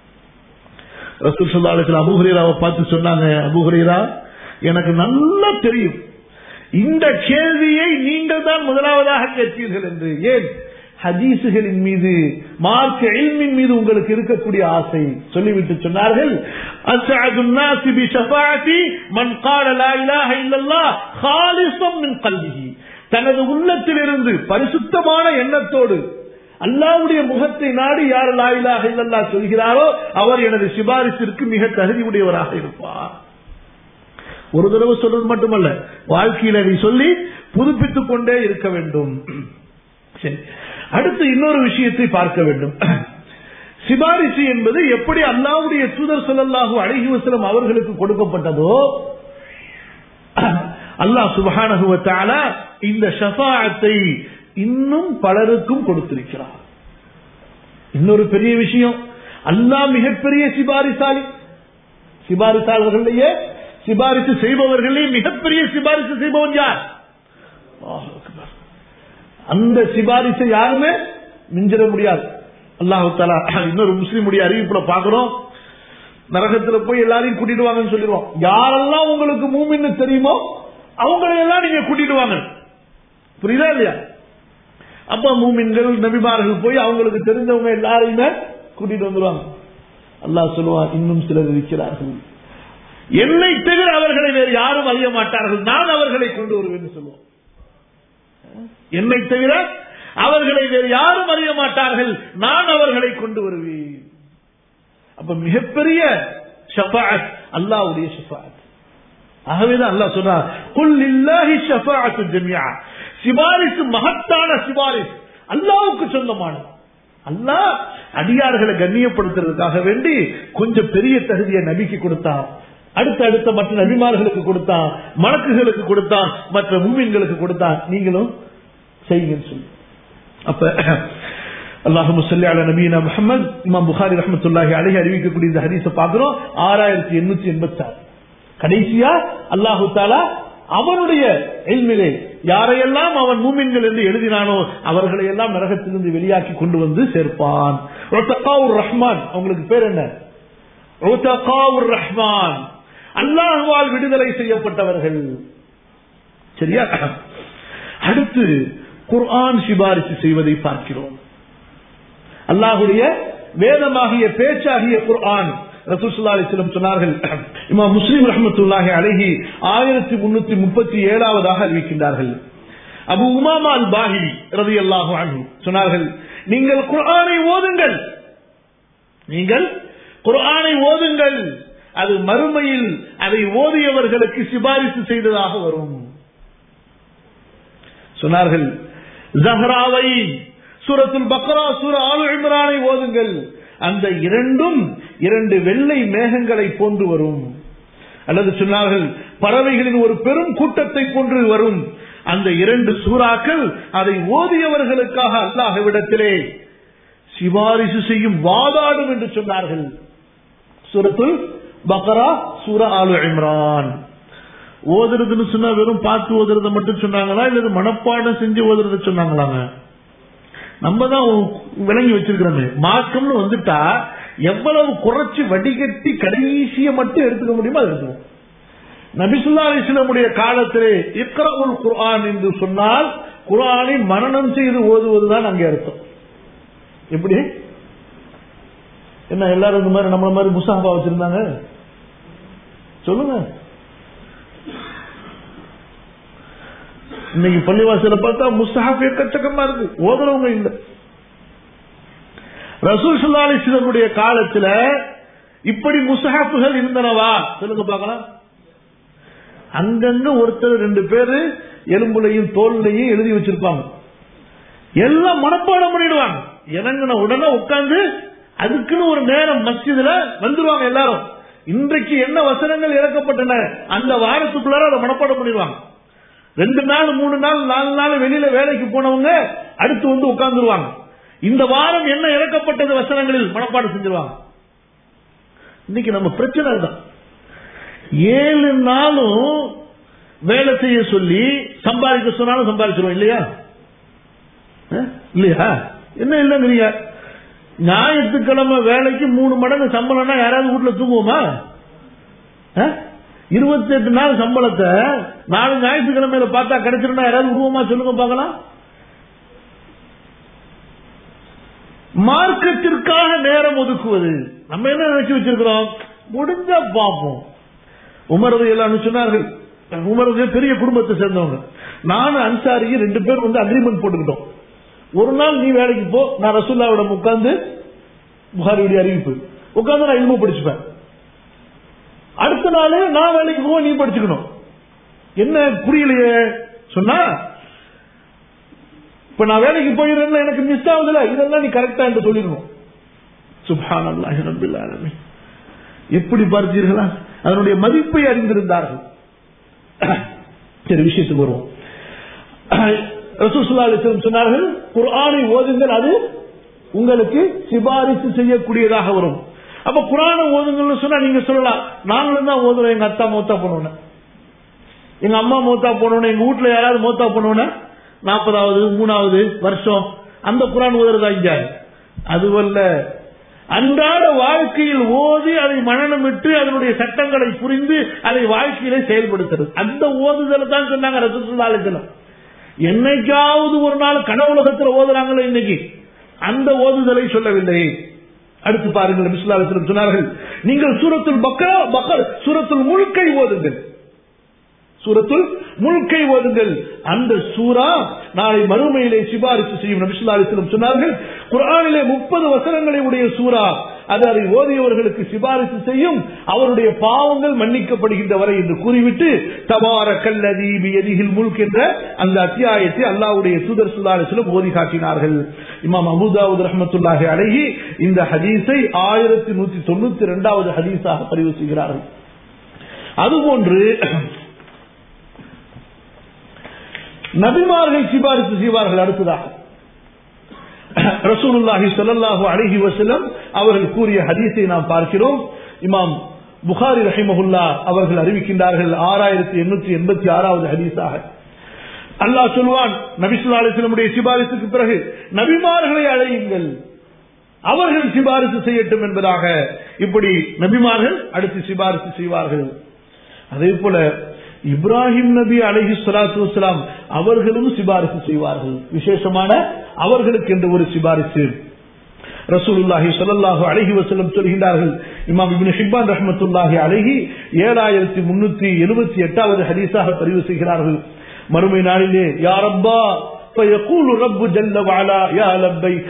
ரசூல் ஸல்லல்லாஹு அலைஹி வஸல்லம் அபூ ஹுரைராவை பார்த்து சொன்னாங்க அபூ ஹுரைரா எனக்கு நல்லா தெரியும் இந்த கேள்வியை நீங்கள் தான் முதலாவதாக கேட்பீர்கள் என்று ஏன் ஹதீசுகளின் மீது மார்க்க இல்மின் மீது உங்களுக்கு இருக்கக்கூடிய ஆசை சொல்லிவிட்டு சொன்னார்கள் அஸ்அது الناس بشفاعتي من قال لا اله الا الله خالصا من قلبه தனது உள்ளத்திலிருந்து பரிசுத்தமான எண்ணத்தோடு அல்லாவுடைய முகத்தை நாடி யார் லா இலாஹ இல்லல்லாஹ் சொல்கிறாரோ அவர் எனது சிபாரிசிற்கு மிக தகுதி உடையவராக இருப்பார் ஒரு தடவை சொல்றது மட்டுமல்ல வாழ்க்கையில அதை சொல்லி புதுப்பித்துக் கொண்டே இருக்க வேண்டும் சரி அடுத்து இன்னொரு விஷயத்தை பார்க்க வேண்டும் சிபாரிசு என்பது எப்படி அல்லாவுடைய தூதர் சொல்லல்லாஹு அழகி வசலம் அவர்களுக்கு கொடுக்கப்பட்டதோ அல்லாஹ் சுபஹானஹு வ தஆலா இந்த ஷஃபாஅத்தை இன்னும் பலருக்கும் கொடுத்திருக்கிறார் இன்னொரு பெரிய விஷயம் அல்லாஹ் மிகப்பெரிய சிபாரிசாலி சிபாரிசாளர்களையே சிபாரிசு செய்பவர்களே மிகப்பெரிய சிபாரிசு செய்பவன் யார் அல்லாஹ் அக்பர். அந்த சிபாரிசை யாருமே மிஞ்சிட முடியாது அல்லாஹு தாலா இன்னொரு முஸ்லீமுடைய அறிவிப்புல பாக்குறோம் நரகத்துல போய் எல்லாரையும் கூட்டிட்டு வாங்கன்னு சொல்லிடுவோம் யாரெல்லாம் உங்களுக்கு மூமின்னு தெரியுமோ அவங்களை எல்லாம் நீங்க கூட்டிட்டு வாங்க புரியுதா இல்லையா அப்ப மூமின்கள் நபிமார்கள் போய் அவங்களுக்கு தெரிஞ்சவங்க எல்லாரையுமே கூட்டிட்டு வந்துருவாங்க அல்லாஹ் சொல்லுவான் இன்னும் சிலர் இருக்கிறார்கள் என்னை தவிர அவர்களை வேறு யாரும் அறிய மாட்டார்கள் நான் அவர்களை கொண்டு வருவேன் சொல்லுவோம் என்னை தவிர அவர்களை வேறு யாரும் அறிய மாட்டார்கள் நான் அவர்களை கொண்டு வருவேன் அப்ப மிகப்பெரிய ஷஃபாஅத் அல்லாஹ்வுடைய ஷஃபாஅத் ஆகவேதான் அல்லாஹ் சொன்னார் குல் லில்லாஹி ஷஃபாஅத்து ஜமீஆ சிபாரிசு மகத்தான சிபாரிசு அல்லாஹ்வுக்கு சொந்தமானது அல்லாஹ் அடியார்களை கண்ணியப்படுத்துறதுக்காக வேண்டி கொஞ்சம் பெரிய தகுதியை நபிக்கு கொடுத்தான் அடுத்த அடுத்த மற்ற நபிமார்களுக்கு கொடுத்தான் மலக்குகளுக்கு கொடுத்தான் மற்ற மூமின்களுக்கு கொடுத்தான் நீங்களும் செய்யுங்கன்னு சொல்லி அப்ப அல்லாஹு சொல்லி அல நபீனா முகமது இமாம் புகாரி ரஹமத்துல்லாஹி அழகி அறிவிக்கக்கூடிய இந்த ஹதீஸை பார்க்கிறோம் ஆறாயிரத்தி எண்ணூத்தி எண்பத்தி ஆறு கடைசியா அல்லாஹு தாலா அவனுடைய எல்மிலே யாரையெல்லாம் அவன் மூமின்கள் என்று எழுதினானோ அவர்களை எல்லாம் நரகத்திலிருந்து வெளியாக்கி கொண்டு வந்து சேர்ப்பான் ரஹ்மான் அவங்களுக்கு பேர் என்ன ரஹ்மான் அல்லாஹுவால் விடுதலை செய்யப்பட்டவர்கள் சரியா அடுத்து குர்ஆன் சிபாரிசு செய்வதை பார்க்கிறோம் அல்லாஹுடைய வேதமாகிய பேச்சாகிய குர்ஆன் ரசூசுல்லா அலிஸ்லம் சொன்னார்கள் இமா முஸ்லீம் ரஹமத்துல்லாஹி அழகி ஆயிரத்தி முன்னூத்தி முப்பத்தி ஏழாவதாக அறிவிக்கின்றார்கள் அபு உமாமா அல் பாஹிரி ரவி அல்லாஹு அன்பு சொன்னார்கள் நீங்கள் குர்ஆனை ஓதுங்கள் நீங்கள் குர்ஆனை ஓதுங்கள் அது மறுமையில் அதை ஓதியவர்களுக்கு சிபாரிசு செய்ததாக வரும் சொன்னார்கள் ஜஹ்ராவை சூரத்துல் பக்ரா சூர ஆலு இம்ரானை ஓதுங்கள் அந்த இரண்டும் இரண்டு வெள்ளை மேகங்களை போன்று வரும் அல்லது சொன்னார்கள் பறவைகளின் ஒரு பெரும் கூட்டத்தை போன்று வரும் அந்த இரண்டு சூறாக்கள் அதை ஓதியவர்களுக்காக அல்லாஹ்விடத்திலே சிபாரிசு செய்யும் வாதாடும் என்று சொன்னார்கள் சூரத்துல் பக்ரா சூர ஆலு இம்ரான் ஓதுறதுன்னு சொன்னா வெறும் பார்த்து ஓதுறத மட்டும் சொன்னாங்களா இல்லது மனப்பாடம் செஞ்சு ஓதுறத சொன்னாங்களாங்க நம்ம தான் விளங்கி வச்சிருக்கிறோமே மார்க்கம்னு வந்துட்டா எவ்வளவு குறைச்சு வடிகட்டி கடைசிய மட்டும் எடுத்துக்க முடியுமோ அது எடுத்துக்கணும் நபிசுல்லா அலிஸ்லமுடைய காலத்திலே இக்ரவுல் குர்ஆன் என்று சொன்னால் குர்ஆனை மரணம் செய்து ஓதுவதுதான் அங்கே அர்த்தம் எப்படி என்ன எல்லாரும் இந்த மாதிரி நம்மள மாதிரி முசாஃபா வச்சிருந்தாங்க சொல்லுங்க இன்னைக்கு பள்ளிவாசல பார்த்தா முஸ்தஹாப் எக்கச்சக்கமா இருக்கு ஓதுறவங்க இல்ல ரசூல் சுல்லாலிஸ்லமுடைய காலத்துல இப்படி முஸ்ஹாப்புகள் இருந்தனவா சொல்லுங்க பார்க்கலாம் அங்கங்க ஒருத்தர் ரெண்டு பேரு எலும்புலையும் தோல்லையும் எழுதி வச்சிருப்பாங்க எல்லாம் மனப்பாடம் பண்ணிடுவாங்க இறங்கின உடனே உட்கார்ந்து அதுக்குன்னு ஒரு நேரம் மஸ்ஜிதுல வந்துருவாங்க எல்லாரும் இன்றைக்கு என்ன வசனங்கள் இறக்கப்பட்டன அந்த வாரத்துக்குள்ளார அதை மனப்பாடம் பண்ணிடுவாங்க ரெண்டு நாள் மூணு நாள் நாலு நாள் வெளியில வேலைக்கு போனவங்க அடுத்து வந்து உட்கார்ந்துருவாங்க இந்த வாரம் என்ன இறக்கப்பட்டது வசனங்களில் மனப்பாடம் செஞ்சிருவாங்க இன்னைக்கு நம்ம பிரச்சனை தான் ஏழு நாளும் வேலை செய்ய சொல்லி சம்பாதிக்க சொன்னாலும் சம்பாதிச்சிருவோம் இல்லையா இல்லையா என்ன இல்லைங்கிறீங்க ஞாயிற்றுக்கிழமை வேலைக்கு மூணு மடங்கு சம்பளம்னா யாராவது வீட்டுல தூங்குவோமா இருபத்தி எட்டு நாள் சம்பளத்தை நாலு ஞாயிற்றுக்கிழமையில பார்த்தா கிடைச்சிருந்தா யாராவது உருவமா சொல்லுங்க பார்க்கலாம் மார்க்கத்திற்காக நேரம் ஒதுக்குவது நம்ம என்ன நினைச்சு வச்சிருக்கிறோம் முடிஞ்சா பார்ப்போம் உமரது எல்லாம் சொன்னார்கள் உமரது பெரிய குடும்பத்தை சேர்ந்தவங்க நானும் அன்சாரியும் ரெண்டு பேர் வந்து அக்ரிமெண்ட் போட்டுக்கிட்டோம் ஒரு நாள் நீ வேலைக்கு போ நான் ரசூல்லாவிடம் உட்கார்ந்து புகாரியுடைய அறிவிப்பு உட்கார்ந்து நான் இல்மு படிச்சுப்பேன் அடுத்த நாள் நான் வேலைக்கு போக நீ படிச்சுக்கணும் என்ன புரியலையே சொன்னா இப்ப நான் வேலைக்கு போயிடுறேன் எனக்கு மிஸ் ஆகுதுல இதெல்லாம் நீ கரெக்டா என்று சொல்லிடணும் சுபான் அல்லாஹி ரபில் ஆலமீன் எப்படி பார்த்தீர்களா அதனுடைய மதிப்பை அறிந்திருந்தார்கள் சரி விஷயத்துக்கு வருவோம் ரசூசுல்லா அலிஸ்லம் சொன்னார்கள் குர்ஆனை ஓதுங்கள் அது உங்களுக்கு சிபாரிசு செய்யக்கூடியதாக வரும் அப்ப குரான ஓதுங்கள்னு சொன்னா நீங்க சொல்லலாம் நாங்களும் தான் ஓதுறோம் எங்க அத்தா மூத்தா போனோன்னு எங்க அம்மா மூத்தா போனோன்னு எங்க வீட்டுல யாராவது மூத்தா போனோன்னு நாற்பதாவது மூணாவது வருஷம் அந்த குரான் ஓதுறதா இங்க அதுவல்ல அன்றாட வாழ்க்கையில் ஓதி அதை மனநமிட்டு அதனுடைய சட்டங்களை புரிந்து அதை வாழ்க்கையிலே செயல்படுத்துறது அந்த ஓதுதல் தான் சொன்னாங்க ரசூசுல்லாலும் என்னைக்காவது ஒரு நாள் கனவுலகத்தில் ஓதுறாங்களே இன்னைக்கு அந்த ஓதுதலை சொல்லவில்லை அடுத்து பாருங்கள் நபிசுல்லாஸ்லம் சொன்னார்கள் நீங்கள் சூரத்துல் பக்கரா பக்கர் சூரத்துல் முழுக்கை ஓதுங்கள் சூரத்துல் முழுக்கை ஓதுங்கள் அந்த சூரா நாளை மறுமையிலே சிபாரிசு செய்யும் நபிசுல்லாஸ்லம் சொன்னார்கள் குரானிலே முப்பது வசனங்களை உடைய சூரா அது அதை ஓதியவர்களுக்கு சிபாரிசு செய்யும் அவருடைய பாவங்கள் மன்னிக்கப்படுகின்ற வரை என்று கூறிவிட்டு தபார கல்லதி எதிகில் முல்க் என்ற அந்த அத்தியாயத்தை அல்லாவுடைய சூதர் சுல்லாலிசிலும் ஓதி காட்டினார்கள் இமாம் அபுதாவுத் ரஹமத்துல்லாஹி அழகி இந்த ஹதீஸை ஆயிரத்தி நூத்தி தொண்ணூத்தி இரண்டாவது ஹதீஸாக பதிவு செய்கிறார்கள் அதுபோன்று நபிமார்கள் சிபாரிசு செய்வார்கள் அடுத்ததாக ரசூலுல்லாஹி ஸல்லல்லாஹு அலைஹி வஸல்லம் அவர்கள் கூறிய ஹதீஸை நாம் பார்க்கிறோம் இமாம் புகாரி ரஹிமஹுல்லா அவர்கள் அறிவிக்கின்றார்கள் ஆறாயிரத்தி எண்ணூற்றி எண்பத்தி ஆறாவது ஹதீஸாக அல்லாஹ் சொல்வான் நபிசுல்லா அலிஸ்லமுடைய சிபாரிசுக்கு பிறகு நபிமார்களை அழையுங்கள் அவர்கள் சிபாரிசு செய்யட்டும் என்பதாக இப்படி நபிமார்கள் அடுத்து சிபாரிசு செய்வார்கள் அதே போல இப்ராஹிம் நபி அலஹி சலாத்து வலாம் அவர்களும் சிபாரிசு செய்வார்கள் விசேஷமான அவர்களுக்கு என்று ஒரு சிபாரிசு ரசூலுல்லாஹி ஸல்லல்லாஹு அலைஹி வஸல்லம் சொல்கின்றார்கள் இமாம் இப்னு ஹிப்பான் ரஹ்மத்துல்லாஹி அலைஹி 7378வது ஹதீஸாக பதிவு செய்கிறார்கள் மறுமை நாளிலே யா ரப்பா فيقول رب جل وعلا يا لبيك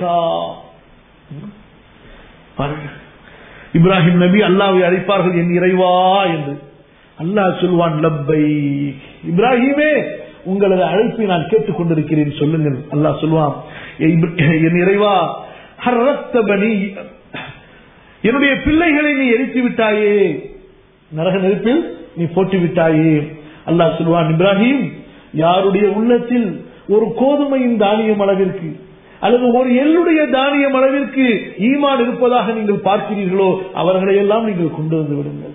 இப்ராஹிம் நபி அல்லாஹ்வை அழைப்பார்கள் என் இறைவா என்று அல்லாஹ் சொல்வான் லப்பை இப்ராஹிமே உங்களது அழைப்பை நான் கேட்டுக் கொண்டிருக்கிறேன் சொல்லுங்கள் அல்லாஹ் சொல்வான் என் இறைவா ஹர்ரத்தபனி என்னுடைய பிள்ளைகளை நீ எரித்து விட்டாயே நரக நெருப்பில் நீ போட்டு விட்டாயே அல்லாஹ் சொல்வான் இப்ராஹிம் யாருடைய உள்ளத்தில் ஒரு கோதுமையின் தானியம் அளவிற்கு அல்லது ஒரு எள்ளுடைய தானியம் அளவிற்கு ஈமான் இருப்பதாக நீங்கள் பார்க்கிறீர்களோ அவர்களை எல்லாம் நீங்கள் கொண்டு வந்து விடுங்கள்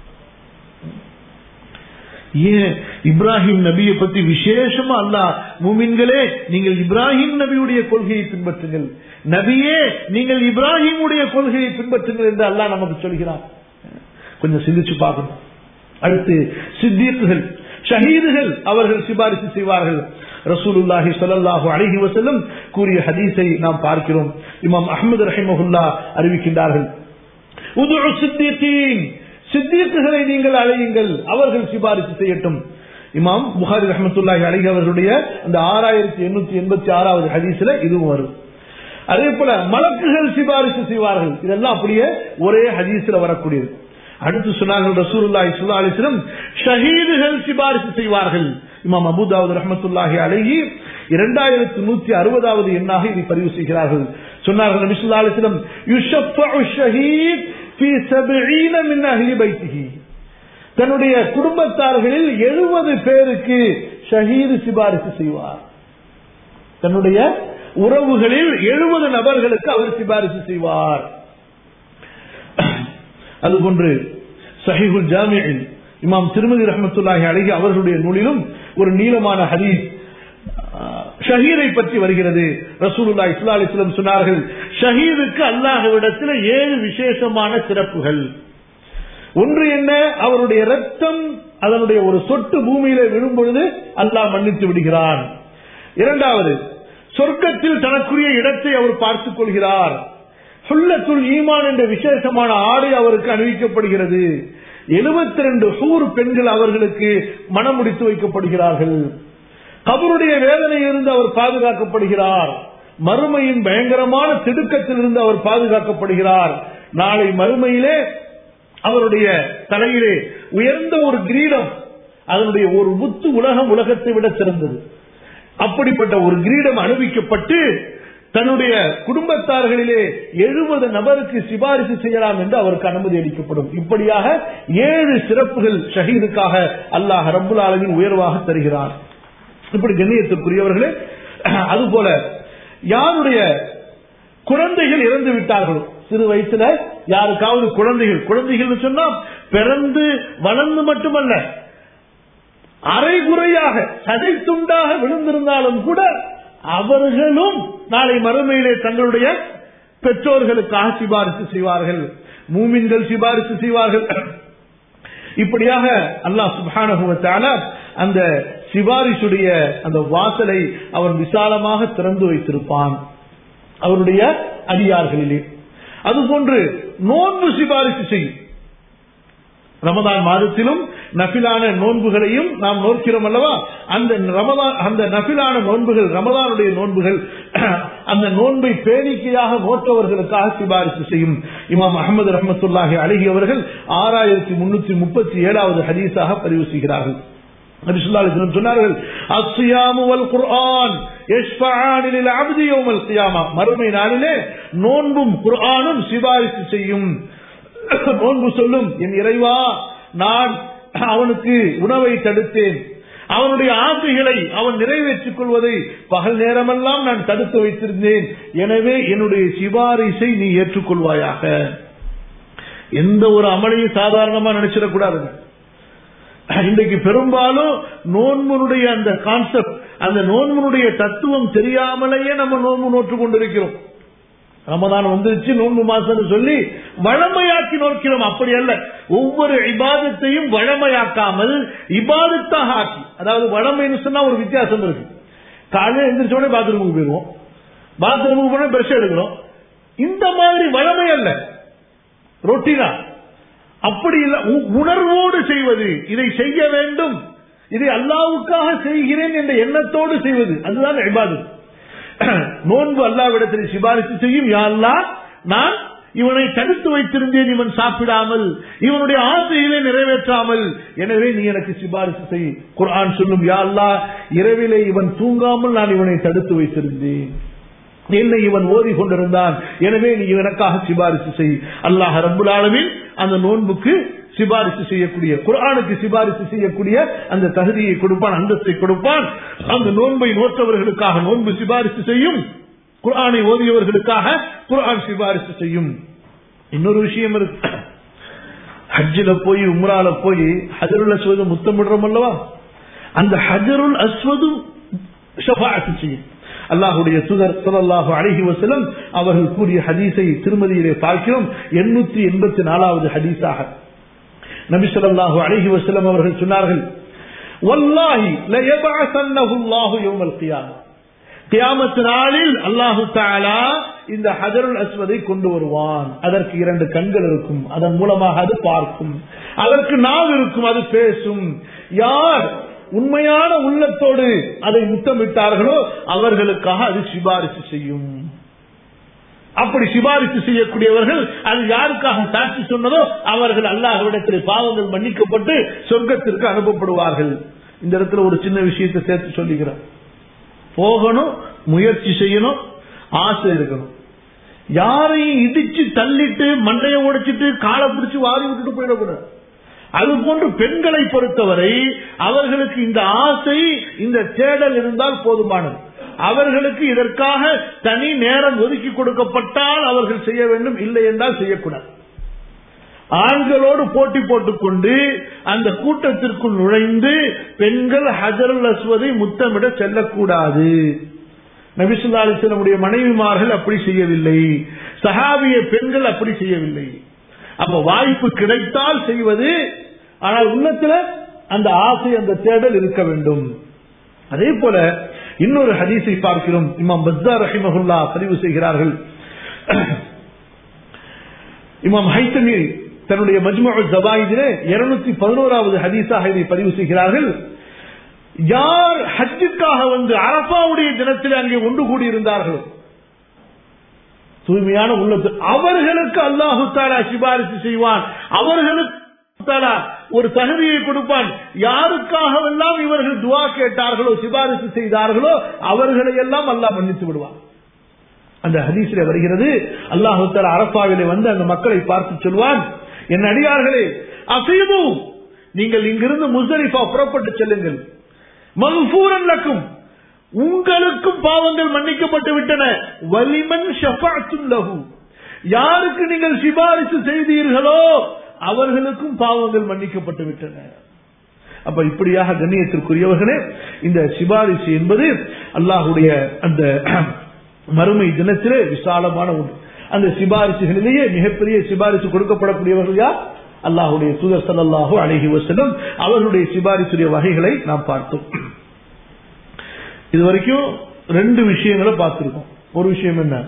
ஏன் இப்ராஹிம் நபியை பத்தி விசேஷமா அல்ல மூமின்களே நீங்கள் இப்ராஹிம் நபியுடைய கொள்கையை பின்பற்றுங்கள் நபியே நீங்கள் இப்ராஹிமுடைய கொள்கையை பின்பற்றுங்கள் என்று அல்லாஹ் நமக்கு சொல்கிறார் கொஞ்சம் சிந்திச்சு பார்க்கணும் அடுத்து சித்தீக்குகள் ஷஹீதுகள் அவர்கள் சிபாரிசு செய்வார்கள் ரசூலுல்லாஹி ஸல்லல்லாஹு அலைஹி வஸல்லம் கூறிய ஹதீஸை நாம் பார்க்கிறோம் இமாம் அஹ்மது ரஹிமஹுல்லா அறிவிக்கின்றார்கள் உதுஉ சித்தீகீன் சித்தீக்குகளை நீங்கள் அழையுங்கள் அவர்கள் சிபாரிசு செய்யட்டும் இமாம் புகாரி ரஹமத்துல்லாஹி அலி அவர்களுடைய அந்த ஆறாயிரத்தி எண்ணூத்தி எண்பத்தி ஆறாவது ஹதீஸ்ல இதுவும் வரும் அதே போல மலக்குகள் சிபாரிசு செய்வார்கள் இதெல்லாம் அப்படியே ஒரே ஹதீஸ்ல வரக்கூடியது அடுத்து சொன்னார்கள் ரசூலுல்லாஹி ஸல்லல்லாஹு அலைஹி வஸல்லம் ஷஹீதுகள் சிபாரிசு செய்வார்கள் இமாம் அபூதாவுத் ரஹ்மத்துல்லாஹி அலைஹி இரண்டாயிரத்தி நூத்தி அறுபதாவது எண்ணாக இதை பதிவு செய்கிறார்கள் சொன்னார்கள் நபி ஸல்லல்லாஹு அலைஹி வஸல்லம் யுஷஃபஉ ஷஹீத் ஃபீ 70 மின் அஹ்லி பைத்திஹி தன்னுடைய குடும்பத்தார்களில் எழுபது பேருக்கு ஷஹீது சிபாரிசு செய்வார் தன்னுடைய உறவுகளில் எழுபது நபர்களுக்கு அவர் சிபாரிசு செய்வார் அதுபோன்று சஹிகுல் ஜாமியில் இமாம் திருமதி ரஹமத்துல்லாஹி அழகி அவர்களுடைய நூலிலும் ஒரு நீளமான ஹதீஸ் ஷஹீரை பற்றி வருகிறது ரசூலுல்லா இஸ்லா அலிஸ்லம் சொன்னார்கள் ஷஹீதுக்கு அல்லாஹ்விடத்தில் ஏழு விசேஷமான சிறப்புகள் ஒன்று என்ன அவருடைய ரத்தம் அதனுடைய ஒரு சொட்டு பூமியில விழும் பொழுது அல்லாஹ் மன்னித்து விடுகிறான் இரண்டாவது சொர்க்கத்தில் தனக்குரிய இடத்தை அவர் பார்த்துக் கொள்கிறார் சுல்லத்துள் ஈமான் என்ற விசேஷமான ஆடை அவருக்கு அணிவிக்கப்படுகிறது எழுபத்தி ரெண்டு ஹூர் பெண்கள் அவர்களுக்கு மனம் முடித்து வைக்கப்படுகிறார்கள் கபருடைய வேதனையிலிருந்து அவர் பாதுகாக்கப்படுகிறார் மறுமையின் பயங்கரமான திடுக்கத்திலிருந்து அவர் பாதுகாக்கப்படுகிறார் நாளை மறுமையிலே அவருடைய தலையிலே உயர்ந்த ஒரு கிரீடம் அதனுடைய ஒரு முத்து உலகம் உலகத்தை விட சிறந்தது அப்படிப்பட்ட ஒரு கிரீடம் அனுபவிக்கப்பட்டு தன்னுடைய குடும்பத்தார்களிலே எழுபது நபருக்கு சிபாரிசு செய்யலாம் என்று அவருக்கு அனுமதி அளிக்கப்படும் இப்படியாக ஏழு சிறப்புகள் ஷஹீதுக்காக அல்லாஹ் ரபுல் ஆலமின் உயர்வாக தருகிறார் இப்படி கண்ணியத்திற்குரியவர்களே அதுபோல யாருடைய குழந்தைகள் இறந்து விட்டார்களோ சிறு வயசுல யாருக்காவது குழந்தைகள் குழந்தைகள் சொன்னா பிறந்து வளர்ந்து மட்டுமல்ல அரைகுறையாக சதை துண்டாக விழுந்திருந்தாலும் கூட அவர்களும் நாளை மறுமையிலே தங்களுடைய பெற்றோர்களுக்காக சிபாரிசு செய்வார்கள் மூமின்கள் சிபாரிசு செய்வார்கள் இப்படியாக அல்லாஹ் சுபானுவத்தால அந்த சிபாரிசுடைய அந்த வாசலை அவன் விசாலமாக திறந்து வைத்திருப்பான் அவருடைய அடியார்களிலே அதுபோன்று நோன்பு சிபாரிசு செய்யும் ரமதான் மாதத்திலும் நபிலான நோன்புகளையும் நாம் நோக்கிறோம் அல்லவா அந்த ரமதான் அந்த நபிலான நோன்புகள் ரமதானுடைய நோன்புகள் அந்த நோன்பை பேணிக்கையாக நோற்றவர்களுக்காக சிபாரிசு செய்யும் இமாம் அகமது ரஹமத்துல்லாஹி அழகி அவர்கள் ஆறாயிரத்தி முன்னூத்தி முப்பத்தி ஏழாவது ஹதீஸாக பதிவு செய்கிறார்கள் சொன்னார்கள் மறுமை நாளிலே நோன்பும் குர்ஆனும் சிபாரிசு செய்யும் நோன்பு சொல்லும் என் இறைவா நான் அவனுக்கு உணவை தடுத்தேன் அவனுடைய ஆசைகளை அவன் நிறைவேற்றிக் கொள்வதை பகல் நேரமெல்லாம் நான் தடுத்து வைத்திருந்தேன் எனவே என்னுடைய சிபாரிசை நீ ஏற்றுக்கொள்வாயாக எந்த ஒரு அமலையும் சாதாரணமா நினைச்சிடக்கூடாதுங்க இன்றைக்கு பெரும்பாலும் நோன்புனுடைய அந்த கான்செப்ட் அந்த நோன்புனுடைய தத்துவம் தெரியாமலேயே நம்ம நோன்பு நோற்று கொண்டிருக்கிறோம் ரமதான் வந்துருச்சு நோன்பு மாசம் சொல்லி வழமையாக்கி நோக்கிறோம் அப்படி அல்ல ஒவ்வொரு இபாதத்தையும் வழமையாக்காமல் இபாதத்தாக ஆக்கி அதாவது வழமைன்னு சொன்னா ஒரு வித்தியாசம் இருக்கு காலையில் எந்திரிச்ச உடனே பாத்ரூமுக்கு போயிருவோம் பாத்ரூமுக்கு போனா பிரஷ் எடுக்கிறோம் இந்த மாதிரி வழமை அல்ல ரொட்டினா அப்படி இல்ல உணர்வோடு செய்வது இதை செய்ய வேண்டும் இதை அல்லாவுக்காக செய்கிறேன் என்ற எண்ணத்தோடு செய்வது அதுதான் இபாதத் நோன்பு அல்லாவிடத்தில் சிபாரிசு செய்யும் யாழ்லா நான் இவனை தடுத்து வைத்திருந்தேன் இவன் சாப்பிடாமல் இவனுடைய ஆசையிலே நிறைவேற்றாமல் எனவே நீ எனக்கு சிபாரிசு செய் குர்ஆன் சொல்லும் யாழ்லா இரவிலே இவன் தூங்காமல் நான் இவனை தடுத்து வைத்திருந்தேன் என்னை இவன் ஓதி கொண்டிருந்தான் எனவே நீ எனக்காக சிபாரிசு செய் அல்லாஹ் ரபுல் ஆலமின் அந்த நோன்புக்கு சிபாரிசு செய்யக்கூடிய குரானுக்கு சிபாரிசு செய்யக்கூடிய அந்த தகுதியை கொடுப்பான் அந்தஸ்தை கொடுப்பான் அந்த நோன்பை நோற்றவர்களுக்காக நோன்பு சிபாரிசு செய்யும் குரானை ஓதியவர்களுக்காக குரான் சிபாரிசு செய்யும் இன்னொரு விஷயம் இருக்கு ஹஜ்ஜில போய் உம்ரால போய் ஹஜருல் அஸ்வது முத்தமிடுறோம் அல்லவா அந்த ஹஜருல் அஸ்வதும் ஷஃபாஅத்து செய்யும் அல்லாஹுடைய சுதர் சல்லாஹு அழகி வசலம் அவர்கள் கூறிய ஹதீஸை திருமதியிலே பார்க்கிறோம் எண்ணூத்தி எண்பத்தி நாலாவது ஹதீஸாக நபி சொல்லாஹு அழகி வசலம் அவர்கள் சொன்னார்கள் வல்லாஹி லயபஅசன்னஹு அல்லாஹு யௌமல் கியாமah கியாமத் நாளில் அல்லாஹு தாலா இந்த ஹஜருல் அஸ்வதை கொண்டு வருவான் அதற்கு இரண்டு கண்கள் இருக்கும் அதன் மூலமாக அது பார்க்கும் அதற்கு நாவ் இருக்கும் அது பேசும் யார் உண்மையான உள்ளத்தோடு அதை முத்தமிட்டார்களோ அவர்களுக்காக அது சிபாரிசு செய்யும் அப்படி சிபாரிசு செய்யக்கூடியவர்கள் அது யாருக்காக சாட்சி சொன்னதோ அவர்கள் அல்லாஹ்விடத்தில் பாவங்கள் மன்னிக்கப்பட்டு சொர்க்கத்திற்கு அனுப்பப்படுவார்கள் இந்த இடத்துல ஒரு சின்ன விஷயத்தை சேர்த்து சொல்லிக்கிறேன் போகணும் முயற்சி செய்யணும் ஆசை இருக்கணும் யாரையும் இடிச்சு தள்ளிட்டு மண்டைய உடைச்சிட்டு காலை பிடிச்சு வாரி விட்டுட்டு போயிடக்கூடாது அது போன்று பெண்களை பொறுத்தவரை அவர்களுக்கு இந்த ஆசை இந்த தேடல் இருந்தால் போதுமானது அவர்களுக்கு இதற்காக தனி நேரம் ஒதுக்கி கொடுக்கப்பட்டால் அவர்கள் செய்ய வேண்டும் இல்லை என்றால் செய்யக்கூடாது ஆண்களோடு போட்டி போட்டுக்கொண்டு அந்த கூட்டத்திற்குள் நுழைந்து பெண்கள் ஹஜருல் அஸ்வதை முத்தமிட செல்லக்கூடாது நபிசுல்லா அலிஸ்லமுடைய மனைவிமார்கள் அப்படி செய்யவில்லை சஹாபிய பெண்கள் அப்படி செய்யவில்லை அப்ப வாய்ப்பு கிடைத்தால் செய்வது ஆனால் உள்ளத்துல அந்த ஆசை அந்த தேடல் இருக்க வேண்டும் அதே போல இன்னொரு ஹதீஸை பார்க்கிறோம் இமாம் பஸ்தா ரஹிமஹுல்லா பதிவு செய்கிறார்கள் இமாம் ஹைத்தமி தன்னுடைய மஜ்மு ஜவாயிதிலே இருநூத்தி பதினோராவது ஹதீஸாக இதை பதிவு செய்கிறார்கள் யார் ஹஜ்ஜுக்காக வந்து அரபாவுடைய தினத்தில் அங்கே ஒன்று கூடியிருந்தார்களோ தூய்மையான உள்ளத்து அவர்களுக்கு அல்லாஹு தாலா சிபாரிசு செய்வான் அவர்களுக்கு தாலா ஒரு தகுதியை கொடுப்பான் யாருக்காகவெல்லாம் இவர்கள் துவா கேட்டார்களோ சிபாரிசு செய்தார்களோ அவர்களை எல்லாம் அல்லாஹ் மன்னித்து விடுவான் அந்த ஹதீஸ்ல வருகிறது அல்லாஹு தாலா அரப்பாவிலே வந்து அந்த மக்களை பார்த்து சொல்வான் என் அடியார்களே அசீபு நீங்கள் இங்கிருந்து முசரிஃபா புறப்பட்டு செல்லுங்கள் மகூரன் லக்கும் உங்களுக்கும் பாவங்கள் மன்னிக்கப்பட்டு விட்டன வலிமன் லகு யாருக்கு நீங்கள் சிபாரிசு செய்தீர்களோ அவர்களுக்கும் பாவங்கள் மன்னிக்கப்பட்டு விட்டன அப்ப இப்படியாக கண்ணியத்திற்குரியவர்களே இந்த சிபாரிசு என்பது அல்லாஹுடைய அந்த மறுமை தினத்திலே விசாலமான ஒன்று அந்த சிபாரிசுகளிலேயே மிகப்பெரிய சிபாரிசு கொடுக்கப்படக்கூடியவர்கள் யார் அல்லாஹுடைய தூதர் சல்லாஹு அழகி வசனம் அவர்களுடைய சிபாரிசுடைய வகைகளை நாம் பார்த்தோம் இது வரைக்கும் ரெண்டு விஷயங்களை பார்த்திருக்கோம் ஒரு விஷயம் என்ன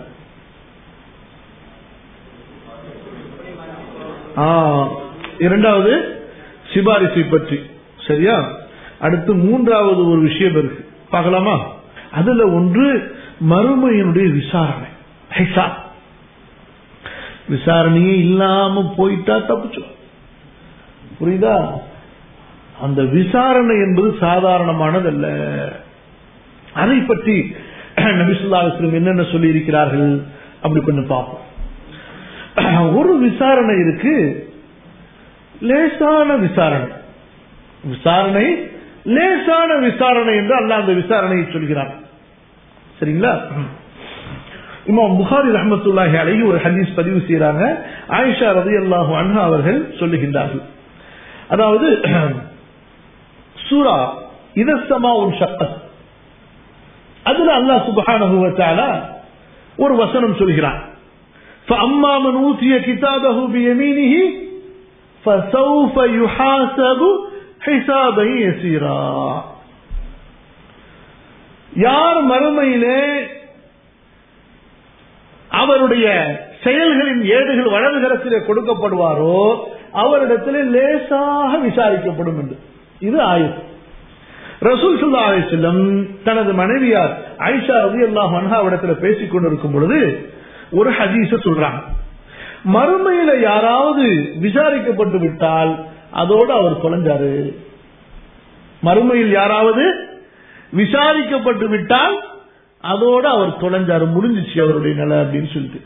இரண்டாவது சிபாரிசை பற்றி சரியா அடுத்து மூன்றாவது ஒரு விஷயம் இருக்கு பார்க்கலாமா அதுல ஒன்று மறுமையினுடைய விசாரணை ஹைசா விசாரணையே இல்லாம போயிட்டா தப்பிச்சோம் புரியுதா அந்த விசாரணை என்பது சாதாரணமானதல்ல அதை பற்றி நபிசுல்லாஸ்லம் என்னென்ன சொல்லி இருக்கிறார்கள் அப்படி கொஞ்சம் பார்ப்போம் ஒரு விசாரணை இருக்கு லேசான விசாரணை விசாரணை லேசான விசாரணை என்று அல்லாஹ் அந்த விசாரணையை சொல்கிறான் சரிங்களா இமாம் புகாரி ரஹமத்துல்லாஹி அலைஹி ஒரு ஹதீஸ் பதிவு செய்யறாங்க ஆயிஷா ரலியல்லாஹு அன்ஹா அவர்கள் சொல்லுகின்றார்கள் அதாவது சூரா இதசமா உன் ஷக்கத் அதுல அல்லாஹ் சுப்ஹானஹு வ தஆலா ஒரு வசனம் சொல்கிறான் فأما من أوتي كتابه بيمينه فسوف يحاسب حسابا يسيرا யார் மறுமையிலே அவருடைய செயல்களின் ஏடுகள் வலது கரத்திலே கொடுக்கப்படுவாரோ அவரிடத்திலே லேசாக விசாரிக்கப்படும் என்று இது ஆயுதம் ரசூல் சுல்லா அலிஸ்லம் தனது மனைவியார் ஐஷா ரவி அல்லாஹ் அன்ஹாவிடத்தில் பேசிக் கொண்டிருக்கும் பொழுது ஒரு ஹதீஸ சொல்றாங்க மறுமையில யாராவது விசாரிக்கப்பட்டு விட்டால் அதோடு அவர் தொலைஞ்சாரு மறுமையில் யாராவது விசாரிக்கப்பட்டு விட்டால் அதோட அவர் தொலைஞ்சாரு முடிஞ்சிச்சு அவருடைய நிலை அப்படின்னு சொல்லிட்டு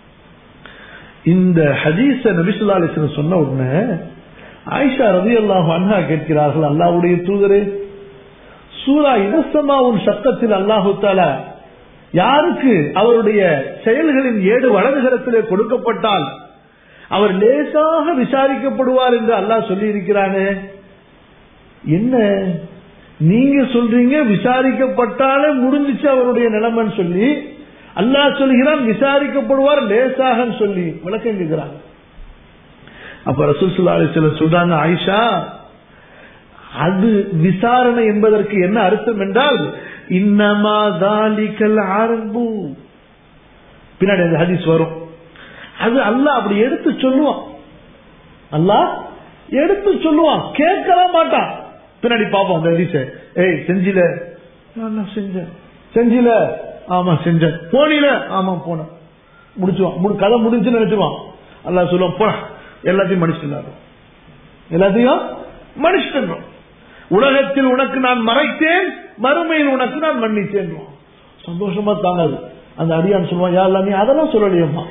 இந்த ஹதீஸ நபிசுல்லா அலிஸ்லம் சொன்ன உடனே ஆயிஷா ரவி அல்லாஹ் அன்ஹா கேட்கிறார்கள் அல்லாவுடைய தூதரே சூரா இதசமா உன் சத்தத்தில் அல்லாஹு தாலா யாருக்கு அவருடைய செயல்களின் ஏடு வலதுகரத்திலே கொடுக்கப்பட்டால் அவர் லேசாக விசாரிக்கப்படுவார் என்று அல்லாஹ் சொல்லி இருக்கிறானே என்ன நீங்க சொல்றீங்க விசாரிக்கப்பட்டாலே முடிஞ்சிச்சு அவருடைய நிலைமைன்னு சொல்லி அல்லாஹ் சொல்கிறான் விசாரிக்கப்படுவார் லேசாக சொல்லி விளக்கம் கேட்கிறாங்க அப்ப ரசூல் சுல்லா அலிஸ்லம் சொல்றாங்க ஆயிஷா அது விசாரணை என்பதற்கு என்ன அர்த்தம் என்றால் இன்னமா தாலிக்கல் ஆரம்பு பின்னாடி அந்த ஹதீஸ் வரும் அது அல்லாஹ் அப்படி எடுத்து சொல்லுவான் அல்லாஹ் எடுத்து சொல்லுவான் கேட்கலாம் மாட்டான் பின்னாடி பாப்போம் அந்த ஹதீஸ ஏய் செஞ்சில நான் செஞ்சேன் செஞ்சில ஆமா செஞ்சேன் போனில ஆமா போனேன் முடிச்சுவான் கதை முடிஞ்சுன்னு நினைச்சுவான் அல்லாஹ் சொல்லுவான் போன எல்லாத்தையும் மன்னிச்சுட்டு எல்லாத்தையும் மன்னிச்சுட்டு உலகத்தில் உனக்கு நான் மறைத்தேன் மறுமையில் உனக்கு நான் மன்னித்தேன் சந்தோஷமா தாங்காது அந்த அடியான் சொல்லுவான் யாருல நீ அதெல்லாம் சொல்லலையம்மா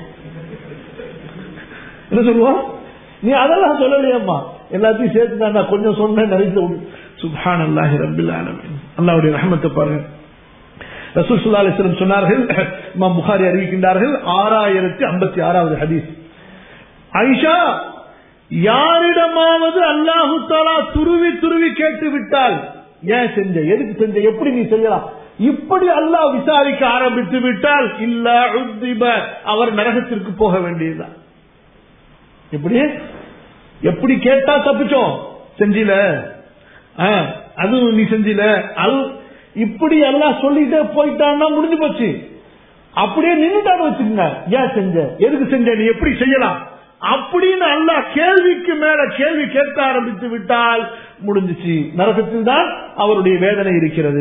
என்ன சொல்லுவான் நீ அதெல்லாம் சொல்லலையம்மா எல்லாத்தையும் சேர்த்து தான் கொஞ்சம் சொன்னேன் நிறைய சுபான் அல்லாஹி ரபில் ஆலமின் அல்லாவுடைய ரஹமத்தை பாருங்க ரசூல் சுல்லா அலிஸ்லம் சொன்னார்கள் இமாம் புகாரி அறிவிக்கின்றார்கள் ஆறாயிரத்தி ஐம்பத்தி ஆறாவது ஹதீஸ் ஐஷா யாரிடமாவது அல்லாஹு தாலா துருவி துருவி கேட்டு விட்டால் ஏன் செஞ்ச எதுக்கு செஞ்ச எப்படி நீ செய்யலாம் இப்படி அல்லாஹ் விசாரிக்க ஆரம்பித்து விட்டால் இல்ல உத்திப அவர் நரகத்திற்கு போக வேண்டியதுதான் எப்படி எப்படி கேட்டா தப்பிச்சோம் செஞ்சில அதுவும் நீ செஞ்சில அது இப்படி எல்லாம் சொல்லிட்டே போயிட்டான்னா முடிஞ்சு போச்சு அப்படியே நின்றுட்டான்னு வச்சுக்கோங்க ஏன் செஞ்ச எதுக்கு செஞ்ச நீ எப்படி செய்யலாம் அப்படின்னு அல்ல கேள்விக்கு மேல கேள்வி கேட்க ஆரம்பித்து விட்டால் முடிஞ்சிச்சு நரகத்தில் தான் அவருடைய வேதனை இருக்கிறது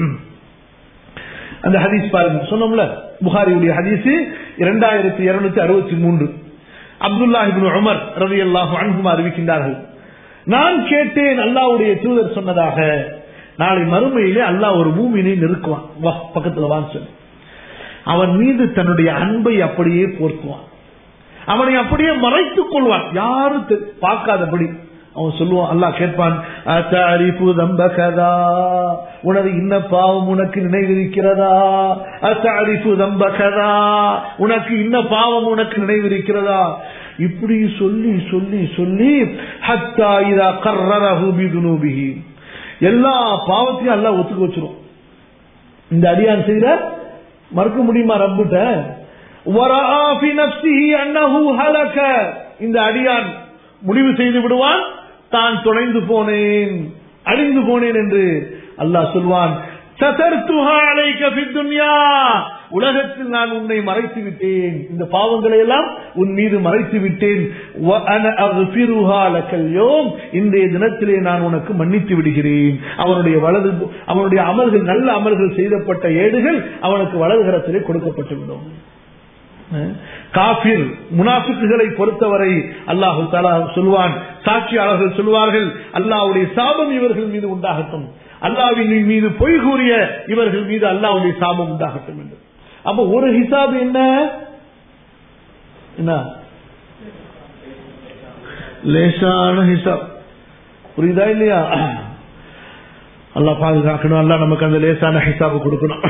அந்த ஹதீஸ் பாருங்க சொன்னோம்ல புகாரியுடைய ஹதீஸ் இரண்டாயிரத்தி இருநூத்தி அறுபத்தி மூன்று அப்துல்லா இபின் உமர் ரவி அல்லாஹு அன்பும் அறிவிக்கின்றார்கள் நான் கேட்டேன் அல்லாவுடைய தூதர் சொன்னதாக நாளை மறுமையிலே அல்லாஹ் ஒரு பூமியினை நெருக்குவான் வா பக்கத்துல வான்னு சொல்லி அவன் மீது தன்னுடைய அன்பை அப்படியே போர்த்துவான் அவனை அப்படியே மறைத்துக் கொள்வான் யாரும் பார்க்காதபடி அவன் சொல்லுவான் அல்லாஹ் கேட்பான் அத்தாரிப்பு தம்பகதா உனது இன்ன பாவம் உனக்கு நினைவிருக்கிறதா அத்தாரிப்பு தம்பகதா உனக்கு இன்ன பாவம் உனக்கு நினைவிருக்கிறதா இப்படி சொல்லி சொல்லி சொல்லி ஹத்தா இதா கர்ரரஹு பிதுனூபிஹி எல்லா பாவத்தையும் எல்லாம் ஒத்துக்க வச்சிரும் இந்த அடியான் செய்த மறுக்க முடியுமா ரப்புட்ட இந்த அடியான் முடிவு செய்து விடுவான் தான் தொலைந்து போனேன் அழிந்து போனேன் என்று அல்லாஹ் சொல்வான் உலகத்தில் நான் உன்னை மறைத்து விட்டேன் இந்த பாவங்களை எல்லாம் உன் மீது மறைத்து விட்டேன் இன்றைய தினத்திலே நான் உனக்கு மன்னித்து விடுகிறேன் அவனுடைய வலது அவனுடைய அமல்கள் நல்ல அமல்கள் செய்தப்பட்ட ஏடுகள் அவனுக்கு வலதுகரத்திலே கொடுக்கப்பட்டுவிடும் காபிர் முனாஃபிக்குகளை பொறுத்தவரை அல்லாஹு தாலா சொல்வான் சாட்சியாளர்கள் சொல்வார்கள் அல்லாவுடைய சாபம் இவர்கள் மீது உண்டாகட்டும் அல்லாவின் மீது பொய் கூறிய இவர்கள் மீது அல்லாவுடைய சாபம் உண்டாகட்டும் என்று அப்ப ஒரு ஹிசாப் என்ன என்ன லேசான ஹிசாப் புரியுதா இல்லையா அல்லாஹ் பாதுகாக்கணும் அல்லாஹ் நமக்கு அந்த லேசான ஹிசாபு கொடுக்கணும்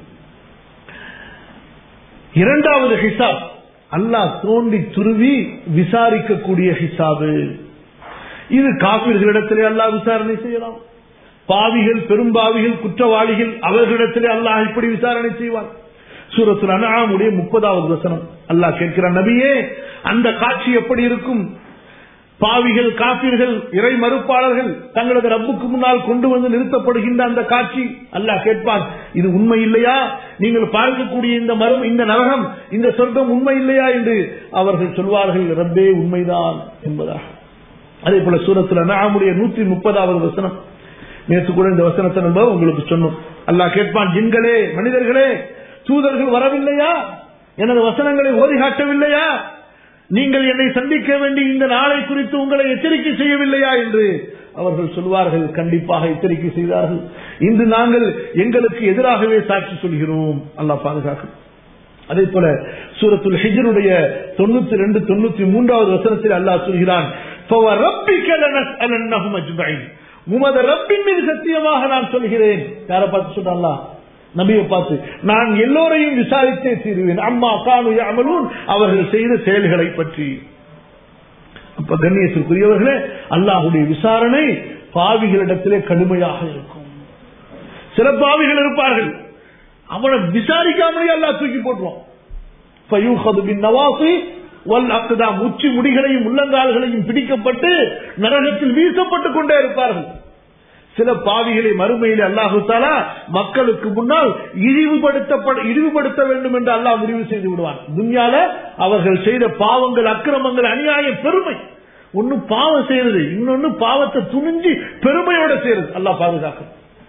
இரண்டாவது ஹிசாப் அல்லாஹ் தோண்டி துருவி விசாரிக்கக்கூடிய ஹிசாபு இது காப்பீர்களிடத்திலே அல்லாஹ் விசாரணை செய்யலாம் பாவிகள் பெரும்பாவிகள் குற்றவாளிகள் அவர்களிடத்திலே அல்லாஹ் இப்படி விசாரணை செய்வார் சூரத்தில் அனாமுடைய முப்பதாவது வசனம் அல்லாஹ் கேட்கிறான் நபியே அந்த காட்சி எப்படி இருக்கும் பாவிகள் காப்பீர்கள் இறை மறுப்பாளர்கள் தங்களது ரப்புக்கு முன்னால் கொண்டு வந்து நிறுத்தப்படுகின்ற அந்த காட்சி அல்லாஹ் கேட்பான் இது உண்மை இல்லையா நீங்கள் பார்க்கக்கூடிய இந்த மரம் இந்த நரகம் இந்த சொர்க்கம் உண்மை இல்லையா என்று அவர்கள் சொல்வார்கள் ரப்பே உண்மைதான் என்பதாக அதே போல சூரத்தில் நாமுடைய நூற்றி முப்பதாவது வசனம் நேற்று கூட இந்த வசனத்தை நம்ம உங்களுக்கு சொன்னோம் அல்லாஹ் கேட்பான் ஜின்களே மனிதர்களே தூதர்கள் வரவில்லையா எனது வசனங்களை ஓதி காட்டவில்லையா நீங்கள் என்னை சந்திக்க வேண்டிய இந்த நாளை குறித்து உங்களை எச்சரிக்கை செய்யவில்லையா என்று அவர்கள் சொல்வார்கள் கண்டிப்பாக எச்சரிக்கை செய்தார்கள் இன்று நாங்கள் எங்களுக்கு எதிராகவே சாட்சி சொல்கிறோம் அல்லாஹ் பாதுகாக்கும் அதே போல சூரத்துல் ஹிஜருடைய தொண்ணூத்தி ரெண்டு தொண்ணூத்தி மூன்றாவது வசனத்தில் அல்லாஹ் சொல்கிறான் உமது ரப்பின் மீது சத்தியமாக நான் சொல்கிறேன் யாரை பார்த்து சொன்னா நபியை பார்த்து நான் எல்லோரையும் விசாரித்தே தீருவேன் அம்மா கானு அமலூன் அவர்கள் செய்த செயல்களை பற்றி அப்ப கண்ணியத்திற்குரியவர்களே அல்லாஹுடைய விசாரணை பாவிகளிடத்திலே கடுமையாக இருக்கும் சில பாவிகள் இருப்பார்கள் அவனை விசாரிக்காமலே அல்லாஹ் தூக்கி போட்டுருவான் நவாசி வல் அக்குதா உச்சி முடிகளையும் உள்ளங்கால்களையும் பிடிக்கப்பட்டு நரகத்தில் வீசப்பட்டுக் கொண்டே இருப்பார்கள் சில பாவிகளை மறுமையில் அல்லாஹு தாலா மக்களுக்கு முன்னால் இழிவுபடுத்தப்பட இழிவுபடுத்த வேண்டும் என்று அல்லாஹ் முடிவு செய்து விடுவான் துன்யால அவர்கள் செய்த பாவங்கள் அக்கிரமங்கள் அநியாயம் பெருமை ஒன்னு பாவம் செய்யறது இன்னொன்னு பாவத்தை துணிஞ்சு பெருமையோட செய்யறது அல்லாஹ் பாதுகாக்க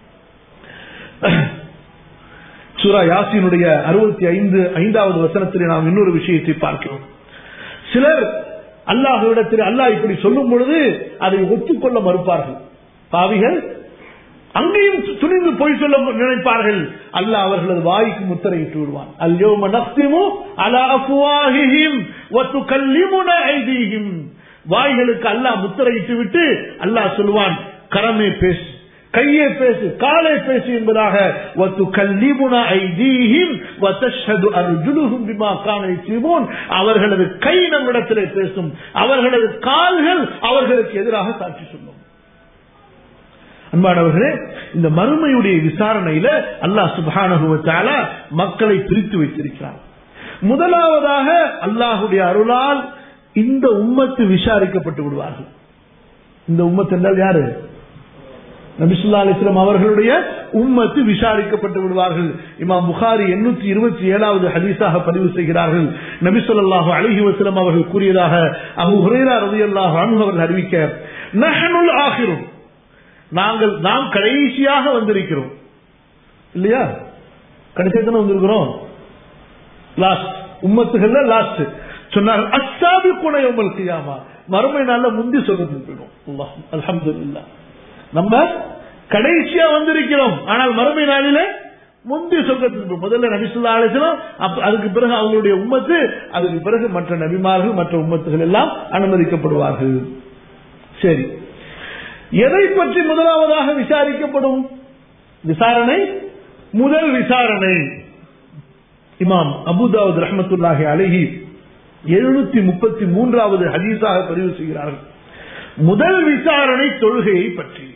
சூரா யாசினுடைய அறுபத்தி ஐந்து ஐந்தாவது வசனத்தில் நாம் இன்னொரு விஷயத்தை பார்க்கிறோம் சிலர் அல்லாஹுவிடத்தில் அல்லாஹ் இப்படி சொல்லும் பொழுது அதை ஒத்துக்கொள்ள மறுப்பார்கள் பாவிகள் அங்கேயும் துணிந்து போய் சொல்ல நினைப்பார்கள் அல்லாஹ் அவர்களது வாய்க்கு முத்திரையிட்டு விடுவான் அல்யோம நஸ்திமு அலா அஃப்வாஹிஹிம் வத்து கல்லிமுன ஐதீஹிம் வாய்களுக்கு அல்லாஹ் முத்திரையிட்டு விட்டு அல்லாஹ் சொல்வான் கரமே பேசு கையே பேசு காலை பேசு என்பதாக வத்து கல்லிமுன ஐதீஹிம் வத்தஷது அர்ஜுலுஹும் பிமா கான யக்ஸிபூன் அவர்களது கை நம்மிடத்திலே பேசும் அவர்களது கால்கள் அவர்களுக்கு எதிராக சாட்சி சொல்லும் அன்பானவர்களே இந்த மறுமையுடைய விசாரணையில அல்லாஹ் சுபானுவத்தால மக்களை பிரித்து வைத்திருக்கிறார் முதலாவதாக அல்லாஹுடைய அருளால் இந்த உம்மத்து விசாரிக்கப்பட்டு விடுவார்கள் இந்த உம்மத்து என்றால் யாரு நபிசுல்லா அலிஸ்லாம் அவர்களுடைய உம்மத்து விசாரிக்கப்பட்டு விடுவார்கள் இமாம் புகாரி எண்ணூத்தி இருபத்தி ஏழாவது ஹதீஸாக பதிவு செய்கிறார்கள் நபிசுல்லாஹு அலஹி வசலம் அவர்கள் கூறியதாக அபு ஹுரேரா ரவி அல்லாஹ் அவர்கள் அறிவிக்க நஹனுல் ஆகிரும் நாங்கள் நாம் கடைசியாக வந்திருக்கிறோம் இல்லையா கடைசியாக தானே வந்திருக்கிறோம் லாஸ்ட் உம்மத்துகள்ல லாஸ்ட் சொன்னார் அசாபி குணை உங்கள் செய்யாமா மறுமை நாள்ல முந்தி சொல்றதுக்கு போயிடும் அலமது இல்லா நம்ம கடைசியா வந்திருக்கிறோம் ஆனால் மறுமை நாளில முந்தி சொர்க்கத்திற்கு முதல்ல நபிசுல்லா அலிசலம் அதுக்கு பிறகு அவங்களுடைய உம்மத்து அதுக்கு பிறகு மற்ற நபிமார்கள் மற்ற உம்மத்துகள் எல்லாம் அனுமதிக்கப்படுவார்கள் சரி எதை பற்றி முதலாவதாக விசாரிக்கப்படும் விசாரணை முதல் விசாரணை இமாம் அபுதாவுத் ரஹமத்துல்லாஹி அழகி எழுநூத்தி முப்பத்தி மூன்றாவது ஹதீஸாக பதிவு செய்கிறார்கள் முதல் விசாரணை தொழுகையை பற்றி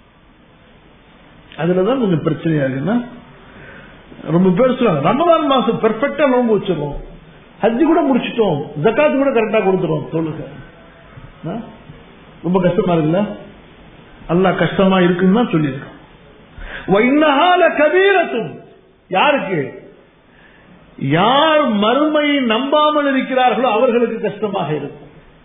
அதுலதான் கொஞ்சம் பிரச்சனையா இருக்குன்னா ரொம்ப பேர் சொல்லுவாங்க ரமதான் மாசம் பெர்ஃபெக்டா நோம்பு வச்சிருக்கோம் ஹஜ்ஜி கூட முடிச்சிட்டோம் ஜக்காத்து கூட கரெக்டா கொடுத்துருவோம் தொழுகை ரொம்ப கஷ்டமா இருக்குல்ல அல்லா கஷ்டமா இருக்குன்னு தான் சொல்லியிருக்கான் கபீரத்தும் யாருக்கு யார் மறுமையை நம்பாமல் இருக்கிறார்களோ அவர்களுக்கு கஷ்டமாக இருக்கும்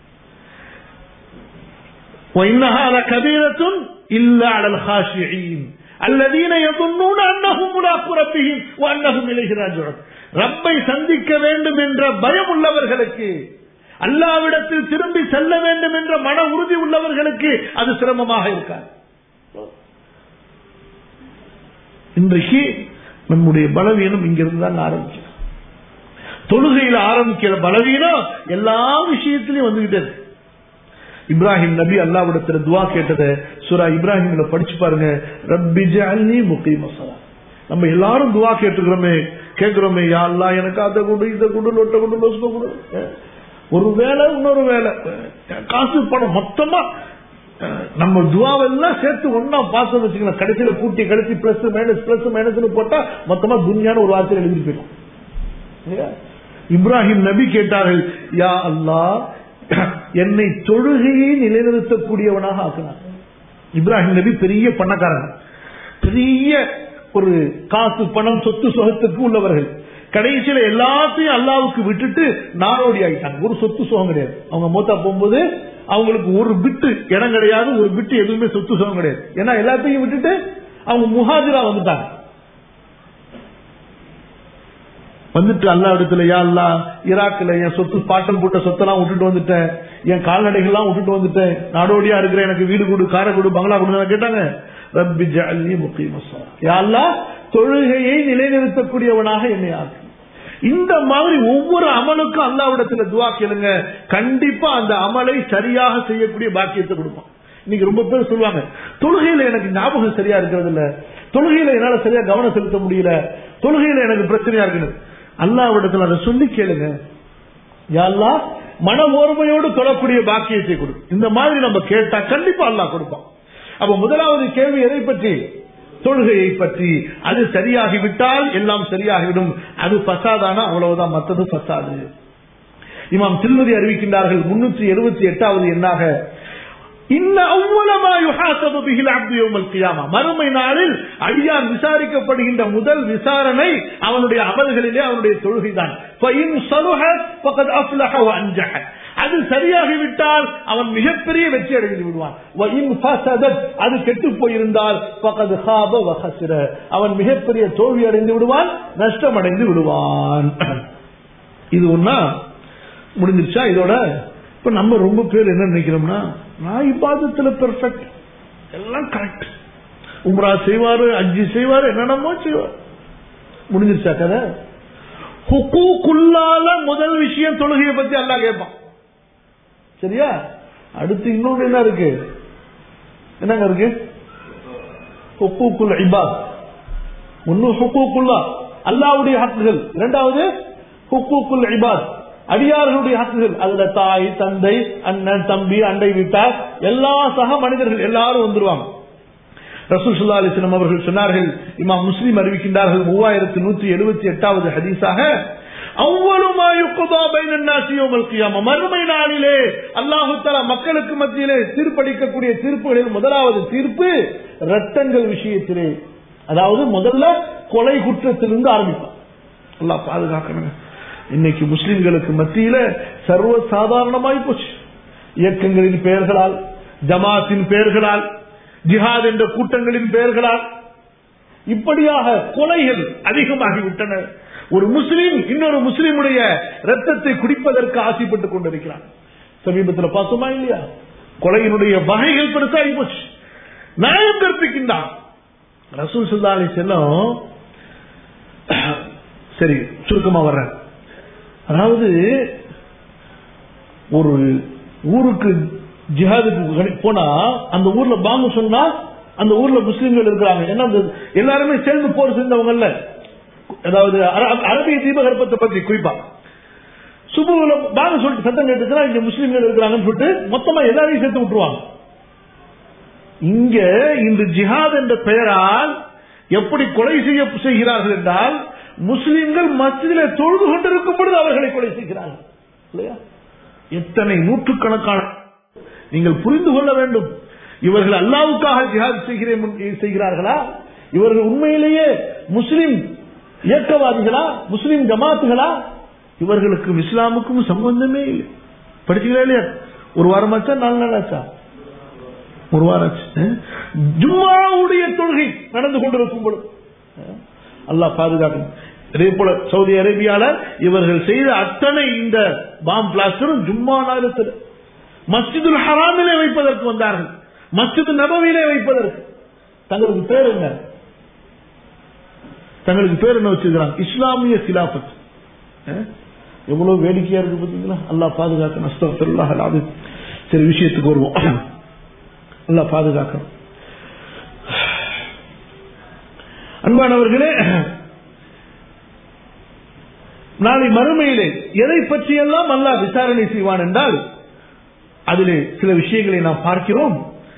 கபீரத்தும் இல்ல அடல் ஹாஷியின் الذين يظنون انهم ملاقو ربهم وانهم اليه راجعون ரப்பை சந்திக்க வேண்டும் என்ற பயம் உள்ளவர்களுக்கு அல்லாவிடத்தில் திரும்பி செல்ல வேண்டும் என்ற மன உறுதி உள்ளவர்களுக்கு அது சிரமமாக இருக்காது இன்றைக்கு நம்முடைய பலவீனம் இங்கிருந்து தான் ஆரம்பிச்சு தொழுகையில் ஆரம்பிக்கிற பலவீனம் எல்லா விஷயத்திலையும் வந்துகிட்டே இருக்கு இப்ராஹிம் நபி அல்லாவிடத்துல துவா கேட்டதை சூரா இப்ராஹிம்ல படிச்சு பாருங்க ரப்பி ஜஅல்னி முகீம ஸலாத் நம்ம எல்லாரும் துவா கேட்டுக்கிறோமே கேட்கிறோமே யா அல்லாஹ் எனக்கு அதை கொடு இதை கொடு லொட்டை கொடு லொசுக்க கொடு அஹ், ஒரு வேலை இன்னொரு வேலை அஹ், காசு பணம் மொத்தமா அஹ், நம்ம துவாவெல்லாம் சேர்த்து ஒன்னா பார்த்தோம் வச்சுக்கலாம் கடைசியில கூட்டி கடைசி பிளஸ் மைனஸ் பிளஸ் மைனஸ்னு போட்டா மொத்தமா துன்யான ஒரு வார்த்தையில் எழுதி போயிடும் இல்லையா? இப்ராஹிம் நபி கேட்டார்கள் யா அல்லாஹ் என்னை தொழுகையை நிலைநிறுத்தக்கூடியவனாக ஆக்கினார் இப்ராஹிம் நபி பெரிய பணக்காரன் பெரிய ஒரு காசு பணம் சொத்து சுகத்துக்கு உள்ளவர்கள் கடைசியில எல்லாத்தையும் அல்லாவுக்கு விட்டுட்டு நாடோடி ஆகிட்டாங்க ஒரு சொத்து சுகம் கிடையாது அவங்க மூத்தா போகும்போது அவங்களுக்கு ஒரு பிட்டு இடம் கிடையாது ஒரு பிட்டு எதுவுமே சொத்து சுகம் கிடையாது ஏன்னா எல்லாத்தையும் விட்டுட்டு அவங்க முஹாஜிரா வந்துட்டாங்க வந்துட்டு அல்லா இடத்துல யா அல்லா ஈராக்ல என் சொத்து பாட்டம் போட்ட சொத்தெல்லாம் விட்டுட்டு வந்துட்டேன் என் கால்நடைகள்லாம் விட்டுட்டு வந்துட்டேன் நாடோடியா இருக்கிற எனக்கு வீடு கொடு காரை கொடு பங்களா கொடு கேட்டாங்க ரப்பி ஜஅல்னி முகீம ஸலாத். யா அல்லாஹ் தொழுகையை நிலைநிறுத்தக்கூடியவனாக என்னை ஆக்கு இந்த மாதிரி ஒவ்வொரு அமலுக்கும் அல்லாவிடத்துல துவா கேளுங்க கண்டிப்பா அந்த அமலை சரியாக செய்யக்கூடிய பாக்கியத்தை கொடுப்பான் இன்னைக்கு ரொம்ப பேர் சொல்லுவாங்க தொழுகையில எனக்கு ஞாபகம் சரியா இருக்கிறது இல்ல தொழுகையில என்னால சரியா கவனம் செலுத்த முடியல தொழுகையில எனக்கு பிரச்சனையா இருக்குது அல்லாவிடத்துல அதை சொல்லி கேளுங்க யா அல்லாஹ் மன ஓர்மையோடு தொழக்கூடிய பாக்கியத்தை கொடு இந்த மாதிரி நம்ம கேட்டா கண்டிப்பா அல்லாஹ் கொடுப்பான் அப்ப முதலாவது கேள்வி எதை பற்றி தொழுகையை பற்றி அது சரியாகிவிட்டால் எல்லாம் சரியாகிவிடும் அது பசாதானா அவ்வளவுதான் மற்றது பசாது இமாம் திருமதி அறிவிக்கின்றார்கள் முன்னூற்றி எழுபத்தி எட்டாவது எண்ணாக இன்ன அவ்வளமா யுஹாசபு பிஹில் அப்து யௌமல் கியாமா மறுமை நாளில் அடியான் விசாரிக்கப்படுகின்ற முதல் விசாரணை அவனுடைய அமல்களிலே அவனுடைய தொழுகைதான் ஃபஇன் ஸலுஹ ஃபகத் அஃப்லஹ வ அன்ஜஹ அது சரியாகிவிட்டால் அவன் மிகப்பெரிய வெற்றி அடைந்து விடுவான் வஇன் ஃபஸதத் அது கெட்டு போயிருந்தால் ஃபகத் ஹாப வ ஹஸிர அவன் மிகப்பெரிய தோல்வி அடைந்து விடுவான் நஷ்டம் அடைந்து விடுவான் இது ஒன்னா முடிஞ்சிருச்சா இதோட இப்ப நம்ம ரொம்ப பேர் என்ன நினைக்கிறோம்னா நான் இப்பாதத்துல பெர்ஃபெக்ட் எல்லாம் கரெக்ட் உம்ரா செய்வாரு அஜி செய்வாரு என்னென்னமோ செய்வார் முடிஞ்சிருச்சா கதை ஹுக்கூக்குள்ளால முதல் விஷயம் தொழுகையை பத்தி அல்லாஹ் கேட்பான் சரியா அடுத்து இன்னொன்னு என்ன இருக்கு என்னங்க இருக்கு ஹுக்கூக்குல் இபாத் ஒன்னு ஹுக்கூக்குல்லா அல்லாவுடைய ஹக்குகள் இரண்டாவது ஹுக்கூக்குல் இபாத் அடியார்களுடைய ஹக்குகள் அதுல தாய் தந்தை அண்ணன் தம்பி அண்டை வீட்டார் எல்லா சக மனிதர்கள் எல்லாரும் வந்துருவாங்க ரசூல் சுல்லா அலிஸ்லாம் அவர்கள் சொன்னார்கள் இமாம் முஸ்லீம் அறிவிக்கின்றார்கள் மூவாயிரத்தி நூத்தி எழுபத்தி எட்டாவது ஹதீஸாக அவ்வளவுமா யுக்குதா பைனன் நாசி யௌமல் கியாமா மறுமை நாளிலே அல்லாஹு தஆலா மக்களுக்கு மத்தியிலே தீர்ப்பளிக்கக்கூடிய தீர்ப்புகளில் முதலாவது தீர்ப்பு ரத்தங்கள் விஷயத்திலே அதாவது முதல்ல கொலை குற்றத்திலிருந்து ஆரம்பிப்பான் அல்லாஹ் பாதுகாக்கணுங்க இன்னைக்கு முஸ்லிம்களுக்கு மத்தியில சர்வ சாதாரணமாய் போச்சு இயக்கங்களின் பெயர்களால் ஜமாத்தின் பெயர்களால் ஜிஹாத் என்ற கூட்டங்களின் பெயர்களால் இப்படியாக கொலைகள் அதிகமாகிவிட்டன ஒரு முஸ்லீம் இன்னொரு முஸ்லீமுடைய ரத்தத்தை குடிப்பதற்கு ஆசைப்பட்டுக் கொண்டிருக்கிறான் சமீபத்தில் பார்த்தோமா இல்லையா கொலையினுடைய வகைகள் பெருசாகி போச்சு நியாயம் கற்பிக்கின்றான் ரசூல் சுல்லா அலி செல்லம் சரி சுருக்கமா வர்றேன் அதாவது ஒரு ஊருக்கு ஜிஹாதுக்கு போனா அந்த ஊர்ல பாம்பு சொன்னா அந்த ஊர்ல முஸ்லீம்கள் இருக்கிறாங்க ஏன்னா அந்த எல்லாருமே சேர்ந்து போர் செஞ்சவங்கல்ல அதாவது அர- அரபிய தீபகற்பத்தை பத்தி குறிப்பா சுபுல பாங்க சொல்லிட்டு சத்தம் கேட்டுச்சுன்னா இங்க முஸ்லீம்கள் இருக்கிறாங்கன்னு சொல்லிட்டு மொத்தமா எல்லாரையும் சேர்த்து விட்டுருவாங்க இங்க இந்த ஜிஹாத் என்ற பெயரால் எப்படி கொலை செய்ய செய்கிறார்கள் என்றால் முஸ்லிம்கள் மஸ்ஜிதிலே தொழுது கொண்டிருக்கும் பொழுது அவர்களை கொலை செய்கிறார்கள் இல்லையா எத்தனை நூற்றுக்கணக்கான நீங்கள் புரிந்து கொள்ள வேண்டும் இவர்கள் அல்லாவுக்காக ஜிஹாத் செய்கிறேன் செய்கிறார்களா இவர்கள் உண்மையிலேயே முஸ்லிம் இயக்கவாதிகளா முஸ்லிம் ஜமாத்துகளா இவர்களுக்கும் இஸ்லாமுக்கும் சம்பந்தமே இல்லை படிச்சுக்கிறா இல்லையா ஒரு வாரமாச்சா நாலு நாள் ஆச்சா ஒரு வாரம் ஆச்சு அஹ்? ஜும்மாவுடைய தொழுகை நடந்து கொண்டிருக்கும் பொழுது அஹ்? அல்லாஹ் பாதுகாக்கணும் அதே போல சவுதி அரேபியால இவர்கள் செய்த அத்தனை இந்த பாம் பிளாஸ்டரும் ஜும்மா நேரத்தில் மஸ்ஜிதுல் ஹராமிலே வைப்பதற்கு வந்தார்கள் மஸ்ஜிது நபவியிலே வைப்பதற்கு தங்களுக்கு பேர் என்ன தங்களுக்கு பேர் என்ன வச்சிருக்கிறாங்க இஸ்லாமிய சிலாபத் அஹ்? எவ்வளவு வேடிக்கையா இருக்கு பாத்தீங்களா அல்லாஹ் பாதுகாக்கணும் அஸ்தக்ஃபிருல்லாஹ் அல்-அலீம். சரி விஷயத்துக்கு வருவோம் நல்லா பாதுகாக்கணும் அன்பானவர்களே நாளை மறுமையிலே எதை பற்றியெல்லாம் அல்லாஹ் விசாரணை செய்வான் என்றால் அதிலே சில விஷயங்களை நாம் பார்க்கிறோம்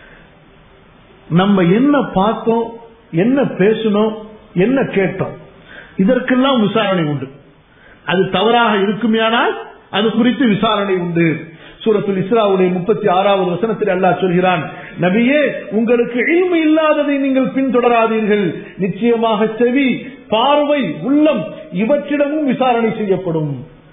நம்ம என்ன பார்த்தோம் என்ன பேசணும் என்ன கேட்டோம் இதற்கெல்லாம் விசாரணை உண்டு அது தவறாக இருக்குமேயானால் அது குறித்து விசாரணை உண்டு சூரத்துல் இஸ்ராவுடைய முப்பத்தி ஆறாவது வசனத்தில் அல்லாஹ் சொல்கிறான் நபியே உங்களுக்கு இல்மு இல்லாததை நீங்கள் பின்தொடராதீர்கள் நிச்சயமாக செவி பார்வை உள்ளம் இவற்றிடமும் விசாரணை செய்யப்படும்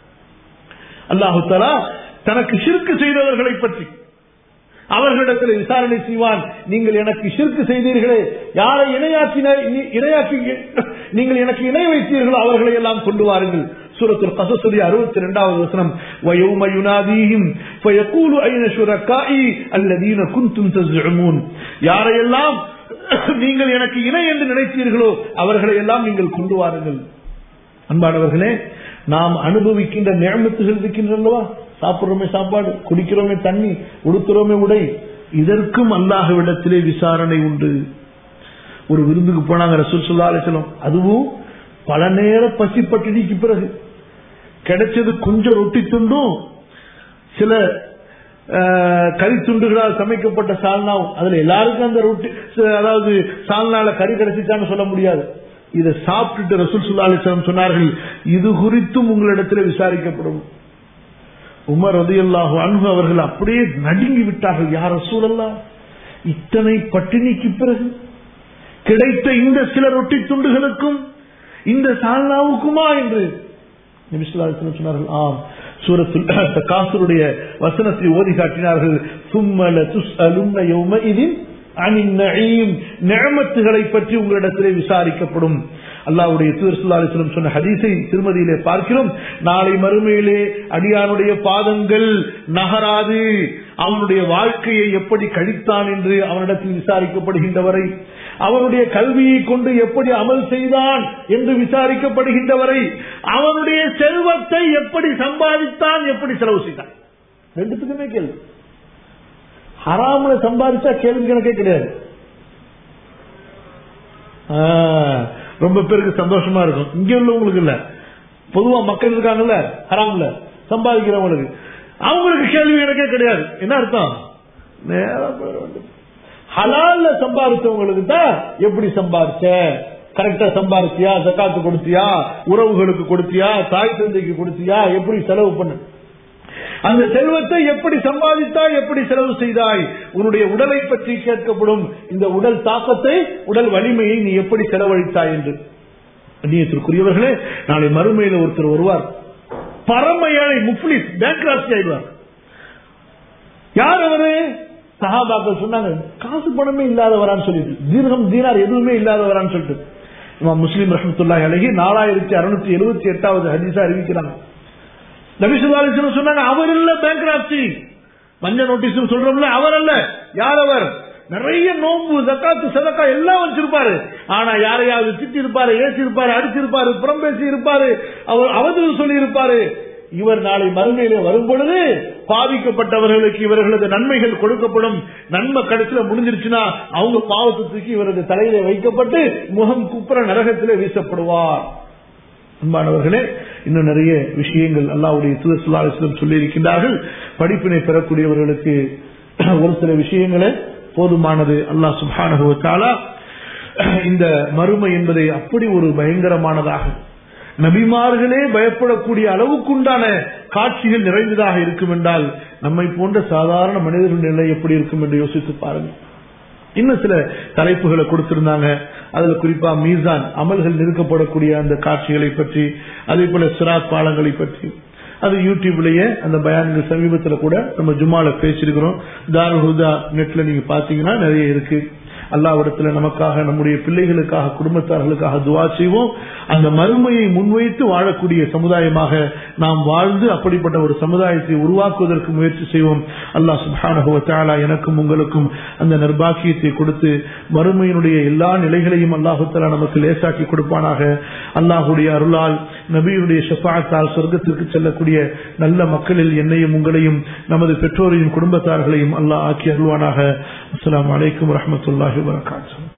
அல்லாஹு தலா தனக்கு சிறுக்கு செய்தவர்களை பற்றி அவர்களிடத்தில் விசாரணை செய்வான் நீங்கள் எனக்கு சிறுக்கு செய்தீர்களே யாரை இணையாக்கின இணையாக்கி நீங்கள் எனக்கு இணை வைத்தீர்களோ அவர்களை எல்லாம் கொண்டு வாருங்கள் சூரத்துல் கசசுரி அறுபத்தி இரண்டாவது வசனம் வயோம யுனாதீஹிம் ஃபயகூலு ஐன ஷுரக்காஇ அல்லதீன குந்தும் தஸ்உமூன் யாரையெல்லாம் நீங்கள் எனக்கு இணை என்று நினைத்தீர்களோ அவர்களை எல்லாம் நீங்கள் கொண்டு வாருங்கள் அன்பானவர்களே நாம் அனுபவிக்கின்ற நியமத்துகள் இருக்கின்றனவா சாப்பிடுறோமே சாப்பாடு குடிக்கிறோமே தண்ணி உடுத்துறோமே உடை இதற்கும் அல்லாஹ்விடத்திலே விசாரணை உண்டு ஒரு விருந்துக்கு போனாங்க ரசூல் சொல்லா அலிசலம் அதுவும் பல நேர பசி பட்டினிக்கு பிறகு கிடைச்சது கொஞ்சம் ரொட்டி துண்டும் சில கறி துண்டுகளால் சமைக்கப்பட்ட சால்னாவும் அதுல எல்லாருக்கும் அந்த ரொட்டி அதாவது சால்னால கறி கிடைச்சிச்சான்னு சொல்ல முடியாது இதை சாப்பிட்டுட்டு ரசூல் சுல்லா அலிஸ்லாம் சொன்னார்கள் இது குறித்தும் உங்களிடத்தில் விசாரிக்கப்படும் உமர் ரதியல்லாஹு அன்பு அவர்கள் அப்படியே நடுங்கி விட்டார்கள் யார் ரசூலல்லா இத்தனை பட்டினிக்கு பிறகு கிடைத்த இந்த சில ரொட்டி துண்டுகளுக்கும் இந்த சால்னாவுக்குமா என்று சொன்னார்கள் ஆம் சூரத்துல் காசருடைய வசனத்தை ஓதி காட்டினார்கள் சும்மல துஸ் அலும்ம யௌம இதின் நிழமத்துகளை பற்றி உங்களிடத்திலே விசாரிக்கப்படும் அல்லாவுடைய தூர்சுல்லாஸ்லம் சொன்ன ஹதீஸை திருமதியிலே பார்க்கிறோம் நாளை மறுமையிலே அடியானுடைய பாதங்கள் நகராது அவனுடைய வாழ்க்கையை எப்படி கழித்தான் என்று அவனிடத்தில் விசாரிக்கப்படுகின்றவரை அவனுடைய கல்வியை கொண்டு எப்படி அமல் செய்தான் என்று விசாரிக்கப்படுகின்றவரை அவனுடைய செல்வத்தை எப்படி சம்பாதித்தான் எப்படி செலவு செய்தான் ரெண்டுத்துக்குமே கேள்வி ஹராம சம்பாதிச்சா கேள்வி கணக்கே கிடையாது ரொம்ப பேருக்கு சந்தோஷமா இருக்கும் இங்க உள்ளவங்களுக்கு இல்ல பொதுவா மக்கள் இருக்காங்கல்ல ஹராம்ல சம்பாதிக்கிறவங்களுக்கு அவங்களுக்கு கேள்வி கணக்கே கிடையாது என்ன அர்த்தம் நேரம் ஹலால்ல சம்பாதிச்சவங்களுக்கு தான் எப்படி சம்பாதிச்ச கரெக்டா சம்பாதிச்சியா சக்காத்து கொடுத்தியா உறவுகளுக்கு கொடுத்தியா தாய் தந்தைக்கு கொடுத்தியா எப்படி செலவு பண்ண அந்த செல்வத்தை எப்படி சம்பாதித்தாய் எப்படி செலவு செய்தாய் உன்னுடைய உடலை பற்றி கேட்கப்படும் இந்த உடல் தாக்கத்தை உடல் வலிமையை நீ எப்படி செலவழித்தாய் என்று அந்நியத்திற்குரியவர்களே நாளை மறுமையில ஒருத்தர் வருவார் பரம ஏழை முப்ளிஸ் பேங்க் ராசி ஆயிடுவார் யார் அவரு சஹாபாக்கள் சொன்னாங்க காசு பணமே இல்லாதவரான்னு சொல்லிட்டு தீர்க்கம் தீனார் எதுவுமே இல்லாதவரான்னு சொல்லிட்டு இமாம் முஸ்லீம் ரஹமத்துல்லாஹி அழகி நாலாயிரத்தி அறுநூத்தி எழுபத்தி எட்டாவது ஹதீஸா அறிவிக்கிறாங்க நபிசுல்லாலிசன் சொன்னாங்க அவர் இல்ல பேங்க் மஞ்சள் நோட்டீஸ் சொல்றோம்ல அவர் அல்ல யார் அவர் நிறைய நோம்பு ஜக்காத்து சதக்கா எல்லாம் வச்சிருப்பாரு ஆனா யாரையாவது திட்டி இருப்பாரு ஏசி இருப்பாரு அடிச்சிருப்பாரு புறம் பேசி இருப்பாரு அவர் அவதூறு சொல்லி இருப்பாரு இவர் நாளை மறுமையில வரும் பொழுது பாதிக்கப்பட்டவர்களுக்கு இவர்களது நன்மைகள் கொடுக்கப்படும் நன்மை கடைசியில முடிஞ்சிருச்சுன்னா அவங்க பாவத்துக்கு இவரது தலையில வைக்கப்பட்டு முகம் குப்புற நரகத்திலே வீசப்படுவார் அன்பானவர்களே இன்னும் நிறைய விஷயங்கள் அல்லாவுடைய தூதர் சுல்லாஸ்லம் சொல்லி இருக்கின்றார்கள் படிப்பினை பெறக்கூடியவர்களுக்கு ஒரு சில விஷயங்களை போதுமானது அல்லாஹ் சுபானுவத்தாலா இந்த மறுமை என்பதை அப்படி ஒரு பயங்கரமானதாக நபிமார்களே பயப்படக்கூடிய அளவுக்குண்டான காட்சிகள் நிறைந்ததாக இருக்கும் என்றால் நம்மை போன்ற சாதாரண மனிதர்கள் நிலை எப்படி இருக்கும் என்று யோசித்து பாருங்கள் இன்னும் சில தலைப்புகளை கொடுத்திருந்தாங்க அதுல குறிப்பா மீசான் அமல்கள் நிறுக்கப்படக்கூடிய அந்த காட்சிகளை பற்றி அதே போல சிராத் பாலங்களை பற்றி அது யூடியூப்லயே அந்த பயான்கள் சமீபத்தில் கூட நம்ம ஜுமால பேசியிருக்கிறோம் தாருல் ஹுதா நெட்ல நீங்க பாத்தீங்கன்னா நிறைய இருக்கு அல்லாவிடத்துல நமக்காக நம்முடைய பிள்ளைகளுக்காக குடும்பத்தார்களுக்காக துவா செய்வோம் அந்த மறுமையை முன்வைத்து வாழக்கூடிய சமுதாயமாக நாம் வாழ்ந்து அப்படிப்பட்ட ஒரு சமுதாயத்தை உருவாக்குவதற்கு முயற்சி செய்வோம் அல்லாஹ் சுபானுவத்தாலா எனக்கும் உங்களுக்கும் அந்த நிர்பாக்கியத்தை கொடுத்து மறுமையினுடைய எல்லா நிலைகளையும் அல்லாஹுத்தலா நமக்கு லேசாக்கி கொடுப்பானாக அல்லாஹுடைய அருளால் நபியுடைய ஷஃபாத்தால் சொர்க்கத்திற்கு செல்லக்கூடிய நல்ல மக்களில் என்னையும் உங்களையும் நமது பெற்றோரையும் குடும்பத்தார்களையும் அல்லாஹ் ஆக்கி அருள்வானாக அஸ்ஸலாமு அலைக்கும் வரஹ்மத்துல்லாஹி வபரகாத்துஹு